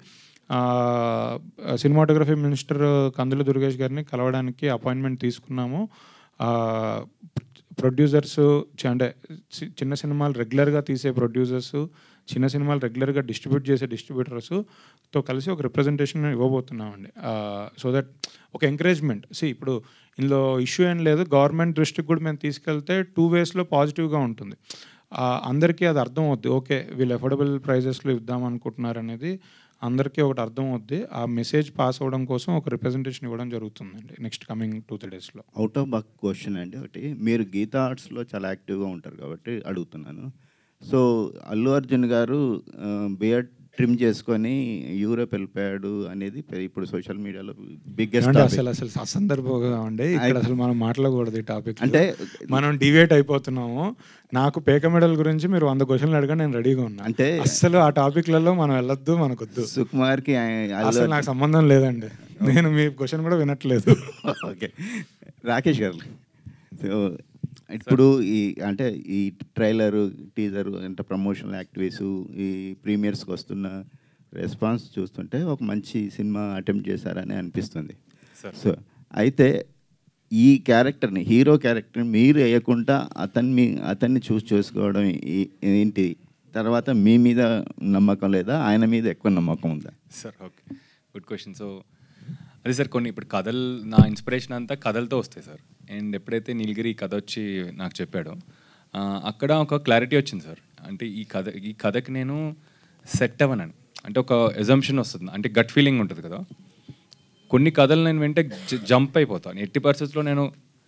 సినిమాటోగ్రఫీ మినిస్టర్ కందుల దుర్గేష్ గారిని కలవడానికి అపాయింట్మెంట్ తీసుకున్నాము ప్రొడ్యూసర్స్ అంటే చి- చిన్న సినిమాలు రెగ్యులర్గా తీసే ప్రొడ్యూసర్స్ చిన్న సినిమాలు రెగ్యులర్గా డిస్ట్రిబ్యూట్ చేసే డిస్ట్రిబ్యూటర్స్తో కలిసి ఒక రిప్రజెంటేషన్ ఇవ్వబోతున్నామండి సో దట్ ఒక ఎంకరేజ్మెంట్ సి ఇప్పుడు ఇందులో ఇష్యూ ఏం లేదు గవర్నమెంట్ దృష్టికి కూడా మేము తీసుకెళ్తే టూ వేస్లో పాజిటివ్గా ఉంటుంది ఆ, అందరికీ అది అర్థం అవుద్ది ఓకే వీళ్ళు అఫోర్డబుల్ ప్రైజెస్లో ఇద్దాం అనుకుంటున్నారు అనేది అందరికీ ఒకటి అర్థం అవుద్ది ఆ మెసేజ్ పాస్ అవ్వడం కోసం ఒక రిప్రజెంటేషన్ ఇవ్వడం జరుగుతుందండి నెక్స్ట్ కమింగ్ టూ త్రీ డేస్లో అవుట్ ఆఫ్ బక్ క్వశ్చన్ అండి ఒకటి మీరు గీతా ఆర్ట్స్లో చాలా యాక్టివ్గా ఉంటారు కాబట్టి అడుగుతున్నాను సో అల్లు అర్జున్ గారు బియర్డ్ ట్రిమ్ చేసుకొని యూరోప్ వెళ్ళిపోయాడు అనేది పె- ఇప్పుడు సోషల్ మీడియాలో బిగ్గెస్ట్ ఏమండి అసలు అసలు అసందర్భంగా ఉండే ఇక్కడ ఐ- అసలు మనం మాట్లాడకూడదు ఈ టాపిక్ అంటే మనం డివేట్ అయిపోతున్నాము నాకు పేక మెడల్ గురించి మీరు వంద క్వశ్చన్లు అడగా నేను రెడీగా ఉన్నా అంటే అసలు ఆ టాపిక్లలో మనం వెళ్ళొద్దు మనకొద్దు సుకుమార్కి అసలు నాకు సంబంధం లేదండి నేను మీ క్వశ్చన్ కూడా వినట్లేదు ఓకే రాకేష్ గారు సో ఇప్పుడు ఈ అంటే ఈ ట్రైలర్ టీజర్ అంటే ప్రమోషనల్ యాక్టివిటీస్ ఈ ప్రీమియర్స్కి వస్తున్న రెస్పాన్స్ చూస్తుంటే ఒక మంచి సినిమా అటెంప్ట్ చేశారని అనిపిస్తుంది Sir. సో అయితే ఈ క్యారెక్టర్ని హీరో క్యారెక్టర్ని మీరు వేయకుండా అతన్ని మీ అతన్ని చూస్ చేసుకోవడం ఈ- ఏంటి తర్వాత మీ మీద నమ్మకం లేదా ఆయన మీద ఎక్కువ నమ్మకం ఉందా sir okay good question so అదే సార్ కొన్ని ఇప్పుడు కథలు నా ఇన్స్పిరేషన్ అంతా కథలతో వస్తాయి సార్ అండ్ ఎప్పుడైతే నీలగిరి కథ వచ్చి నాకు చెప్పాడో ఆ, అక్కడ ఒక క్లారిటీ వచ్చింది సార్ అంటే ఈ కథ ఈ కథకి నేను సెట్ అవ్వనని అంటే ఒక ఎజంప్షన్ వస్తుంది అంటే గట్ ఫీలింగ్ ఉంటుంది కదా కొన్ని కథలు నేను వెంటే జంప్ అయిపోతాను ఎట్టి పరిస్థితుల్లో నేను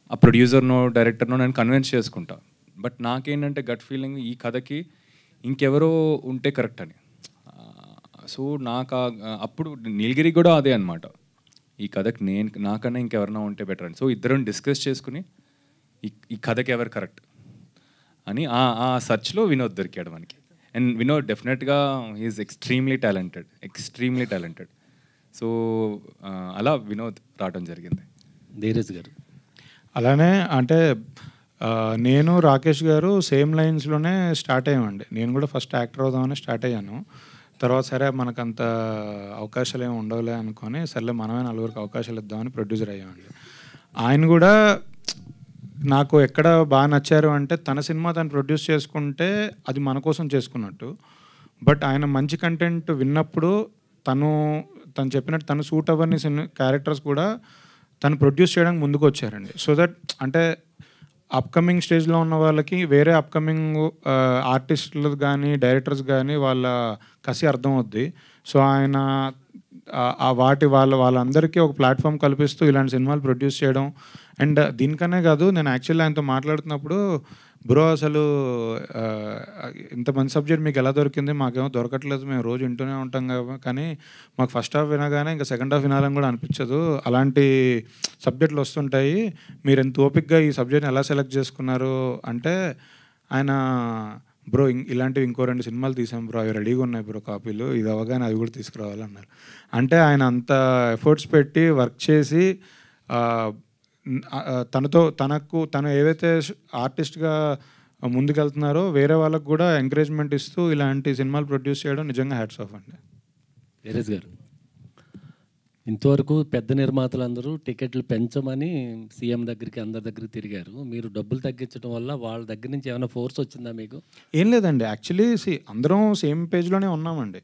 ఆ ప్రొడ్యూసర్నో డైరెక్టర్నో నేను కన్విన్స్ చేసుకుంటా బట్ నాకేంటంటే గట్ ఫీలింగ్ ఈ కథకి ఇంకెవరో ఉంటే కరెక్ట్ అని సో నాకు ఆ- అప్పుడు నీలగిరి కూడా అదే అనమాట ఈ కథకి నేను నాకన్నా ఇంకెవరైనా ఉంటే బెటర్ అని సో ఇద్దరం డిస్కస్ చేసుకుని ఈ ఈ కథకి ఎవరు కరెక్ట్ అని ఆ ఆ సర్చ్లో వినోద్ దొరికాడు మనకి అండ్ వినోద్ డెఫినెట్గా he's extremely talented extremely talented so అలా వినోద్ రావడం జరిగింది ధీరజ్ గారు అలానే అంటే ఆ, నేను రాకేష్ గారు సేమ్ లైన్స్లోనే స్టార్ట్ అయ్యామండి నేను కూడా ఫస్ట్ యాక్టర్ అవుదామని స్టార్ట్ అయ్యాను తర్వాత సరే మనకంత అవకాశాలు ఏమి ఉండవులే అనుకొని సర్లే మనమే నలుగురికి అవకాశాలు ఇద్దామని ప్రొడ్యూసర్ అయ్యామండి ఆయన కూడా నాకు ఎక్కడ బాగా నచ్చారు అంటే తన సినిమా తను ప్రొడ్యూస్ చేసుకుంటే అది మన కోసం చేసుకున్నట్టు బట్ ఆయన మంచి కంటెంట్ విన్నప్పుడు తను తను చెప్పినట్టు తను సూట్ అవ్వని సినిమా క్యారెక్టర్స్ కూడా తను ప్రొడ్యూస్ చేయడానికి ముందుకు వచ్చారండి సో దట్ అంటే అప్కమింగ్ స్టేజ్లో ఉన్న వాళ్ళకి వేరే అప్కమింగ్ ఆర్టిస్టులు కానీ డైరెక్టర్స్ కానీ వాళ్ళ కసి అర్థమవుద్ది సో ఆయన ఆ- ఆ వాటి వాళ్ళ వాళ్ళందరికీ ఒక ప్లాట్ఫామ్ కల్పిస్తూ ఇలాంటి సినిమాలు ప్రొడ్యూస్ చేయడం అండ్ దీనికనే కాదు నేను యాక్చువల్లీ ఆయనతో మాట్లాడుతున్నప్పుడు బ్రో అసలు ఆ, ఇంత మంచి సబ్జెక్ట్ మీకు ఎలా దొరికింది మాకేమో దొరకట్లేదు మేము రోజు వింటూనే ఉంటాం కదా కానీ మాకు ఫస్ట్ హాఫ్ వినగానే ఇంకా సెకండ్ హాఫ్ వినాలని కూడా అనిపించదు అలాంటి సబ్జెక్టులు వస్తుంటాయి మీరు ఎంత ఓపిక్గా ఈ సబ్జెక్ట్ని ఎలా సెలెక్ట్ చేసుకున్నారు అంటే ఆయన బ్రో ఇం- ఇలాంటివి ఇంకో రెండు సినిమాలు తీసాం బ్రో అవి రెడీగా ఉన్నాయి బ్రో కాపీలు ఇది అవగానే అవి కూడా తీసుకురావాలన్నారు అంటే ఆయన అంత ఎఫర్ట్స్ పెట్టి వర్క్ చేసి ఆ, న్- ఆ, తనతో తనకు తను ఏవైతే ఆర్టిస్ట్గా ముందుకెళ్తున్నారో వేరే వాళ్ళకు కూడా ఎంకరేజ్మెంట్ ఇస్తూ ఇలాంటి సినిమాలు ప్రొడ్యూస్ చేయడం నిజంగా హ్యాట్స్ ఆఫ్ అండి ధీరజ్ గారు ఇంతవరకు పెద్ద నిర్మాతలందరూ టికెట్లు పెంచమని సీఎం దగ్గరికి అందరి దగ్గరికి తిరిగారు మీరు డబ్బులు తగ్గించడం వల్ల వాళ్ళ దగ్గర నుంచి ఏమైనా ఫోర్స్ వచ్చిందా మీకు ఏం లేదండి యాక్చువల్లీ సి అందరం సేమ్ పేజ్లోనే ఉన్నామండి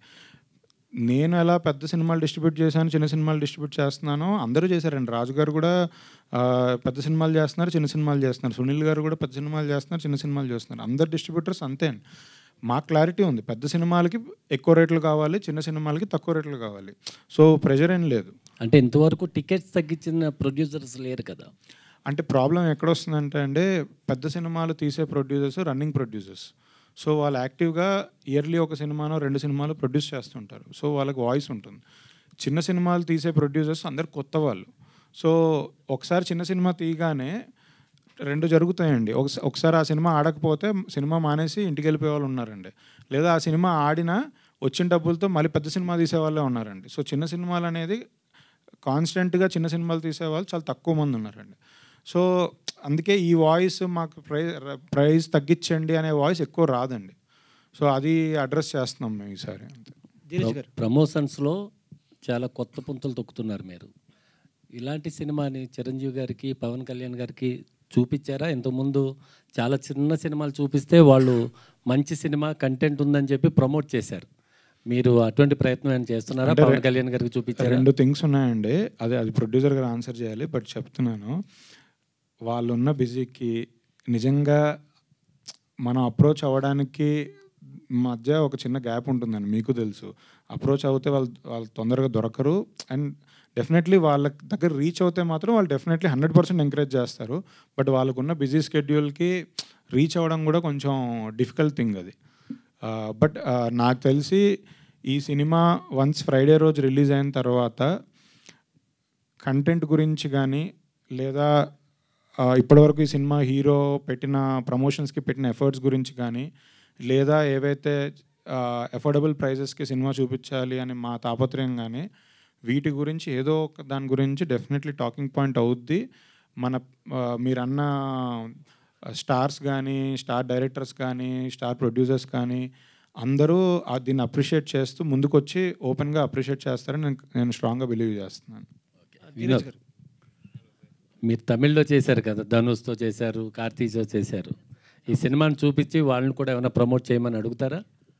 నేను ఎలా పెద్ద సినిమాలు డిస్ట్రిబ్యూట్ చేశాను చిన్న సినిమాలు డిస్ట్రిబ్యూట్ చేస్తున్నానో అందరూ చేశారండి రాజు గారు కూడా ఆ, పెద్ద సినిమాలు చేస్తున్నారు చిన్న సినిమాలు చేస్తున్నారు సునీల్ గారు కూడా పెద్ద సినిమాలు చేస్తున్నారు చిన్న సినిమాలు చేస్తున్నారు అందరు డిస్ట్రిబ్యూటర్స్ అంతే అండి మాకు క్లారిటీ ఉంది పెద్ద సినిమాలకి ఎక్కువ రేట్లు కావాలి చిన్న సినిమాలకి తక్కువ రేట్లు కావాలి సో ప్రెషర్ ఏం లేదు అంటే ఇంతవరకు టికెట్స్ తగ్గించిన ప్రొడ్యూసర్స్ లేరు కదా అంటే ప్రాబ్లం ఎక్కడ వస్తుందంటే అండి పెద్ద సినిమాలు తీసే ప్రొడ్యూసర్స్ రన్నింగ్ ప్రొడ్యూసర్స్ సో వాళ్ళు యాక్టివ్గా ఇయర్లీ ఒక సినిమానో రెండు సినిమాలు ప్రొడ్యూస్ చేస్తుంటారు సో వాళ్ళకి వాయిస్ ఉంటుంది చిన్న సినిమాలు తీసే ప్రొడ్యూసర్స్ అందరు కొత్త వాళ్ళు సో ఒకసారి చిన్న సినిమా తీయగానే రెండు జరుగుతాయండి ఒకస- ఒకసారి ఆ సినిమా ఆడకపోతే సినిమా మానేసి ఇంటికి వెళ్ళిపోయే వాళ్ళు ఉన్నారండి లేదా ఆ సినిమా ఆడినా వచ్చిన డబ్బులతో మళ్ళీ పెద్ద సినిమా తీసే వాళ్ళే ఉన్నారండి సో చిన్న సినిమాలు అనేది కాన్స్టెంట్గా చిన్న సినిమాలు తీసేవాళ్ళు చాలా తక్కువ మంది ఉన్నారండి సో అందుకే ఈ వాయిస్ మాకు ప్రైజ్ ప్రైస్ తగ్గించండి అనే వాయిస్ ఎక్కువ రాదండి సో అది అడ్రస్ చేస్తున్నాం మేము ఈసారి ప్ర- ప్రమోషన్స్లో చాలా కొత్త పుంతలు తొక్కుతున్నారు మీరు ఇలాంటి సినిమాని చిరంజీవి గారికి పవన్ కళ్యాణ్ గారికి చూపించారా ఇంతకుముందు చాలా చిన్న సినిమాలు చూపిస్తే వాళ్ళు మంచి సినిమా కంటెంట్ ఉందని చెప్పి ప్రమోట్ చేశారు మీరు అటువంటి ప్రయత్నం ఏమైనా చేస్తున్నారా అంటే పవన్ రె- కళ్యాణ్ గారికి చూపించారా రెండు థింగ్స్ ఉన్నాయండి అదే అది ప్రొడ్యూసర్ గారు ఆన్సర్ చేయాలి బట్ చెప్తున్నాను వాళ్ళు ఉన్న బిజీకి నిజంగా మనం అప్రోచ్ అవ్వడానికి మధ్య ఒక చిన్న గ్యాప్ ఉంటుందండి మీకు తెలుసు అప్రోచ్ అవుతే వాళ్ళు వాళ్ళు తొందరగా దొరకరు అండ్ డెఫినెట్లీ వాళ్ళ దగ్గర రీచ్ అవుతే మాత్రం వాళ్ళు డెఫినెట్లీ హండ్రెడ్ పర్సెంట్ ఎంకరేజ్ చేస్తారు బట్ వాళ్ళకున్న బిజీ స్కెడ్యూల్కి రీచ్ అవ్వడం కూడా కొంచెం డిఫికల్ట్ థింగ్ అది బట్ నాకు తెలిసి ఈ సినిమా వన్స్ ఫ్రైడే రోజు రిలీజ్ అయిన తర్వాత కంటెంట్ గురించి కానీ లేదా ఆ, ఇప్పటివరకు ఈ సినిమా హీరో పెట్టిన ప్రమోషన్స్కి పెట్టిన ఎఫర్ట్స్ గురించి కానీ లేదా ఏవైతే అఫోర్డబుల్ ప్రైజెస్కి సినిమా చూపించాలి అని మా తాపత్రయం కానీ వీటి గురించి ఏదో ఒక దాని గురించి డెఫినెట్లీ టాకింగ్ పాయింట్ అవుద్ది మన ఆ, మీరన్న స్టార్స్ కానీ స్టార్ డైరెక్టర్స్ కానీ స్టార్ ప్రొడ్యూసర్స్ కానీ అందరూ ఆ దీన్ని అప్రిషియేట్ చేస్తూ ముందుకొచ్చి ఓపెన్గా అప్రిషియేట్ చేస్తారని నేను నేను స్ట్రాంగ్గా బిలీవ్ చేస్తున్నాను వినోద్ మీరు తమిళ్లో చేశారు కదా ధనుష్తో చేశారు కార్తీక్తో చేశారు ఈ సినిమాని చూపించి వాళ్ళని కూడా ఏమైనా ప్రమోట్ చేయమని అడుగుతారా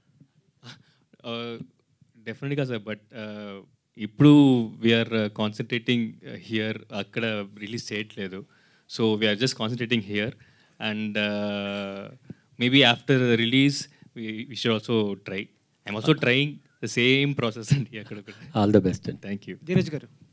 డెఫినెట్గా సార్ బట్ ఇప్పుడు వీఆర్ కాన్సన్ట్రేటింగ్ హియర్ అక్కడ రిలీజ్ చేయట్లేదు so we're just concentrating here and maybe after release we should also try I'm also trying the same process అండి అక్కడ ఆల్ ద బెస్ట్ అండి థ్యాంక్ యూ ధీరజ్ గారు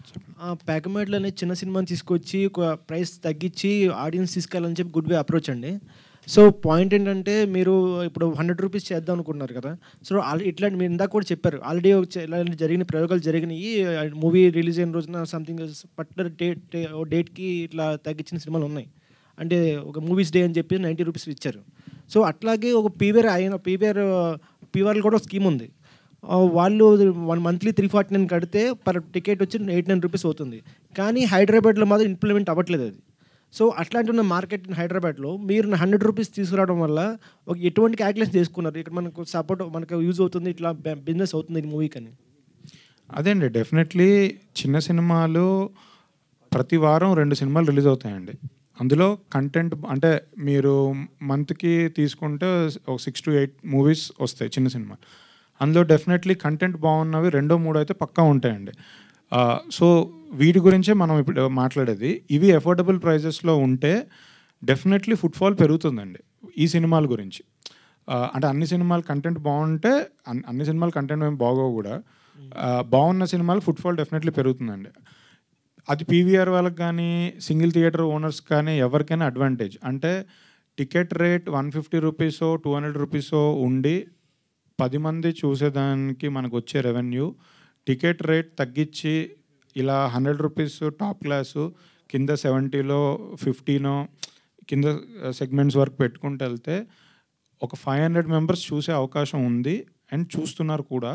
ప్యాకమేడ్లో అనే చిన్న సినిమాని తీసుకొచ్చి ఒక ప్రైస్ తగ్గించి ఆడియన్స్ తీసుకెళ్ళాలని చెప్పి గుడ్ వే అప్రోచ్ అండి సో పాయింట్ ఏంటంటే మీరు ఇప్పుడు హండ్రెడ్ రూపీస్ చేద్దాం అనుకుంటున్నారు కదా సో ఆల్ ఇట్లాంటి మీరు ఇందాక కూడా చెప్పారు ఆల్రెడీ ఇలాంటి జరిగిన ప్రయోగాలు జరిగినాయి మూవీ రిలీజ్ అయిన రోజున సంథింగ్ పర్టికులర్ డేట్ డేట్కి ఇట్లా తగ్గించిన సినిమాలు ఉన్నాయి అంటే ఒక మూవీస్ డే అని చెప్పి నైంటీ రూపీస్ ఇచ్చారు సో అట్లాగే ఒక పీవీఆర్ అయిన పీవీఆర్ పీవీఆర్ కూడా స్కీమ్ ఉంది ఆ, వాళ్ళు one monthly three forty nine కడితే పర్ టికెట్ వచ్చి ఎయిట్ నైన్ రూపీస్ అవుతుంది కానీ హైదరాబాద్లో మాత్రం ఇంప్లిమెంట్ అవ్వట్లేదు అది సో అట్లాంటి ఉన్న మార్కెట్ హైదరాబాద్లో మీరు హండ్రెడ్ రూపీస్ తీసుకురావడం వల్ల ఒక ఎటువంటి క్యాల్కులేషన్ చేసుకున్నారు ఇక్కడ మనకు సపోర్ట్ మనకు యూజ్ అవుతుంది ఇట్లా బిజినెస్ అవుతుంది ఈ మూవీకి అని అదే అండి డెఫినెట్లీ చిన్న సినిమాలు ప్రతి వారం రెండు సినిమాలు రిలీజ్ అవుతాయండి అందులో కంటెంట్ అంటే మీరు మంత్కి తీసుకుంటే ఒక సిక్స్ టు ఎయిట్ మూవీస్ వస్తాయి చిన్న సినిమా అందులో డెఫినెట్లీ కంటెంట్ బాగున్నవి రెండో మూడో అయితే పక్కా ఉంటాయండి ఆ, సో వీటి గురించే మనం ఇప్పుడు మాట్లాడేది ఇవి అఫోర్డబుల్ ప్రైజెస్లో ఉంటే డెఫినెట్లీ ఫుట్ఫాల్ పెరుగుతుందండి ఈ సినిమాల గురించి ఆ, అంటే అన్ని సినిమాలు కంటెంట్ బాగుంటే అన్- అన్ని సినిమాలు కంటెంట్ ఏం బాగోవు కూడా ఆ, బాగున్న సినిమాలు ఫుట్ఫాల్ డెఫినెట్లీ పెరుగుతుందండి అది పీవీఆర్ వాళ్ళకి కానీ సింగిల్ థియేటర్ ఓనర్స్ కానీ ఎవరికైనా అడ్వాంటేజ్ అంటే టికెట్ రేట్ వన్ ఫిఫ్టీ రూపీసో టూ హండ్రెడ్ రూపీసో ఉండి పది మంది చూసేదానికి మనకు వచ్చే రెవెన్యూ టికెట్ రేట్ తగ్గించి ఇలా హండ్రెడ్ రూపీస్ టాప్ క్లాసు కింద సెవెంటీలో ఫిఫ్టీనో కింద సెగ్మెంట్స్ వరకు పెట్టుకుంటూ వెళ్తే ఒక ఫైవ్ హండ్రెడ్ మెంబర్స్ చూసే అవకాశం ఉంది అండ్ చూస్తున్నారు కూడా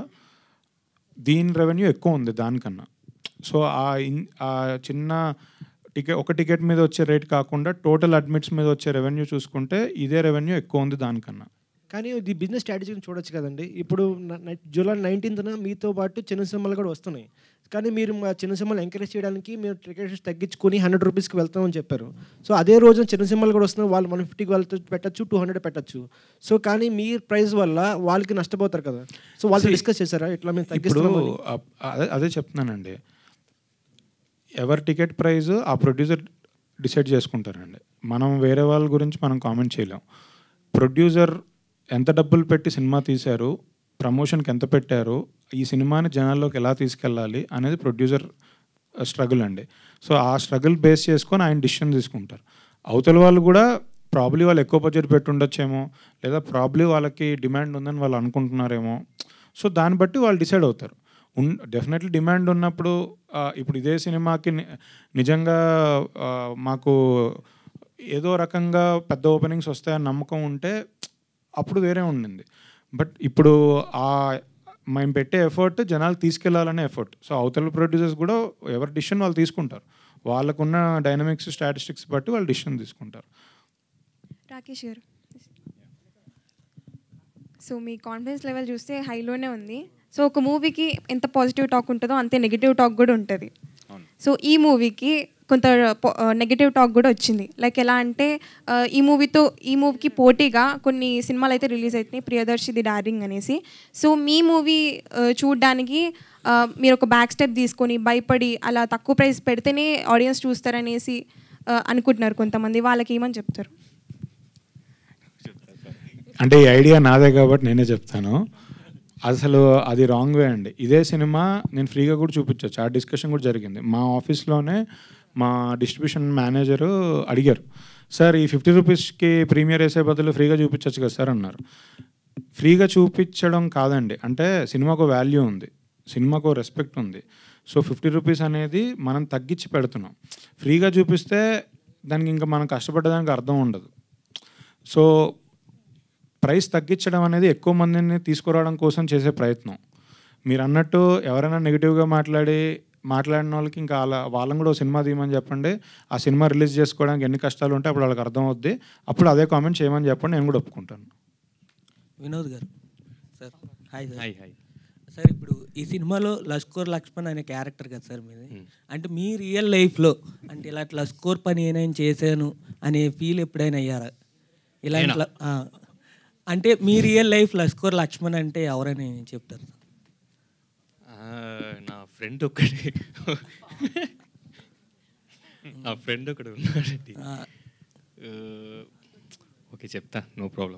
దీని రెవెన్యూ ఎక్కువ ఉంది దానికన్నా సో ఆ ఇన్ ఆ చిన్న టికెట్ ఒక టికెట్ మీద వచ్చే రేట్ కాకుండా టోటల్ అడ్మిట్స్ మీద వచ్చే రెవెన్యూ చూసుకుంటే ఇదే రెవెన్యూ ఎక్కువ ఉంది దానికన్నా కానీ ఇది బిజినెస్ స్ట్రాటజీని చూడొచ్చు కదండి ఇప్పుడు న- న- జూలై నైన్టీన్త్న మీతో పాటు చిన్న సినిమాలు కూడా వస్తున్నాయి కానీ మీరు మా చిన్న సినిమాలు ఎంకరేజ్ చేయడానికి మీరు టికెట్స్ తగ్గించుకొని హండ్రెడ్ రూపీస్కి వెళ్తామని చెప్పారు సో అదే రోజున చిన్న సినిమాలు కూడా వస్తున్నాయి వాళ్ళు వన్ ఫిఫ్టీకి వెళ్తూ పెట్టచ్చు టూ హండ్రెడ్ పెట్టచ్చు సో కానీ మీ ప్రైస్ వల్ల వాళ్ళకి నష్టపోతారు కదా సో వాళ్ళు See, డిస్కస్ చేశారా ఇట్లా మేము ఇప్పుడు తగ్గిస్తున్నామని అ- అదే అదే చెప్తున్నానండి ఎవరి టికెట్ ప్రైస్ ఆ ప్రొడ్యూసర్ డిసైడ్ చేసుకుంటారండి మనం వేరే వాళ్ళ గురించి మనం కామెంట్ చేయలేం ప్రొడ్యూసర్ ఎంత డబ్బులు పెట్టి సినిమా తీశారు ప్రమోషన్కి ఎంత పెట్టారు ఈ సినిమాని జనాల్లోకి ఎలా తీసుకెళ్ళాలి అనేది ప్రొడ్యూసర్ స్ట్రగుల్ అండి సో ఆ స్ట్రగుల్ బేస్ చేసుకొని ఆయన డిసిషన్ తీసుకుంటారు అవతల వాళ్ళు కూడా ప్రాబ్లీ వాళ్ళు ఎక్కువ బడ్జెట్ పెట్టి ఉండొచ్చేమో లేదా ప్రాబ్లీ వాళ్ళకి డిమాండ్ ఉందని వాళ్ళు అనుకుంటున్నారేమో సో దాన్ని బట్టి వాళ్ళు డిసైడ్ అవుతారు ఉన్ డెఫినెట్లీ డిమాండ్ ఉన్నప్పుడు ఆ, ఇప్పుడు ఇదే సినిమాకి ని- నిజంగా ఆ, మాకు ఏదో రకంగా పెద్ద ఓపెనింగ్స్ వస్తాయని నమ్మకం ఉంటే అప్పుడు వేరే ఉండింది బట్ ఇప్పుడు ఆ మేము పెట్టే ఎఫర్ట్ జనాలు తీసుకెళ్లాలనే ఎఫర్ట్ సో అవతల ప్రొడ్యూసర్స్ కూడా ఎవరి డిసిషన్ వాళ్ళు తీసుకుంటారు వాళ్ళకున్న డైనమిక్స్ స్టాటిస్టిక్స్ బట్టి వాళ్ళు డిసిషన్ తీసుకుంటారు రాకేష్ గారు సో మీ కాన్ఫిడెన్స్ లెవెల్ చూస్తే హైలోనే ఉంది సో ఒక మూవీకి ఎంత పాజిటివ్ టాక్ ఉంటుందో అంతే నెగిటివ్ టాక్ కూడా ఉంటుంది సో ఈ మూవీకి కొంత నెగిటివ్ టాక్ కూడా వచ్చింది లైక్ ఎలా అంటే ఆ, ఈ మూవీతో ఈ మూవీకి పోటీగా కొన్ని సినిమాలు అయితే రిలీజ్ అవుతున్నాయి ప్రియదర్శిది డార్లింగ్ అనేసి సో మీ మూవీ చూడడానికి ఆ, మీరు ఒక బ్యాక్ స్టెప్ తీసుకొని భయపడి అలా తక్కువ ప్రైస్ పెడితేనే ఆడియన్స్ చూస్తారనేసి ఆ, అనుకుంటున్నారు కొంతమంది వాళ్ళకి ఏమని చెప్తారు అంటే ఈ ఐడియా నాదే కాబట్టి నేనే చెప్తాను అసలు అది రాంగ్ వే అండి ఇదే సినిమా నేను ఫ్రీగా కూడా చూపించవచ్చు ఆ డిస్కషన్ కూడా జరిగింది మా ఆఫీస్లోనే మా డిస్ట్రిబ్యూషన్ మేనేజరు అడిగారు సార్ ఈ ఫిఫ్టీ రూపీస్కి ప్రీమియర్ వేసే బదులు ఫ్రీగా చూపించవచ్చు కదా సార్ అన్నారు ఫ్రీగా చూపించడం కాదండి అంటే సినిమాకు వాల్యూ ఉంది సినిమాకు రెస్పెక్ట్ ఉంది సో ఫిఫ్టీ రూపీస్ అనేది మనం తగ్గించి పెడుతున్నాం ఫ్రీగా చూపిస్తే దానికి ఇంకా మనం కష్టపడడానికి అర్థం ఉండదు సో ప్రైస్ తగ్గించడం అనేది ఎక్కువ మందిని తీసుకురావడం కోసం చేసే ప్రయత్నం మీరు అన్నట్టు ఎవరైనా నెగిటివ్గా మాట్లాడి మాట్లాడిన వాళ్ళకి ఇంకా వాళ్ళ వాళ్ళని కూడా ఓ సినిమా తీయమని చెప్పండి ఆ సినిమా రిలీజ్ చేసుకోవడానికి ఎన్ని కష్టాలు ఉంటాయి అప్పుడు వాళ్ళకి అర్థం అవుద్ది అప్పుడు అదే కామెంట్ చేయమని చెప్పండి నేను కూడా ఒప్పుకుంటాను Vinod garu sir hi sir hi, hi. Sir ఇప్పుడు ఈ సినిమాలో లష్కోర్ లక్ష్మణ్ అనే క్యారెక్టర్ కదా సార్ మీది అంటే మీ రియల్ లైఫ్లో అంటే ఇలా లష్కోర్ పని ఏమైనా చేశాను అనే ఫీల్ ఎప్పుడైనా అయ్యారా ఇలాంటి నేనా? ల- ఆ. అంటే మీ రియల్ లైఫ్ లష్కోర్ లక్ష్మణ్ అంటే ఎవరని చెప్తారు ఆ, నా ఫ్రెండ్ ఒక్కడే నా ఫ్రెండ్ ఒకడు ఉన్నాడండి ఆ. ఆ, ఓకే చెప్తా నో ప్రాబ్లం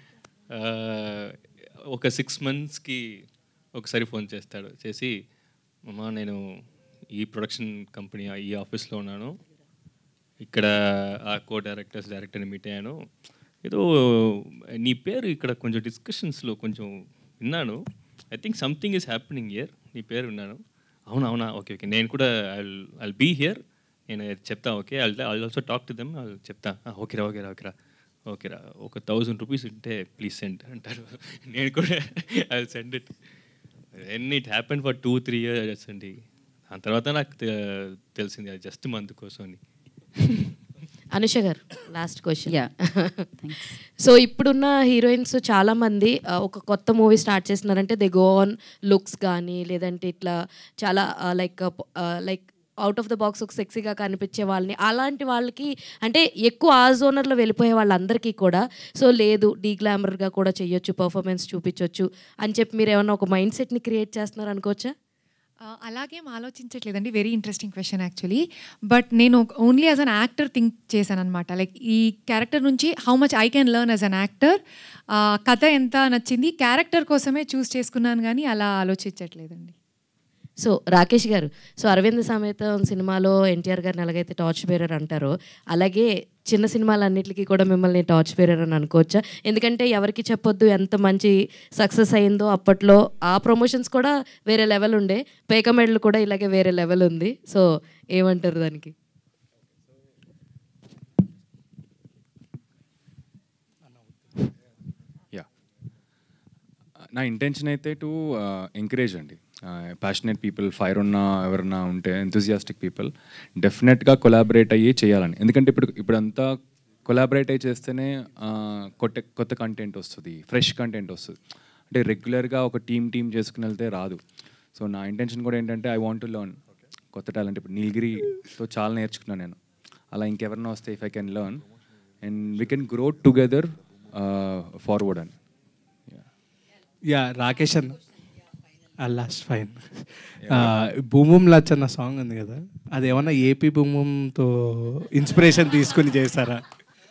ఒక సిక్స్ మంత్స్కి ఒకసారి ఫోన్ చేస్తాడు చేసి అమ్మా నేను ఈ ప్రొడక్షన్ కంపెనీ ఈ ఆఫీస్లో ఉన్నాను ఇక్కడ ఆ కో డైరెక్టర్స్ డైరెక్టర్ని మీట్ అయ్యాను ఏదో నీ పేరు ఇక్కడ కొంచెం డిస్కషన్స్లో కొంచెం విన్నాను I think something is happening year నీ పేరు విన్నాను అవునా అవునా ఓకే ఓకే నేను కూడా ఐ ఐల్ బీ హియర్ నేను చెప్తా okay I I also talk to them చెప్తా ఓకేరా ఓకేరా ఓకేరా ఓకేరా ఒక థౌజండ్ రూపీస్ ఉంటే ప్లీజ్ సెండ్ అంటారు నేను కూడా I send it and it happen for two three years అండి దాని తర్వాత నాకు తె- తెలిసింది అది జస్ట్ మంత్ కోసం అని Anusha garu last question Yeah. So ఇప్పుడున్న హీరోయిన్స్ చాలా మంది ఆ, ఒక కొత్త మూవీ స్టార్ట్ చేస్తున్నారంటే దే గో ఆన్ లుక్స్ కానీ లేదంటే ఇట్లా చాలా like like out of the box ఒక సెక్సీగా కనిపించే వాళ్ళని అలాంటి వాళ్ళకి అంటే ఎక్కువ ఆ జోనర్లో వెళ్ళిపోయే వాళ్ళందరికీ కూడా సో లేదు డీ గ్లామర్గా కూడా చేయొచ్చు పర్ఫార్మెన్స్ చూపించవచ్చు అని చెప్పి మీరు ఏమన్నా ఒక మైండ్ సెట్ని క్రియేట్ చేస్తున్నారు అనుకోవచ్చా ఆ, అలాగేం ఆలోచించట్లేదండి very interesting question actually but నేను only as an actor think చేశాను అనమాట లైక్ ఈ క్యారెక్టర్ నుంచి how much I can learn as an actor కథ ఎంత నచ్చింది క్యారెక్టర్ కోసమే చూస్ చేసుకున్నాను కానీ అలా ఆలోచించట్లేదండి సో రాకేష్ గారు సో అరవింద్ సమేతం సినిమాలో ఎన్టీఆర్ గారిని ఎలాగైతే టార్చ్ బేరర్ అంటారో అలాగే చిన్న సినిమాలన్నిటికీ కూడా మిమ్మల్ని టార్చ్ బేరర్ అని అనుకోవచ్చా ఎందుకంటే ఎవరికి చెప్పొద్దు ఎంత మంచి సక్సెస్ అయిందో అప్పట్లో ఆ ప్రమోషన్స్ కూడా వేరే లెవెల్ ఉండే పేక మెడల్ కూడా ఇలాగే వేరే లెవెల్ ఉంది సో ఏమంటారు దానికి యా నా ఇంటెన్షన్ అయితే టు ఎంకరేజ్ అండి ప్యాషనేట్ పీపుల్ ఫైర్ ఉన్న ఎవరన్నా ఉంటే ఎంతూజియాస్టిక్ పీపుల్ డెఫినెట్గా కొలాబరేట్ అయ్యి చేయాలని ఎందుకంటే ఇప్పుడు ఇప్పుడంతా కొలాబరేట్ అయ్యి చేస్తేనే ఆ, కొత్త కొత్త కంటెంట్ వస్తుంది ఫ్రెష్ కంటెంట్ వస్తుంది అంటే రెగ్యులర్గా ఒక టీమ్ టీమ్ చేసుకుని వెళ్తే రాదు సో నా ఇంటెన్షన్ కూడా ఏంటంటే ఐ వాంట్ టు లెర్న్ కొత్త టాలెంట్ ఇప్పుడు నీలగిరితో చాలా నేర్చుకున్నాను నేను అలా ఇంకెవరన్నా వస్తే if I can learn and we can grow together forward అని యా రాకేష్ అన్న లాస్ట్ ఫైన్ భూమం లచ్ అన్న సాంగ్ ఉంది కదా అది ఏమన్నా ఏపీ భూమంతో ఇన్స్పిరేషన్ తీసుకుని చేస్తారా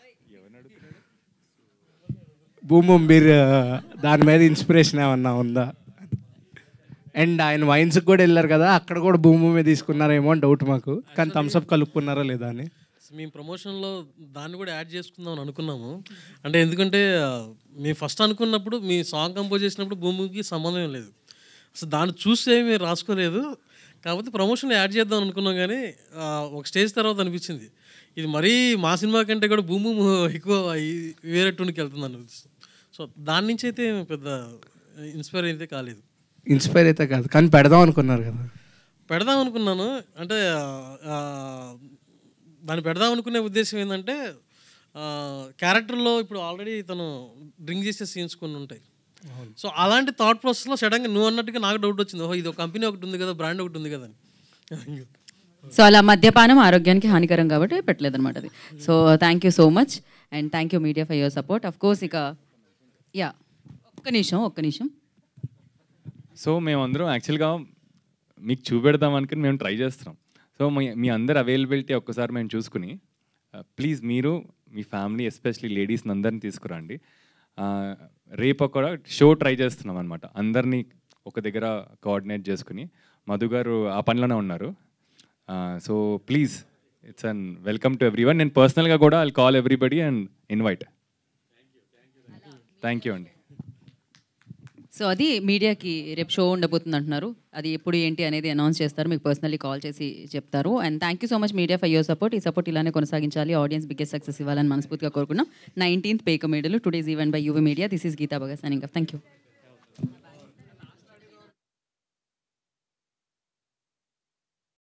భూమం మీరు దాని మీద ఇన్స్పిరేషన్ ఏమన్నా ఉందా అండ్ ఆయన వైన్స్కి కూడా వెళ్ళారు కదా అక్కడ కూడా భూమి తీసుకున్నారేమో అని డౌట్ మాకు కానీ థమ్స్అప్ కలుపుకున్నారా లేదా అని మేము ప్రమోషన్లో దాన్ని కూడా యాడ్ చేసుకుందాం అని అనుకున్నాము అంటే ఎందుకంటే ఆ, మేము ఫస్ట్ అనుకున్నప్పుడు మీ సాంగ్ కంపోజ్ చేసినప్పుడు భూమికి సంబంధం ఏం లేదు అసలు దాన్ని చూస్తే మేము రాసుకోలేదు కాకపోతే ప్రమోషన్ యాడ్ చేద్దాం అనుకున్నాం కానీ ఆ, ఒక స్టేజ్ తర్వాత అనిపించింది ఇది మరీ మా సినిమా కంటే కూడా భూమి ఎక్కువ ఈ- వేరే టూన్కి వెళ్తుంది అనిపిస్తుంది సో దాని నుంచి అయితే పెద్ద ఇన్స్పైర్ అయితే కాలేదు ఇన్స్పైర్ అయితే కాదు కానీ పెడదాం అనుకున్నారు కదా పెడదాం అనుకున్నాను అంటే ఆ, దాన్ని పెడదాం అనుకునే ఉద్దేశం ఏంటంటే క్యారెక్టర్లో ఇప్పుడు ఆల్రెడీ తను డ్రింక్ చేసే సీన్స్ కొన్ని ఉంటాయి సో అలాంటి థాట్ ప్రాసెస్లో సడన్గా నువ్వు అన్నట్టుగా నాకు డౌట్ వచ్చింది ఓహో ఇది ఒక కంపెనీ ఒకటి ఉంది కదా బ్రాండ్ ఒకటి ఉంది కదా అని సో అలా మద్యపానం ఆరోగ్యానికి హానికరం కాబట్టి పెట్టలేదన్నమాట అది so thank you so much and thank you media for your support of course ఇక యా ఒక్క నిమిషం ఒక్క నిమిషం సో మేమందరం యాక్చువల్గా మీకు చూపెడదాం అనుకుని మేము ట్రై చేస్తున్నాం సో మీ మీ అందరి అవైలబిలిటీ ఒక్కసారి మేము చూసుకుని ప్లీజ్ మీరు మీ ఫ్యామిలీ ఎస్పెషలీ లేడీస్ని అందరిని తీసుకురండి ఆ, రేపు ఒక షో ట్రై చేస్తున్నాం అనమాట అందరినీ ఒక దగ్గర కోఆర్డినేట్ చేసుకుని మధు గారు ఆ పనిలోనే ఉన్నారు so please it's an welcome to everyone నేను పర్సనల్గా కూడా I call everybody and invite thank you అండి సో అది మీడియాకి రేపు షో ఉండబోతుంది అంటున్నారు అది ఎప్పుడు ఏంటి అనేది అనౌన్స్ చేస్తారు మీకు పర్సనల్లీ కాల్ చేసి చెప్తారు and thank you so much media for your support ఈ సపోర్ట్ ఇలానే కొనసాగించాలి ఆడియన్స్ బిగ్గెస్ట్ సక్సెస్ ఇవ్వాలని మనస్ఫూర్తిగా కోరుకున్నాం నైన్టీన్త్ పేక మీడియాలో today's event by Yuva media this is Geetha బగా సైనింగ్ థ్యాంక్ యూ